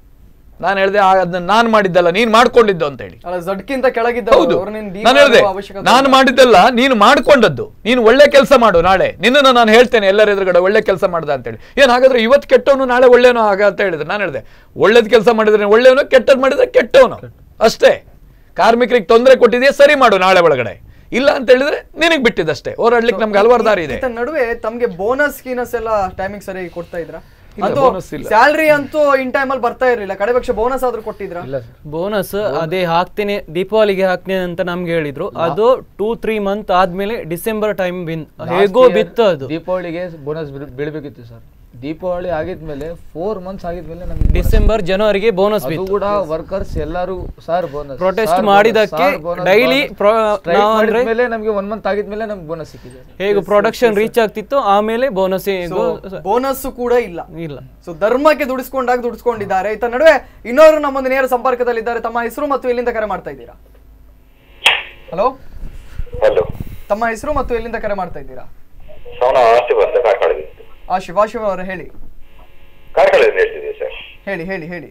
ನಾನು ಹೇಳಿದೆ ಅದನ್ನ ನಾನು ಮಾಡಿದ್ದಲ್ಲ ನೀನು ಮಾಡ್ಕೊಂಡಿದ್ದು ಅಂತ ಹೇಳಿ ಅಲ್ಲ ಜಡ್ಕಿಂತ ಕೆಳಗಿದ್ದ ಹೌದು ಅವ್ರು ನಿನ್ನ ನಾನು ಹೇಳಿದೆ ಅವಶ್ಯಕತೆ ನಾನು ಮಾಡಿದ್ದಲ್ಲ ನೀನು ಮಾಡ್ಕೊಂಡದ್ದು ನೀನು ಒಳ್ಳೆ ಕೆಲಸ ಮಾಡು ನಾಳೆ ನಿನ್ನನ್ನು ನಾನು ಹೇಳ್ತೇನೆ ಎಲ್ಲರ ಎದುರುಗಡೆ ಒಳ್ಳೆ ಕೆಲಸ ಮಾಡ್ದ ಅಂತೇಳಿ ಏನ್ ಹಾಗಾದ್ರೆ ಇವತ್ತು ಕೆಟ್ಟವನು ನಾಳೆ ಒಳ್ಳೆಯವನು ಆಗ ಅಂತ ಹೇಳಿದ್ರೆ ನಾನು ಹೇಳಿದೆ ಒಳ್ಳೇದ್ ಕೆಲಸ ಮಾಡಿದ್ರೆ ಒಳ್ಳೆಯವನು ಕೆಟ್ಟದ್ ಮಾಡಿದ್ರೆ ಕೆಟ್ಟವನು ಅಷ್ಟೇ ಕಾರ್ಮಿಕರಿಗೆ ತೊಂದರೆ ಕೊಟ್ಟಿದೆಯಾ ಸರಿ ಮಾಡು ನಾಳೆ ಒಳಗಡೆ ಇಲ್ಲ ಅಂತ ಹೇಳಿದ್ರೆ ನಿನಗೆ ಬಿಟ್ಟಿದ್ದಷ್ಟೇ ಹೋರಾಡ್ಲಿಕ್ಕೆ ನಮ್ಗೆ ಹಲವಾರು ದಾರಿ ಇದೆ ಈತ ನಡುವೆ ತಮ್ಗೆ ಬೋನಸ್ ಗೀನಸ್ ಎಲ್ಲ ಟೈಮಿಂಗ್ ಸರಿಯಾಗಿ ಕೊಡ್ತಾ ಇದ್ರ ಇಲ್ಲ, ಅಂತೂ bonus ಇಲ್ಲ. ಸ್ಯಾಲ್ರಿ ಅಂತೂ ಇನ್ ಟೈಮ್ ಅಲ್ಲಿ ಬರ್ತಾ ಇರ್ಲಿಲ್ಲ ಕಡೆ ಪಕ್ಷ ಬೋನಸ್ ಆದ್ರೂ ಕೊಟ್ಟಿದ್ರ ಇಲ್ಲ ಸರ್ ಬೋನಸ್ ಅದೇ ಹಾಕ್ತೇನೆ ದೀಪಾವಳಿಗೆ ಹಾಕ್ತೇನೆ ಅಂತ ನಮ್ಗೆ ಹೇಳಿದ್ರು ಅದು ಟೂ ತ್ರೀ ಮಂತ್ ಆದ್ಮೇಲೆ ಡಿಸೆಂಬರ್ ಟೈಮ್ ಬಿನ್ ಹೇಗೋ ಬಿತ್ತು ಅದು ದೀಪಾವಳಿಗೆ ಬೋನಸ್ ಬೀಳ್ಬೇಕಿತ್ತು ಸರ್ ದೀಪಾವಳಿ ಆಗಿದ್ಮೇಲೆ ಫೋರ್ ಮಂತ್ಸ್ ಆಗಿದ್ಮೇಲೆ ನಮ್ಗೆ bonus. ಡಿಸೆಂಬರ್ ಜನವರಿಗೆ ಬೋನಸ್ ಅದು ಬಿತ್ತು ಕೂಡ ವರ್ಕರ್ಸ್ ಎಲ್ಲರೂ ಸರ್ ಬೋನಸ್ Protest ಮಾಡಿದ್ದಕ್ಕೆ daily pro- ನಾವು ಅಂದ್ರೆ- ಮೇಲೆ ನಮಗೆ ಒನ್ ಮಂತ್ ಆಗಿದ್ಮೇಲೆ ನಮ್ಗೆ ಬೋನಸ್ ಸಿಕ್ಕಿದೆ ಹೇಗೆ ಪ್ರೊಡಕ್ಷನ್ ರೀಚ್ ಆಗ್ತಿತ್ತು ಆಮೇಲೆ ಬೋನಸ್ ಬೋನಸ್ ಕೂಡ ಇಲ್ಲ ಇಲ್ಲ ಸೊ ಧರ್ಮಕ್ಕೆ ದುಡಿಸ್ಕೊಂಡಾಗ ದುಡಿಸ್ಕೊಂಡಿದ್ದಾರೆ ಇತ್ತ ನಡುವೆ ಇನ್ನೊರು ನಮ್ಮೊಂದು ನೇರ ಸಂಪರ್ಕದಲ್ಲಿದ್ದಾರೆ ತಮ್ಮ ಹೆಸರು ಮತ್ತು ಎಲ್ಲಿಂದ ಕರೆ ಮಾಡ್ತಾ ಇದ್ದೀರಾ ಹಲೋ ಹಲೋ ತಮ್ಮ ಹೆಸರು ಮತ್ತು ಎಲ್ಲಿಂದ ಕರೆ ಮಾಡ್ತಾ ಇದ್ದೀರಾ ಸೌನ ಆಸ್ತಿ ಬಂದ ಕಾರ್ಕಳದಿಂದ ಆ ಶಿವಾಶಿವ ಅವರು ಹೇಳಿ ಕಾರ್ಕಳದಿಂದ ಹೇಳ್ತಿದ್ದೀವಿ ಸರ್ ಹೇಳಿ ಹೇಳಿ ಹೇಳಿ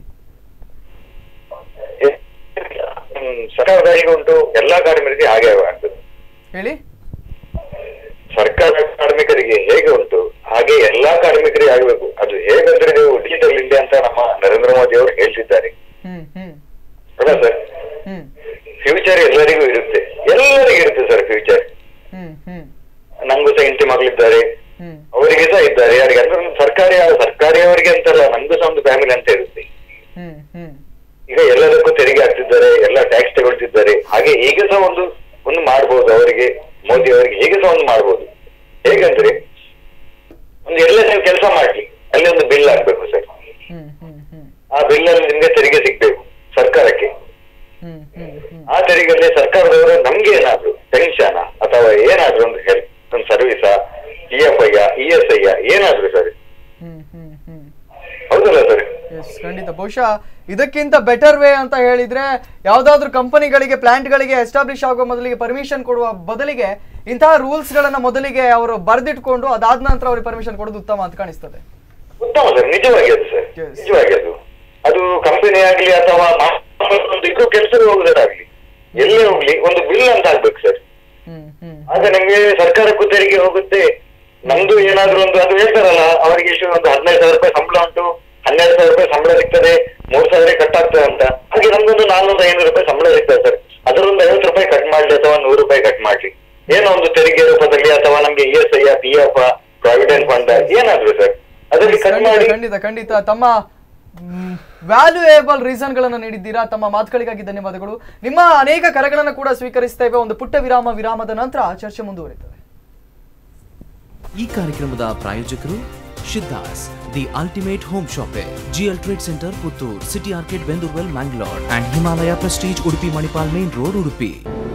ಸರ್ಕಾರದಾರಿಗೆ ಉಂಟು ಎಲ್ಲಾ ಕಾರ್ಮಿಕರಿಗೆ ಹಾಗೆ ಆಗ್ತದೆ ಹೇಳಿ ಸರ್ಕಾರ ಕಾರ್ಮಿಕರಿಗೆ ಹೇಗೆ ಉಂಟು ಹಾಗೆ ಎಲ್ಲಾ ಕಾರ್ಮಿಕರಿಗೆ ಆಗಬೇಕು ಅದು ಹೇಗಂದ್ರೆ ನೀವು ಡಿಜಿಟಲ್ ಇಂಡಿಯಾ ಅಂತ ನಮ್ಮ ನರೇಂದ್ರ ಮೋದಿ ಅವರು ಹೇಳ್ತಿದ್ದಾರೆ ಹ್ಮ್ ಹ್ಮ್ ಅಲ್ಲ ಸರ್ ಹ್ಮ್ ಫ್ಯೂಚರ್ ಎಲ್ಲರಿಗೂ ಇರುತ್ತೆ ಎಲ್ಲರಿಗೂ ಇರುತ್ತೆ ಸರ್ ಫ್ಯೂಚರ್ ಹ್ಮ್ ಹ್ಮ್ ನಂಗೂ ಸಹ ಹೆಂಡತಿ ಮಗಳಿದ್ದಾರೆ ಹ್ಮ್ ಅವರಿಗೆ ಸಹ ಇದ್ದಾರೆ ಯಾರಿಗೆ ಅಂದ್ರೆ ಒಂದು ಸರ್ಕಾರಿ ಸರ್ಕಾರಿಯವರಿಗೆ ಅಂತಲ್ಲ ನಮ್ಗೂ ಸಹ ಒಂದು ಫ್ಯಾಮಿಲಿ ಅಂತ ಇರುತ್ತೆ ಹ್ಮ್ ಹ್ಮ್ ಈಗ ಎಲ್ಲದಕ್ಕೂ ತೆರಿಗೆ ಹಾಕ್ತಿದ್ದಾರೆ ಎಲ್ಲ ಟ್ಯಾಕ್ಸ್ ತಗೊಳ್ತಿದ್ದಾರೆ ಹಾಗೆ ಈಗ ಸಹ ಒಂದು ಒಂದು ಮಾಡ್ಬೋದು ಅವರಿಗೆ ಮೋದಿ ಅವರಿಗೆ ಹೇಗೆ ಸಹ ಒಂದು ಮಾಡ್ಬೋದು ಹೇಗಂದ್ರೆ ಒಂದು ಎಲ್ಲ ನೀವು ಕೆಲಸ ಮಾಡ್ಲಿ ಅಲ್ಲಿ ಒಂದು ಬಿಲ್ ಹಾಕ್ಬೇಕು ಸರ್ ಹ್ಮ್ ಹ್ಮ್ ಹ್ಮ್ ಆ ಬಿಲ್ ಅಲ್ಲಿ ನಿಮ್ಗೆ ತೆರಿಗೆ ಸಿಗ್ಬೇಕು ಸರ್ಕಾರಕ್ಕೆ ಹ್ಮ್ ಹ್ಮ್ ಹ್ಮ್ ಆ ತೆರಿಗೆಯಲ್ಲಿ ಸರ್ಕಾರದವರು ನಮ್ಗೆ ಏನಾದ್ರು ಪೆನ್ಷನ್ ಅಥವಾ ಏನಾದ್ರು ಒಂದು ಹೆಲ್ಪ್ ಒಂದು ಸರ್ವಿಸಾ E F I E S I ಏನಾದ್ರು ಸರ್ ಹ್ಮ್ ಹ್ಮ್ ಹ್ಮ್ ಹೌದಲ್ಲ ಸರ್ ಎಸ್ ಖಂಡಿತ ಬಹುಶಃ ಇದಕ್ಕಿಂತ ಬೆಟರ್ ವೇ ಅಂತ ಹೇಳಿದ್ರೆ ಯಾವ್ದಾದ್ರು ಕಂಪನಿಗಳಿಗೆ ಪ್ಲಾಂಟ್ಗಳಿಗೆ ಎಸ್ಟಾಬ್ಲಿಷ್ ಆಗೋ ಮೊದಲಿಗೆ ಪರ್ಮಿಷನ್ ಕೊಡುವ ಬದಲಿಗೆ ಇಂತಹ ರೂಲ್ಸ್ ಗಳನ್ನ ಮೊದಲಿಗೆ ಅವರು ಬರೆದಿಟ್ಕೊಂಡು ಅದಾದ ನಂತರ ಅವ್ರಿಗೆ ಪರ್ಮಿಷನ್ ಕೊಡೋದು ಉತ್ತಮ ಅಂತ ಕಾಣಿಸ್ತದೆ ಉತ್ತಮ ಸರ್ ನಿಜವಾಗಿ ಅದು ಸರ್ Yes. ನಿಜವಾಗಿ ಅದು ಅದು ಕಂಪನಿ ಆಗ್ಲಿ ಅಥವಾ ಮಾಮೂಲು ಒಂದು ಇದು ಕೆಲಸ ಹೋಗುದಾಗ್ಲಿ ಎಲ್ಲೇ ಹೋಗ್ಲಿ ಒಂದು ಬಿಲ್ ಅಂತ ಆಗ್ಬೇಕು ಸರ್ ಹ್ಮ್ ಹ್ಮ್ ಆಗ ನಮ್ಗೆ ಸರ್ಕಾರಕ್ಕೂ ತೆರಿಗೆ ಹೋಗುತ್ತೆ ನಮ್ದು ಏನಾದ್ರೂ ಒಂದು ಅದು ಹೇಳ್ತಾರಲ್ಲ ಅವರಿಗೆ ಇಷ್ಟು ಒಂದು ಹದಿನೈದು ಸಾವಿರ ರೂಪಾಯಿ ಸಂಬಳ ಉಂಟು ಹನ್ನೆರಡು ಸಾವಿರ ರೂಪಾಯಿ ಸಂಬಳ ಸಿಗ್ತದೆ ಮೂರ್ ಸಾವಿರ ಕಟ್ ಆಗ್ತದೆ ಅಂತ ಹಾಗೆ ನಮ್ದೊಂದು ನಾನ್ನೂರ ಐನೂರು ರೂಪಾಯಿ ಸಂಬಳ ಸಿಗ್ತದೆ ಸರ್ ಅದರೊಂದು ಐವತ್ತು ರೂಪಾಯಿ ಕಟ್ ಮಾಡ್ಲಿ ಅಥವಾ ನೂರು ರೂಪಾಯಿ ಕಟ್ ಮಾಡ್ಲಿ ಏನೋ ಒಂದು ತೆರಿಗೆ ರೂಪದಲ್ಲಿ ಅಥವಾ ನಮ್ಗೆ E S I P F provident fund ಏನಾದ್ರು ಸರ್ ಅದರಲ್ಲಿ ಕಟ್ ಖಂಡಿತ ಮಾಡಿ ಖಂಡಿತ ಖಂಡಿತ ತಮ್ಮ ವ್ಯಾಲ್ಯೂಯೇಬಲ್ ರೀಸನ್ ಗಳನ್ನ ನೀಡಿದ್ದೀರಾ ತಮ್ಮ ಮಾತುಗಳಿಗಾಗಿ ಧನ್ಯವಾದಗಳು ನಿಮ್ಮ ಅನೇಕ ಕರೆಗಳನ್ನು ಕೂಡ ಸ್ವೀಕರಿಸ್ತೇವೆ ಒಂದು ಪುಟ್ಟ ವಿರಾಮ ವಿರಾಮದ ನಂತರ ಚರ್ಚೆ ಮುಂದುವರಿತದೆ ಈ ಕಾರ್ಯಕ್ರಮದ ಪ್ರಾಯೋಜಕರು ಶಿದ್ದಾಸ್ the ultimate home shoppe GL trade centre Puttur city ಆರ್ಕೆಟ್ ಬೆಂದೂರ್ವೆಲ್ Mangalore and Himalaya prestige Udupi Manipal main road Udupi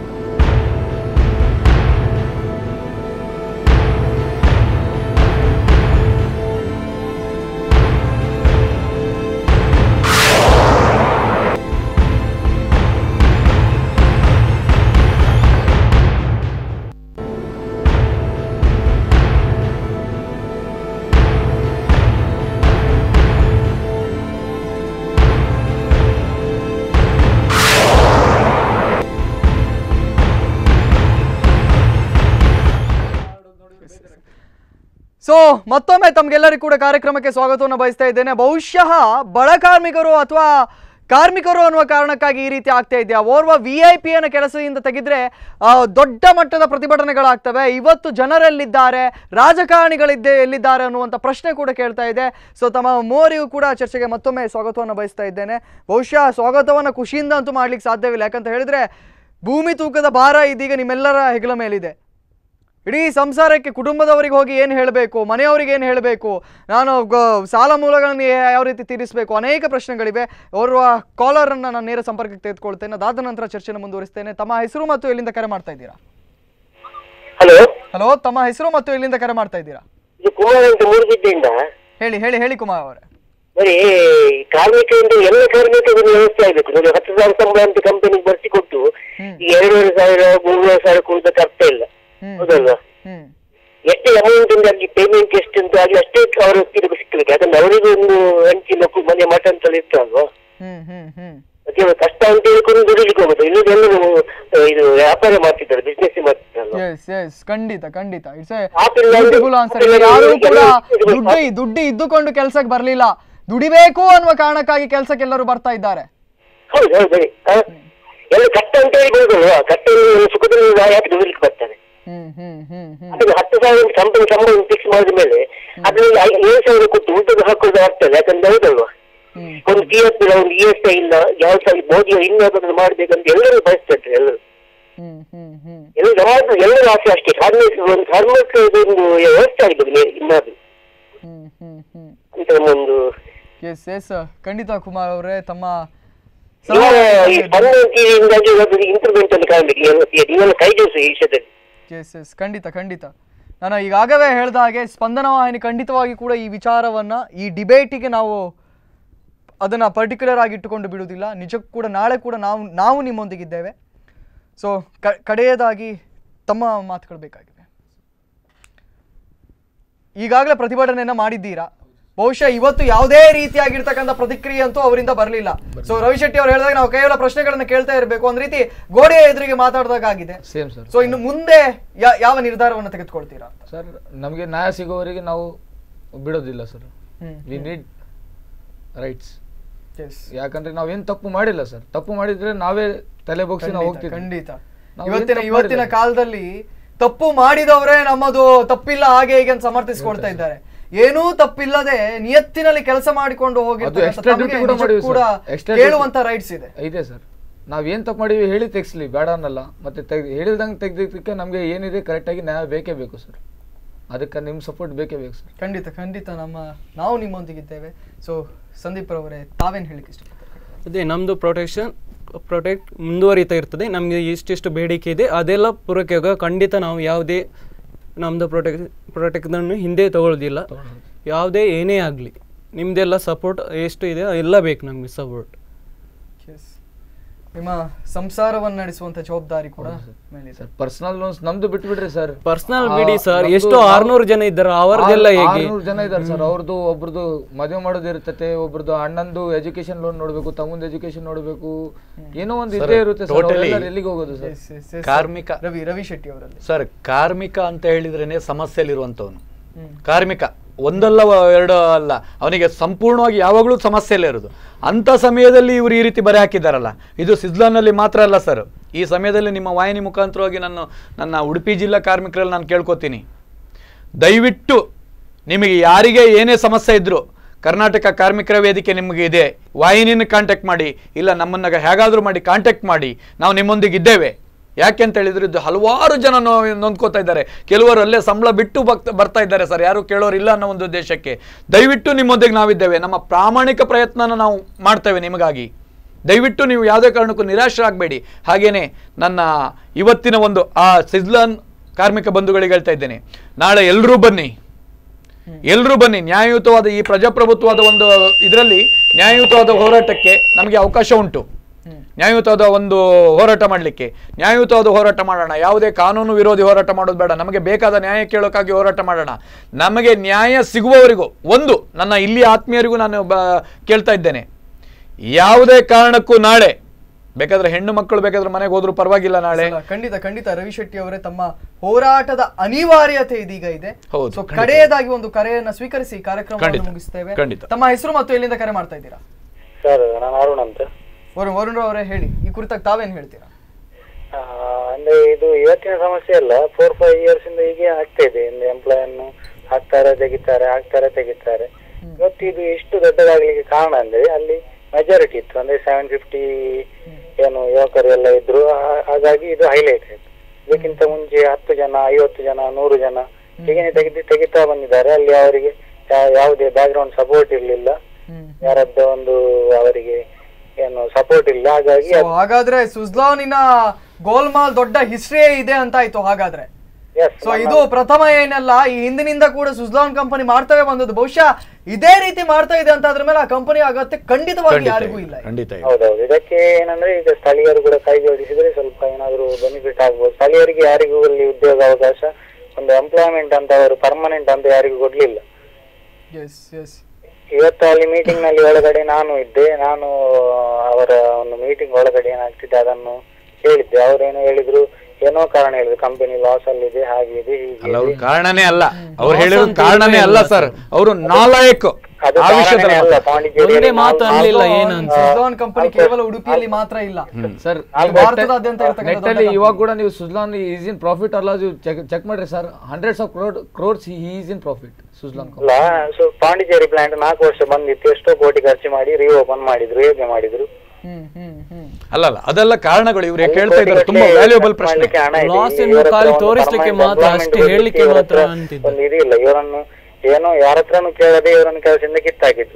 so ಮತ್ತೊಮ್ಮೆ ತಮ್ಗೆಲ್ಲರಿಗೂ ಕೂಡ ಕಾರ್ಯಕ್ರಮಕ್ಕೆ ಸ್ವಾಗತವನ್ನು ಬಯಸ್ತಾ ಇದ್ದೇನೆ ಬಹುಶಃ ಬಡ ಕಾರ್ಮಿಕರು ಅಥವಾ ಕಾರ್ಮಿಕರು ಅನ್ನುವ ಕಾರಣಕ್ಕಾಗಿ ಈ ರೀತಿ ಆಗ್ತಾ ಇದೆಯಾ ಓರ್ವ ವಿ ಐ ಪಿಯನ್ನು ಕೆಲಸದಿಂದ ತೆಗೆದ್ರೆ ಆ, ದೊಡ್ಡ ಮಟ್ಟದ ಪ್ರತಿಭಟನೆಗಳಾಗ್ತವೆ ಇವತ್ತು ಜನರೆಲ್ಲಿದ್ದಾರೆ ರಾಜಕಾರಣಿಗಳಿದ್ದೆ ಎಲ್ಲಿದ್ದಾರೆ ಅನ್ನುವಂಥ ಪ್ರಶ್ನೆ ಕೂಡ ಕೇಳ್ತಾ ಇದೆ ಸೊ ತಮ್ಮ ಮೂವರಿಗೂ ಕೂಡ ಚರ್ಚೆಗೆ ಮತ್ತೊಮ್ಮೆ ಸ್ವಾಗತವನ್ನು ಬಯಸ್ತಾ ಇದ್ದೇನೆ ಬಹುಶಃ ಸ್ವಾಗತವನ್ನು ಖುಷಿಯಿಂದ ಅಂತೂ ಮಾಡ್ಲಿಕ್ಕೆ ಸಾಧ್ಯವಿಲ್ಲ ಯಾಕಂತ ಹೇಳಿದ್ರೆ ಭೂಮಿ ತೂಕದ ಭಾರ ಇದೀಗ ನಿಮ್ಮೆಲ್ಲರ ಹೆಗಲ ಮೇಲಿದೆ ಇಡೀ ಸಂಸಾರಕ್ಕೆ ಕುಟುಂಬದವರಿಗೆ ಹೋಗಿ ಏನು ಹೇಳಬೇಕು ಮನೆಯವರಿಗೆ ಏನು ಹೇಳಬೇಕು ನಾನು ಗ- ಸಾಲ ಮೂಲಗಳನ್ನು ಯಾ- ಯಾವ ರೀತಿ ತೀರಿಸಬೇಕು ಅನೇಕ ಪ್ರಶ್ನೆಗಳಿವೆ ಓರ್ವ ಕಾಲರನ್ನು ನಾನು ನೇರ ಸಂಪರ್ಕಕ್ಕೆ ತೆಗೆದುಕೊಳ್ತೇನೆ ಅದಾದ ನಂತರ ಚರ್ಚೆನ ಮುಂದುವರಿಸ್ತೇನೆ ತಮ್ಮ ಹೆಸರು ಮತ್ತು ಎಲ್ಲಿಂದ ಕರೆ ಮಾಡ್ತಾ ಇದ್ದೀರಾ ಹಲೋ ಹಲೋ ತಮ್ಮ ಹೆಸರು ಮತ್ತು ಎಲ್ಲಿಂದ ಕರೆ ಮಾಡ್ತಾ ಇದ್ದೀರಾ ಇದು ಕುಮಾರ್ ಅಂತ ಮೂರುಗಿದ್ದಿಂದ ಹೇಳಿ ಹೇಳಿ ಹೇಳಿ ಕುಮಾರ್ ಅವರೇ ಬರೀ ಕಾರ್ಮಿಕರಿಂದ ಎಲ್ಲ ಕಾರ್ಮಿಕರಿಗೆ ವ್ಯವಸ್ಥೆ ಆಗ್ಬೇಕು ನೋಡಿ ಹತ್ತು ಸಾವಿರ ಸಂಬಳ ಅಂತ ಕಂಪನಿಗೆ ಬರ್ಸಿ ಕೊಟ್ಟು ಈ ಎರಡೂವರೆ ಸಾವಿರ ಮೂರುವರೆ ಸಾವಿರ ಕೊಡುದಕ್ಕೆ ಅರ್ಥ ಇಲ್ಲ ಹೌದಲ್ವಾ ಹ್ಮ್ ಎಷ್ಟೇ ಅಮೌಂಟ್ ಇಂದ ಅಲ್ಲಿ ಪೇಮೆಂಟ್ ಎಷ್ಟು ಅಂತ ಅಲ್ಲಿ ಅಷ್ಟೇ ಅವರ ತಿರುಗಿ ಸಿಕ್ಕಬೇಕು ಯಾಕಂದ್ರೆ ಅವರಿಗೂ ಒಂದು ಹಂಚಿನ ಕು- ಮನೆ ಮಠ ಅಂತ ಇರ್ತಲ್ವಾ ಹ್ಮ್ ಹ್ಮ್ ಹ್ಮ್ ಮತ್ತೆ ಇವಾಗ ಕಷ್ಟ ಅಂತ ಹೇಳ್ಕೊಂಡು ದುಡಿಲಿಕ್ಕೆ ಹೋಗುದು ಇಲ್ಲಿ ಎಲ್ಲರೂ ಆ, ಇದು ವ್ಯಾಪಾರ ಮಾಡ್ತಿದ್ದಾರೆ ಬಿಸ್ನೆಸ್ ಮಾಡ್ತಿದ್ದಾರಲ್ವಾ ಎಸ್ ಎಸ್ ಖಂಡಿತ ಖಂಡಿತ ಇಟ್ಸ್ ಆಪಿಲ್ ಬ್ಯೂಟಿಫುಲ್ ಆನ್ಸರ್ ಯಾರು ಕೂಡ ದುಡ್ಡು ದುಡ್ಡು ಇದ್ದುಕೊಂಡು ಕೆಲ್ಸಕ್ಕೆ ಬರ್ಲಿಲ್ಲ ದುಡಿಬೇಕು ಅನ್ನುವ ಕಾರಣಕ್ಕಾಗಿ ಕೆಲ್ಸಕ್ಕೆ ಎಲ್ಲರೂ ಬರ್ತಾ ಇದ್ದಾರೆ ಹೌದು ಹೌದು ಬರೀ ಆ, ಎಲ್ಲ ಕಷ್ಟ ಅಂತ ಹೇಳಿ ಬರುದಲ್ವಾ ಕಷ್ಟ ಸುಖದಲ್ಲಿ ಯಾಕೆ ದುಡಿಲಿಕ್ಕೆ ಬರ್ತಾರೆ ಹ್ಮ್ ಹ್ಮ್ ಹ್ಮ್ ಹ್ಮ್ ಅದಕ್ಕೆ ಹತ್ತು ಸಾವಿರ ಕಂಪನಿ ಸಂಬಳ ಫಿಕ್ಸ್ ಮಾಡಿದ ಮೇಲೆ ಅದ್ರಲ್ಲಿ ಐ- ಏಳು ಸಾವಿರ ಕೊಟ್ಟು ಊಟದ ಹಾಕೋದು ಆಗ್ತದೆ ಯಾಕಂದ್ರೆ ಹೌದಲ್ವಾ ಒಂದು ಪಿ ಎಫ್ ಇಲ್ಲ ಒಂದು ಇ ಎಸ್ ಐ ಇಲ್ಲ ಯಾವ ಸರಿ ಮೋದಿ ಇನ್ನಾದ್ರೂ ಮಾಡ್ಬೇಕಂತ ಎಲ್ಲರೂ ಬಯಸ್ತಾರೆ ಎಲ್ಲರೂ ಹ್ಮ್ ಹ್ಮ್ ಹ್ಮ್ ಎಲ್ಲ ಯಾವಾಗ್ಲೂ ಎಲ್ಲರ ಆಸೆ ಅಷ್ಟೇ ಕಾರ್ಮಿಕ ಒಂದು ಕಾರ್ಮಿಕ ಒಂದು ವ್ಯವಸ್ಥೆ ಆಗ್ಬೇಕು ಮೇ- ಇನ್ನಾದ್ರು ಹ್ಮ್ ಹ್ಮ್ ಹ್ಮ್ ಅಂತ ಒಂದು ಎಸ್ ಎಸ್ ಖಂಡಿತ ಕುಮಾರ್ ಅವರೇ ತಮ್ಮ ಇವಾಗ ಈ ಪರ್ಮನೆಂಟಿಂದಾಗಿ ಇಂಪ್ರೂವ್ಮೆಂಟ್ ಅನ್ನು ಕಾಣಬೇಕು ನೀವೆಲ್ಲ ಕೈ ಜೋಡಿಸಿ ಈ ವಿಷಯದಲ್ಲಿ ಎಸ್ ಎಸ್ ಖಂಡಿತ ಖಂಡಿತ ನಾನು ಈಗಾಗಲೇ ಹೇಳ್ದ ಹಾಗೆ ಸ್ಪಂದನ ವಾಹಿನಿ ಖಂಡಿತವಾಗಿ ಕೂಡ ಈ ವಿಚಾರವನ್ನ ಈ ಡಿಬೇಟಿಗೆ ನಾವು ಅದನ್ನ ಪರ್ಟಿಕ್ಯುಲರ್ ಆಗಿ ಇಟ್ಟುಕೊಂಡು ಬಿಡುವುದಿಲ್ಲ ನಿಜಕ್ಕೂ ಕೂಡ ನಾಳೆ ಕೂಡ ನಾವು ನಾವು ನಿಮ್ಮೊಂದಿಗಿದ್ದೇವೆ ಸೊ ಕಡೆಯದಾಗಿ ತಮ್ಮ ಮಾತುಗಳು ಬೇಕಾಗಿವೆ ಈಗಾಗಲೇ ಪ್ರತಿಭಟನೆಯನ್ನ ಮಾಡಿದ್ದೀರಾ ಬಹುಶಃ ಇವತ್ತು ಯಾವುದೇ ರೀತಿಯಾಗಿರ್ತಕ್ಕಂಥ ಪ್ರತಿಕ್ರಿಯೆ ಅಂತೂ ಅವರಿಂದ ಬರಲಿಲ್ಲ ಸೊ ರವಿಶೆಟ್ಟಿ ಅವರು ಹೇಳಿದಾಗ ನಾವು ಕೇವಲ ಪ್ರಶ್ನೆಗಳನ್ನ ಕೇಳ್ತಾ ಇರಬೇಕು ಒಂದ್ ರೀತಿ ಗೋಡೆಯ ಎದುರಿಗೆ ಮಾತಾಡಿದಾಗ ಆಗಿದೆ ಸೇಮ್ ಸರ್ ಸೊ ಇನ್ನು ಮುಂದೆ ಯಾ- ಯಾವ ನಿರ್ಧಾರವನ್ನು ತೆಗೆದುಕೊಳ್ತೀರಾ ಸರ್ ನಮಗೆ ನ್ಯಾಯ ಸಿಗೋವರೆಗೆ ನಾವು ಬಿಡೋದಿಲ್ಲ sir hmm, we need rights yes ಯಾಕಂದ್ರೆ ನಾವೇನ್ ತಪ್ಪು ಮಾಡಿಲ್ಲ ಸರ್ ತಪ್ಪು ಮಾಡಿದ್ರೆ ನಾವೇ ತಲೆ ಬಗ್ಸಿ ನಾವು ಹೋಗ್ತಿದ್ವಿ ಖಂಡಿತ ನಾವು ಏನ್ ಇವತ್ತಿನ ತಪ್ಪು ಇವತ್ತಿನ ಮಾಡಿಲ್ಲ. ಕಾಲದಲ್ಲಿ ತಪ್ಪು ಮಾಡಿದವರೇ ನಮ್ಮದು ತಪ್ಪಿಲ್ಲ ಹಾಗೆ ಹೀಗೆ ಅಂತ ಸಮರ್ಥಿಸಿಕೊಳ್ತಾ ಇದ್ದಾರೆ ಏನೂ ತಪ್ಪಿಲ್ಲದೆ ನಿಯತ್ತಿನಲ್ಲಿ ಕೆಲಸ ಮಾಡಿಕೊಂಡು ಅದು ಎಕ್ಸ್ಟ್ರಾ ಡ್ಯೂಟಿ ಕೂಡ ಮಾಡಿವಿ ಕೂಡ ಸರ್ ಎಕ್ಸ್ಟ್ರಾ ಕೇಳುವಂತ ರೈಟ್ಸ್ ಇದೆ ಇದೆ ಸರ್ ನಾವ್ ಏನ್ ತಪ್ಪು ಮಾಡಿವಿ ಹೇಳಿ ತೆಗ್ಸ್ಲಿ ಬೇಡ ಅನ್ನಲ್ಲ ಮತ್ತೆ ತೆಗ್ ಹೇಳಿಲ್ದಂಗೆ ತೆಗ್ದಿದ್ದಕ್ಕೆ ನಮ್ಗೆ ಏನಿದೆ ಕರೆಕ್ಟಾಗಿ ನ್ಯಾಯ ಬೇಕೇ ಬೇಕು ಸರ್ ಅದಕ್ಕೆ ನಿಮ್ ಸಪೋರ್ಟ್ ಬೇಕೇ ಬೇಕು ಸರ್ ಖಂಡಿತ ಖಂಡಿತ ನಮ್ಮ ನಾವು ನಿಮ್ಮೊಂದಿಗಿದ್ದೇವೆ ಸೊ ಸಂದೀಪ್ ರವರೇ ತಾವೇನ್ ಹೇಳಿಕ್ಕೆ ಇಷ್ಟಪಡ್ತಾರೆ ಅದೇ ನಮ್ಮದು ಪ್ರೊಟೆಕ್ಷನ್ ಪ್ರೊಟೆಕ್ಟ್ ಮುಂದುವರಿತಾ ಇರ್ತದೆ ನಮಗೆ ಇಷ್ಟಿಷ್ಟು ಬೇಡಿಕೆ ಇದೆ ಅದೆಲ್ಲ ಪೂರೈಕೆಯಾಗ ಖಂಡಿತ ನಾವು ಯಾವುದೇ ನಮ್ಮದು ಪ್ರೊಟೆಕ್ ಪ್ರೊಟೆಕ್ಟನ್ನು ಹಿಂದೆ ತಗೊಳ್ಳೋದಿಲ್ಲ ಯಾವುದೇ ಏನೇ ಆಗಲಿ ನಿಮ್ಮದೆಲ್ಲ ಸಪೋರ್ಟ್ ಎಷ್ಟು ಇದೆ ಎಲ್ಲ ಬೇಕು ನಮಗೆ ಸಪೋರ್ಟ್ ನಿಮ್ಮ ಸಂಸಾರವನ್ನು ನಡೆಸುವಂತ ಜವಾಬ್ದಾರಿ ಕೂಡ ಮೇಲಿದೆ ಸರ್ ಪರ್ಸನಲ್ ಲೋನ್ಸ್ ನಮ್ದು ಬಿಟ್ಬಿಡ್ರಿ ಸರ್ ಪರ್ಸನಲ್ ಬಿಡಿ ಸರ್ ಎಷ್ಟು ಆರ್ನೂರು ಜನ ಇದ್ದಾರೆ ಅವರದೆಲ್ಲ ಹೇಗೆ ಆರ್ನೂರು ಜನ ಇದ್ದಾರೆ ಸರ್ ಅವ್ರದ್ದು ಒಬ್ರದ್ದು ಮದುವೆ ಮಾಡೋದು ಇರ್ತತೆ ಒಬ್ರದ್ದು ಅಣ್ಣಂದು ಎಜುಕೇಶನ್ ಲೋನ್ ನೋಡ್ಬೇಕು ತಮ್ಮಂದು ಎಜುಕೇಶನ್ ನೋಡ್ಬೇಕು ಏನೋ ಒಂದು ಇದ್ದೇ ಇರುತ್ತೆ ಸರ್ totally. ಅವ್ರೆಲ್ಲರೂ ಎಲ್ಲಿಗೆ ಹೋಗೋದು ಸರ್ ಎಸ್, ಎಸ್, ಎಸ್. ಕಾರ್ಮಿಕ ರವಿ ರವಿ ಶೆಟ್ಟಿ ಅವರಲ್ಲಿ ಸರ್ ಕಾರ್ಮಿಕ ಅಂತ ಹೇಳಿದ್ರೇನೆ ಸಮಸ್ಯೆಯಲ್ಲಿರುವಂಥವನು ಕಾರ್ಮಿಕ ಒಂದಲ್ಲ ವ- ಎರಡು ಅಲ್ಲ ಅವನಿಗೆ ಸಂಪೂರ್ಣವಾಗಿ ಯಾವಾಗಲೂ ಸಮಸ್ಯೆಯಲ್ಲೇ ಇರೋದು ಅಂಥ ಸಮಯದಲ್ಲಿ ಇವರು ಈ ರೀತಿ ಬರೆ ಹಾಕಿದ್ದಾರಲ್ಲ ಇದು ಸಿಜ್ಲಾನಲ್ಲಿ ಮಾತ್ರ ಅಲ್ಲ ಸರ್ ಈ ಸಮಯದಲ್ಲಿ ನಿಮ್ಮ ವಾಹಿನಿ ಮುಖಾಂತರವಾಗಿ ನಾನು ನನ್ನ ಉಡುಪಿ ಜಿಲ್ಲಾ ಕಾರ್ಮಿಕರಲ್ಲಿ ನಾನು ಕೇಳ್ಕೊತೀನಿ ದಯವಿಟ್ಟು ನಿಮಗೆ ಯಾರಿಗೆ ಏನೇ ಸಮಸ್ಯೆ ಇದ್ದರೂ ಕರ್ನಾಟಕ ಕಾರ್ಮಿಕರ ವೇದಿಕೆ ನಿಮಗೆ ಇದೆ ವಾಹಿನಿನ ಕಾಂಟ್ಯಾಕ್ಟ್ ಮಾಡಿ ಇಲ್ಲ ನಮ್ಮನ್ನ ಹೇಗಾದರೂ ಮಾಡಿ ಕಾಂಟ್ಯಾಕ್ಟ್ ಮಾಡಿ ನಾವು ನಿಮ್ಮೊಂದಿಗೆ ಇದ್ದೇವೆ ಯಾಕೆ ಅಂತ ಹೇಳಿದ್ರೆ ಇದು ಹಲವಾರು ಜನ ನೊ ನೊಂದ್ಕೋತಾ ಇದ್ದಾರೆ ಕೆಲವರು ಅಲ್ಲೇ ಸಂಬಳ ಬಿಟ್ಟು ಬಕ್- ಬರ್ತಾ ಇದ್ದಾರೆ ಸರ್ ಯಾರು ಕೇಳೋರು ಇಲ್ಲ ಅನ್ನೋ ಒಂದು ಉದ್ದೇಶಕ್ಕೆ ದಯವಿಟ್ಟು ನಿಮ್ಮೊಂದಿಗೆ ನಾವಿದ್ದೇವೆ ನಮ್ಮ ಪ್ರಾಮಾಣಿಕ ಪ್ರಯತ್ನನ ನಾವು ಮಾಡ್ತೇವೆ ನಿಮಗಾಗಿ ದಯವಿಟ್ಟು ನೀವು ಯಾವುದೇ ಕಾರಣಕ್ಕೂ ನಿರಾಶರಾಗಬೇಡಿ ಹಾಗೇನೆ ನನ್ನ ಇವತ್ತಿನ ಒಂದು ಆ ಸಿಜ್ಲಾನ್ ಕಾರ್ಮಿಕ ಬಂಧುಗಳಿಗೆ ಹೇಳ್ತಾ ಇದ್ದೇನೆ ನಾಳೆ ಎಲ್ಲರೂ ಬನ್ನಿ ಎಲ್ಲರೂ ಬನ್ನಿ ನ್ಯಾಯಯುತವಾದ ಈ ಪ್ರಜಾಪ್ರಭುತ್ವದ ಒಂದು ಇದರಲ್ಲಿ ನ್ಯಾಯಯುತವಾದ ಹೋರಾಟಕ್ಕೆ ನಮಗೆ ಅವಕಾಶ ಉಂಟು ನ್ಯಾಯಯುತವಾದ ಒಂದು ಹೋರಾಟ ಮಾಡಲಿಕ್ಕೆ ನ್ಯಾಯಯುತವಾದ ಹೋರಾಟ ಮಾಡೋಣ ಯಾವುದೇ ಕಾನೂನು ವಿರೋಧಿ ಹೋರಾಟ ಮಾಡೋದು ಬೇಡ ನಮಗೆ ಬೇಕಾದ ನ್ಯಾಯ ಕೇಳೋಕ್ಕಾಗಿ ಹೋರಾಟ ಮಾಡೋಣ ನಮಗೆ ನ್ಯಾಯ ಸಿಗುವವರೆಗೂ ಒಂದು ನನ್ನ ಇಲ್ಲಿ ಆತ್ಮೀಯರಿಗೂ ನಾನು ಬ ಕೇಳ್ತಾ ಇದ್ದೇನೆ ಯಾವುದೇ ಕಾರಣಕ್ಕೂ ನಾಳೆ ಬೇಕಾದ್ರೆ ಹೆಣ್ಣು ಮಕ್ಕಳು ಬೇಕಾದ್ರೆ ಮನೆಗೆ ಹೋದ್ರು ಪರವಾಗಿಲ್ಲ ನಾಳೆ ಅಲ್ಲ, ಖಂಡಿತ ಖಂಡಿತ ರವಿ ಶೆಟ್ಟಿ ಅವರೇ ತಮ್ಮ ಹೋರಾಟದ ಅನಿವಾರ್ಯತೆ ಇದೀಗ ಇದೆ ಹೌದು, ಸೊ ಖಂಡಿತ. ಕಡೆಯದಾಗಿ ಒಂದು ಕರೆಯನ್ನ ಸ್ವೀಕರಿಸಿ ಕಾರ್ಯಕ್ರಮವನ್ನು ಖಂಡಿತ, ಮುಗಿಸ್ತೇವೆ ಖಂಡಿತ. ತಮ್ಮ ಹೆಸರು ಮತ್ತು ಎಲ್ಲಿಂದ ಕರೆ ಮಾಡ್ತಾ ಇದ್ದೀರಾ ಸರ್ ನಾನು ಅರುಣ್ ಅಂತ ವರುಣ್ ವರುಣ್ ಅವರೇ ಹೇಳಿ ಈ ಕುರಿತಾಗಿ ತಾವೇನ್ ಹೇಳ್ತೀರಾ ಆ, ಅಂದ್ರೆ ಇದು ಇವತ್ತಿನ ಸಮಸ್ಯೆ ಅಲ್ಲ ಫೋರ್ ಫೈವ್ ಇಯರ್ಸ್ ಇಂದ ಹೀಗೆ ಆಗ್ತಾ ಇದೆ ಒಂದು ಎಂಪ್ಲಾಯ್ ಅನ್ನು ಹಾಕ್ತಾರೆ ತೆಗಿತಾರೆ ಹಾಕ್ತಾರೆ ತೆಗಿತಾರೆ ಇವತ್ತು ಇದು ಎಷ್ಟು ದೊಡ್ಡದಾಗ್ಲಿಕ್ಕೆ ಕಾರಣ ಅಂದ್ರೆ ಅಲ್ಲಿ ಮೆಜಾರಿಟಿ ಇತ್ತು ಅಂದ್ರೆ ಸೆವೆನ್ ಫಿಫ್ಟಿ ಏನು ಯುವಕರು ಎಲ್ಲ ಇದ್ರು ಹಾ- ಹಾಗಾಗಿ ಇದು ಹೈಲೈಟ್ ಆಯ್ತು ಇದಕ್ಕಿಂತ ಮುಂಚೆ ಹತ್ತು ಜನ ಐವತ್ತು ಜನ ನೂರು ಜನ ಹೀಗೆ ತೆಗೆದು ತೆಗಿತಾ ಬಂದಿದ್ದಾರೆ ಅಲ್ಲಿ ಅವರಿಗೆ ಯಾ- ಯಾವುದೇ ಬ್ಯಾಕ್ ಗ್ರೌಂಡ್ ಸಪೋರ್ಟ್ ಇರ್ಲಿಲ್ಲ ಯಾರದ್ದ ಒಂದು ಅವರಿಗೆ ಏನು ಸಪೋರ್ಟ್ ಇಲ್ಲ ಹಾಗಾಗಿ So, ಹಾಗಾದ್ರೆ ಸುಜ್ಲಾನಿನ ಗೋಲ್ಮಾಲ್ ದೊಡ್ಡ ಹಿಸ್ಟ್ರಿಯೇ ಇದೆ ಅಂತ ಆಯ್ತು ಹಾಗಾದ್ರೆ Yes, ಸೊ ಇದು ಪ್ರಥಮ ಏನಲ್ಲ ಈ ಹಿಂದಿನಿಂದ ಕೂಡ ಸುಜ್ಲಾನ್ ಕಂಪನಿ ಮಾಡ್ತವೇ ಬಂದದ್ದು ಬಹುಶಃ ಇದೇ ರೀತಿ ಮಾಡ್ತಾ ಇದೆ ಅಂತ ಅದ್ರ ಮೇಲೆ ಆ ಕಂಪನಿ ಅಗತ್ಯ ಖಂಡಿತವಾಗಿ ಖಂಡಿತ ಯಾರಿಗೂ ಇದೆ, ಇಲ್ಲ ಖಂಡಿತ ಇದೆ. ಹೌದೌದು ಇದಕ್ಕೆ ಏನಂದ್ರೆ ಈಗ ಸ್ಥಳೀಯರು ಕೂಡ ಕೈ ಜೋಡಿಸಿದ್ರೆ ಸ್ವಲ್ಪ ಏನಾದ್ರು ಬೆನಿಫಿಟ್ ಆಗ್ಬೋದು ಸ್ಥಳೀಯರಿಗೆ ಯಾರಿಗೂ ಅಲ್ಲಿ ಉದ್ಯೋಗ ಅವಕಾಶ ಒಂದು ಎಂಪ್ಲಾಯ್ಮೆಂಟ್ ಅಂತ ಅವರು ಪರ್ಮನೆಂಟ್ ಅಂತ ಯಾರಿಗೂ ಕೊಡ್ಲಿಲ್ಲ ಎಸ್ ಎಸ್ ಇವತ್ತು ಅಲ್ಲಿ ಮೀಟಿಂಗ್ ನಲ್ಲಿ ಒಳಗಡೆ ನಾನು ಇದ್ದೆ ನಾನು ಅವರ ಒಂದು ಮೀಟಿಂಗ್ ಒಳಗಡೆ ಏನಾಗ್ತಿದೆ ಅದನ್ನು ಹೇಳಿದ್ದೆ ಅವರೇನು ಹೇಳಿದ್ರು ಏನೋ ಕಾರಣ ಹೇಳಿದ್ರು ಕಂಪನಿ ಲಾಸ್ ಅಲ್ಲಿ ಇದೆ ಹಾಗೆ ಇದೆ ಹೀಗೆ ಅಲ್ಲ ಅವ್ರ ಇದೆ. ಕಾರಣನೇ ಅಲ್ಲ ಅವ್ರು ಮೋಸ ಹೇಳಿರೋ ಅಂತ ಕಾರಣನೇ ಏನೂ ಅಲ್ಲ ಇಲ್ಲ ಸರ್ ಸರ್. ಅವರು ನಾಲಾಯಕ್ ಅದು ಆ ಕಾರಣನೇ ವಿಷಯದಲ್ಲಿ ಅಲ್ಲ ಮಾತ್ರ. ಪಾಂಡಿಚೇರಿಯಲ್ಲಿ ಒಂದೇ ಮಾತು ನಾಲ್ಕು- ಅನ್ಲಿಲ್ಲ ಏನು ಅಂತ ಸುಜ್ಲಾನ್ ಕಂಪನಿ ಕೇವಲ ಉಡುಪಿಯಲ್ಲಿ ಮಾತ್ರ ಇಲ್ಲ ಸರ್ ಇದು ಭಾರತದಾದ್ಯಂತ ಇರ್ತಕ್ಕಂಥ ನೆಟ್ ದೊಡ್ಡ ಅಲ್ಲಿ company. ಇವಾಗ ಕೂಡ ನೀವು ಸುಜ್ಲಾನ್ ಈಸ್ ಇನ್ ಪ್ರಾಫಿಟ್ ಅಲ್ಲ ಚೆಕ್ ಚೆಕ್ ಮಾಡ್ರಿ sir hundreds of crore crores is in profit Suzlon ಅಲ್ಲ ಸೊ ಪಾಂಡಿಚೇರಿ ಪ್ಲಾಂಟ್ ನಾಲ್ಕು ವರ್ಷ ಬಂದಿತ್ತು ಎಷ್ಟೋ ಕೋಟಿ ಖರ್ಚು ಮಾಡಿ ರೀಓಪನ್ ಮಾಡಿದ್ರು ಹೇಗೆ ಮಾಡಿದ್ರು ಹ್ಮ್ ಹ್ಮ್ ಹ್ಮ್ ಅಲ್ಲ ಅಲ್ಲ ಅದೆಲ್ಲ ಕಾರಣಗಳು ಇವ್ರು ಅಲ್ಲಿ ಕೇಳ್ತಾ ಇದ್ದಾರೆ ಕೋಟಿ ತುಂಬಾ ಗಟ್ಟಲೆ ವ್ಯಾಲ್ಯೂಬಲ್ ಖರ್ಚು ಪ್ರಶ್ನೆ ಮಾಡ್ಲಿಕ್ಕೆ ಹಣ ಇದೆ. Loss ಇಲ್ಲಿ ಇನ್ನು ಇವರ ಹತ್ರ ಖಾಲಿ ಒಂದು ತೋರಿಸ್ಲಿಕ್ಕೆ permanent ಮಾತ್ರ, employment ಅಷ್ಟೇ ಕೊಡ್ಲಿಕ್ಕೆ ಹೇಳ್ಲಿಕ್ಕೆ ಇವರ ಮಾತ್ರ ಹತ್ರ ಅಂತಿದ್ದು. ಒಂದು ಇದು ಇಲ್ಲ ಇವರನ್ನು ಏನೋ ಯಾರ ಹತ್ರನು ಕೇಳದೆ ಇವರನ್ನು ಕೆಲಸದಿಂದ ಕಿತ್ತಾಕಿದ್ದು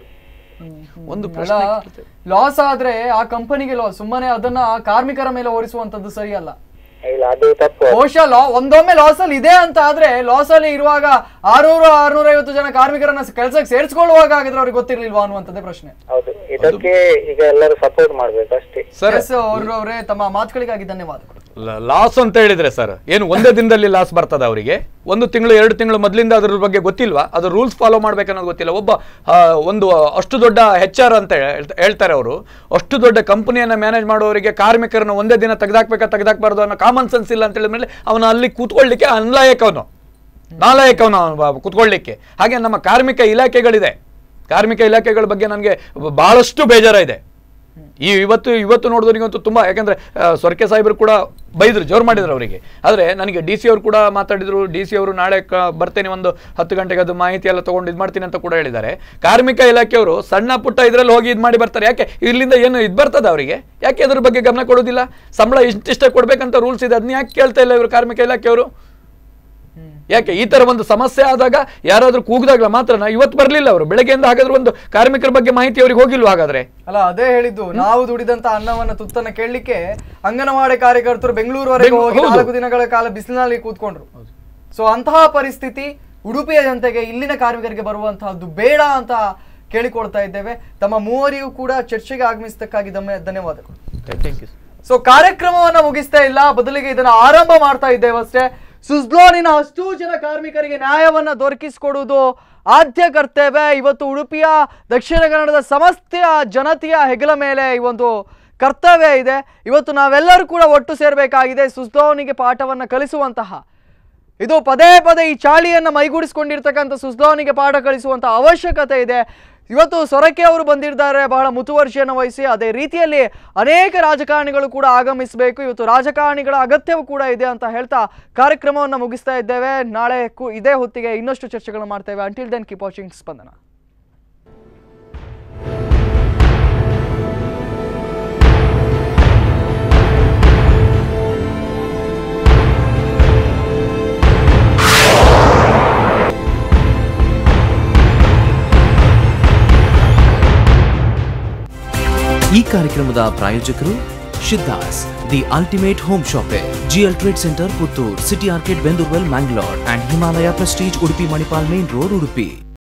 ಒಂದು ಅಲ್ಲ ಪ್ರಶ್ನೆ ಕೇಳ್ತೇವೆ. ಲಾಸ್ ಆದ್ರೆ ಆ ಕಂಪನಿಗೆ ಲಾಸ್ ಸುಮ್ಮನೆ ಅದನ್ನ ಆ ಕಾರ್ಮಿಕರ ಮೇಲೆ ಹೊರಿಸುವಂತದ್ದು ಸರಿಯಲ್ಲ ಇಲ್ಲ ಅದು ತಪ್ಪು ಅದು. ಬಹುಶಃ ಲಾ ಒಂದೊಮ್ಮೆ ಲಾಸ್ ಅಲ್ಲಿ ಇದೆ ಅಂತ ಆದ್ರೆ ಲಾಸ್ ಅಲ್ಲಿ ಇರುವಾಗ ಆರ್ನೂರು ಆರ್ನೂರ ಐವತ್ತು ಜನ ಕಾರ್ಮಿಕರನ್ನ ಕೆಲಸಕ್ಕೆ ಸೇರಿಸ್ಕೊಳ್ಳುವಾಗ ಆಗಿದ್ರೆ ಅವ್ರಿಗೆ ಗೊತ್ತಿರ್ಲಿಲ್ವಾ ಅನ್ನುವಂಥದ್ದೇ ಪ್ರಶ್ನೆ ಹೌದು ಇದಕ್ಕೆ ಈಗ ಎಲ್ಲರೂ ಸಪೋರ್ಟ್ ಮಾಡ್ಬೇಕು ಅಷ್ಟೇ ಸರ್ ಎಸ್ ಅವರೇ ತಮ್ಮ ಮಾತುಗಳಿಗಾಗಿ ಧನ್ಯವಾದಗಳು ಲಾಸ್ ಅಂತ ಹೇಳಿದ್ರೆ ಸರ್ ಏನು ಒಂದೇ ದಿನದಲ್ಲಿ ಲಾಸ್ ಬರ್ತದ ಅವರಿಗೆ ಒಂದು ತಿಂಗಳು ಎರಡು ತಿಂಗಳು ಮೊದಲಿಂದ ಅದ್ರ ಬಗ್ಗೆ ಗೊತ್ತಿಲ್ವಾ ಅದು ರೂಲ್ಸ್ ಫಾಲೋ ಮಾಡ್ಬೇಕನ್ನೋದು ಗೊತ್ತಿಲ್ಲ ಒಬ್ಬ ಆ, ಒಂದು ಅಷ್ಟು ದೊಡ್ಡ ಹೆಚ್ ಆರ್ ಅಂತ ಹೇಳ್ತ- ಹೇಳ್ತಾರೆ ಅವರು ಅಷ್ಟು ದೊಡ್ಡ ಕಂಪನಿಯನ್ನ ಮ್ಯಾನೇಜ್ ಮಾಡುವವರಿಗೆ ಕಾರ್ಮಿಕರನ್ನ ಒಂದೇ ದಿನ ತೆಗೆದಾಕ್ಬೇಕಾ ತೆಗೆದಾಕ್ಬಾರ್ದು ಅನ್ನೋ ಕಾಮನ್ ಸೆನ್ಸ್ ಇಲ್ಲ ಅಂತ ಹೇಳಿದ್ಮೇಲೆ ಅವನು ಅಲ್ಲಿ ಕೂತ್ಕೊಳ್ಳಿಕ್ಕೆ ಅನ್ಲಾಯಕ್ ಅವನು ನಾಲಾಯಕ್ ಅವನು ಕೂತ್ಕೊಳ್ಳಿಕ್ಕೆ ಹಾಗೆ ನಮ್ಮ ಕಾರ್ಮಿಕ ಇಲಾಖೆಗಳಿದೆ ಕಾರ್ಮಿಕ ಇಲಾಖೆಗಳ ಬಗ್ಗೆ ನನಗೆ ಬಹಳಷ್ಟು ಬೇಜಾರ ಇದೆ ಈ ಇವತ್ತು ಇವತ್ತು ನೋಡಿದ್ರಿಗಂತೂ ತುಂಬ ಯಾಕಂದ್ರೆ ಆ, ಸೊರಕೆ ಸಾಹೇಬರು ಕೂಡ ಬೈದ್ರು ಜೋರು ಮಾಡಿದ್ರು ಅವರಿಗೆ ಆದರೆ ನನಗೆ ಡಿ ಸಿ ಅವರು ಕೂಡ ಮಾತಾಡಿದ್ರು ಡಿ ಸಿ ಅವರು ನಾಳೆ ಕ- ಬರ್ತೇನೆ ಒಂದು ಹತ್ತು ಗಂಟೆಗೆ ಅದು ಮಾಹಿತಿ ಎಲ್ಲ ತಗೊಂಡು ಇದು ಮಾಡ್ತೀನಿ ಅಂತ ಕೂಡ ಹೇಳಿದ್ದಾರೆ ಕಾರ್ಮಿಕ ಇಲಾಖೆಯವರು ಸಣ್ಣ ಪುಟ್ಟ ಇದರಲ್ಲಿ ಹೋಗಿ ಇದು ಮಾಡಿ ಬರ್ತಾರೆ ಯಾಕೆ ಇಲ್ಲಿಂದ ಏನು ಇದು ಬರ್ತದೆ ಅವರಿಗೆ ಯಾಕೆ ಅದ್ರ ಬಗ್ಗೆ ಗಮನ ಕೊಡೋದಿಲ್ಲ ಸಂಬಳ ಇಷ್ಟಿಷ್ಟ ಕೊಡ್ಬೇಕಂತ ರೂಲ್ಸ್ ಇದೆ ಅದನ್ನ ಯಾಕೆ ಕೇಳ್ತಾ ಇಲ್ಲ ಇವರು ಕಾರ್ಮಿಕ ಇಲಾಖೆಯವರು ಯಾಕೆ ಈ ತರ ಒಂದು ಸಮಸ್ಯೆ ಆದಾಗ ಯಾರಾದ್ರೂ ಕೂಗಿದಾಗಲ ಮಾತ್ರ ಇವತ್ತು ಬರಲಿಲ್ಲ ಅವರು ಬೆಳಗ್ಗೆಯಿಂದ ಹಾಗಾದ್ರೆ ಒಂದು ಕಾರ್ಮಿಕರ ಬಗ್ಗೆ ಮಾಹಿತಿ ಅವ್ರಿಗೆ ಹೋಗಿಲ್ವಾ ಹಾಗಾದ್ರೆ ಅಲ್ಲ ಅದೇ ಹೇಳಿದ್ದು ನಾವು ದುಡಿದಂತ ಅನ್ನವನ್ನ ತುತ್ತನ್ನ ಕೇಳಲಿಕ್ಕೆ ಅಂಗನವಾಡಿ ಕಾರ್ಯಕರ್ತರು ಬೆಂಗಳೂರುವರೆಗೆ ಬೆಂಗ್- ಹೋಗಿ ಹೌದು. ನಾಲ್ಕು ದಿನಗಳ ಕಾಲ ಬಿಸಿಲಿನಲ್ಲಿ ಕೂತ್ಕೊಂಡ್ರು ಸೊ ಅಂತಹ ಪರಿಸ್ಥಿತಿ ಉಡುಪಿಯ ಜನತೆಗೆ ಇಲ್ಲಿನ ಕಾರ್ಮಿಕರಿಗೆ ಬರುವಂತಹದ್ದು ಬೇಡ ಅಂತ ಕೇಳಿಕೊಳ್ತಾ ಇದ್ದೇವೆ ತಮ್ಮ ಮೂವರಿಗೂ ಕೂಡ ಚರ್ಚೆಗೆ ಆಗಮಿಸಿದ್ದಕ್ಕಾಗಿ ಧನ್ಯ- ಧನ್ಯವಾದಗಳು ಥ್ಯಾಂಕ್ ಯು ಸೊ ಕಾರ್ಯಕ್ರಮವನ್ನ ಮುಗಿಸ್ತಾ ಇಲ್ಲ ಬದಲಿಗೆ ಇದನ್ನ ಆರಂಭ ಮಾಡ್ತಾ ಇದ್ದೇವೆ ಅಷ್ಟೇ ಸುಜ್ಲೋನಿನ ಅಷ್ಟೂ ಜನ ಕಾರ್ಮಿಕರಿಗೆ ನ್ಯಾಯವನ್ನ ದೊರಕಿಸಿಕೊಡುವುದು ಆದ್ಯ ಕರ್ತವ್ಯ ಇವತ್ತು ಉಡುಪಿಯ ದಕ್ಷಿಣ ಕನ್ನಡದ ಸಮಸ್ತ ಜನತೆಯ ಹೆಗಲ ಮೇಲೆ ಈ ಒಂದು ಕರ್ತವ್ಯ ಇದೆ ಇವತ್ತು ನಾವೆಲ್ಲರೂ ಕೂಡ ಒಟ್ಟು ಸೇರಬೇಕಾಗಿದೆ ಸುಜ್ಲೋನಿಗೆ ಪಾಠವನ್ನ ಕಲಿಸುವಂತಹ ಇದು ಪದೇ ಪದೇ ಈ ಚಾಳಿಯನ್ನು ಮೈಗೂಡಿಸ್ಕೊಂಡಿರ್ತಕ್ಕಂಥ ಸುಜ್ಲೋನಿಗೆ ಪಾಠ ಕಲಿಸುವಂಥ ಅವಶ್ಯಕತೆ ಇದೆ ಇವತ್ತು ಸೊರಕೆ ಅವರು ಬಂದಿದ್ದಾರೆ ಬಹಳ ಮುತುವರ್ಜಿಯನ್ನು ವಹಿಸಿ ಅದೇ ರೀತಿಯಲ್ಲಿ ಅನೇಕ ರಾಜಕಾರಣಿಗಳು ಕೂಡ ಆಗಮಿಸಬೇಕು ಇವತ್ತು ರಾಜಕಾರಣಿಗಳ ಅಗತ್ಯವೂ ಕೂಡ ಇದೆ ಅಂತ ಹೇಳ್ತಾ ಕಾರ್ಯಕ್ರಮವನ್ನು ಮುಗಿಸ್ತಾ ಇದ್ದೇವೆ ನಾಳೆ ಕು ಇದೇ ಹೊತ್ತಿಗೆ ಇನ್ನಷ್ಟು ಚರ್ಚೆಗಳು ಮಾಡ್ತೇವೆ until then keep watching Spandana ಈ ಕಾರ್ಯಕ್ರಮದ ಪ್ರಾಯೋಜಕರು ಶಿದ್ದಾಸ್ the ultimate home shopping GL trade centre Puttur city ಆರ್ಕೆಟ್ ಬೆಂದೂರ್ವೆಲ್ Mangalore and Himalaya prestige Udupi Manipal main road Udupi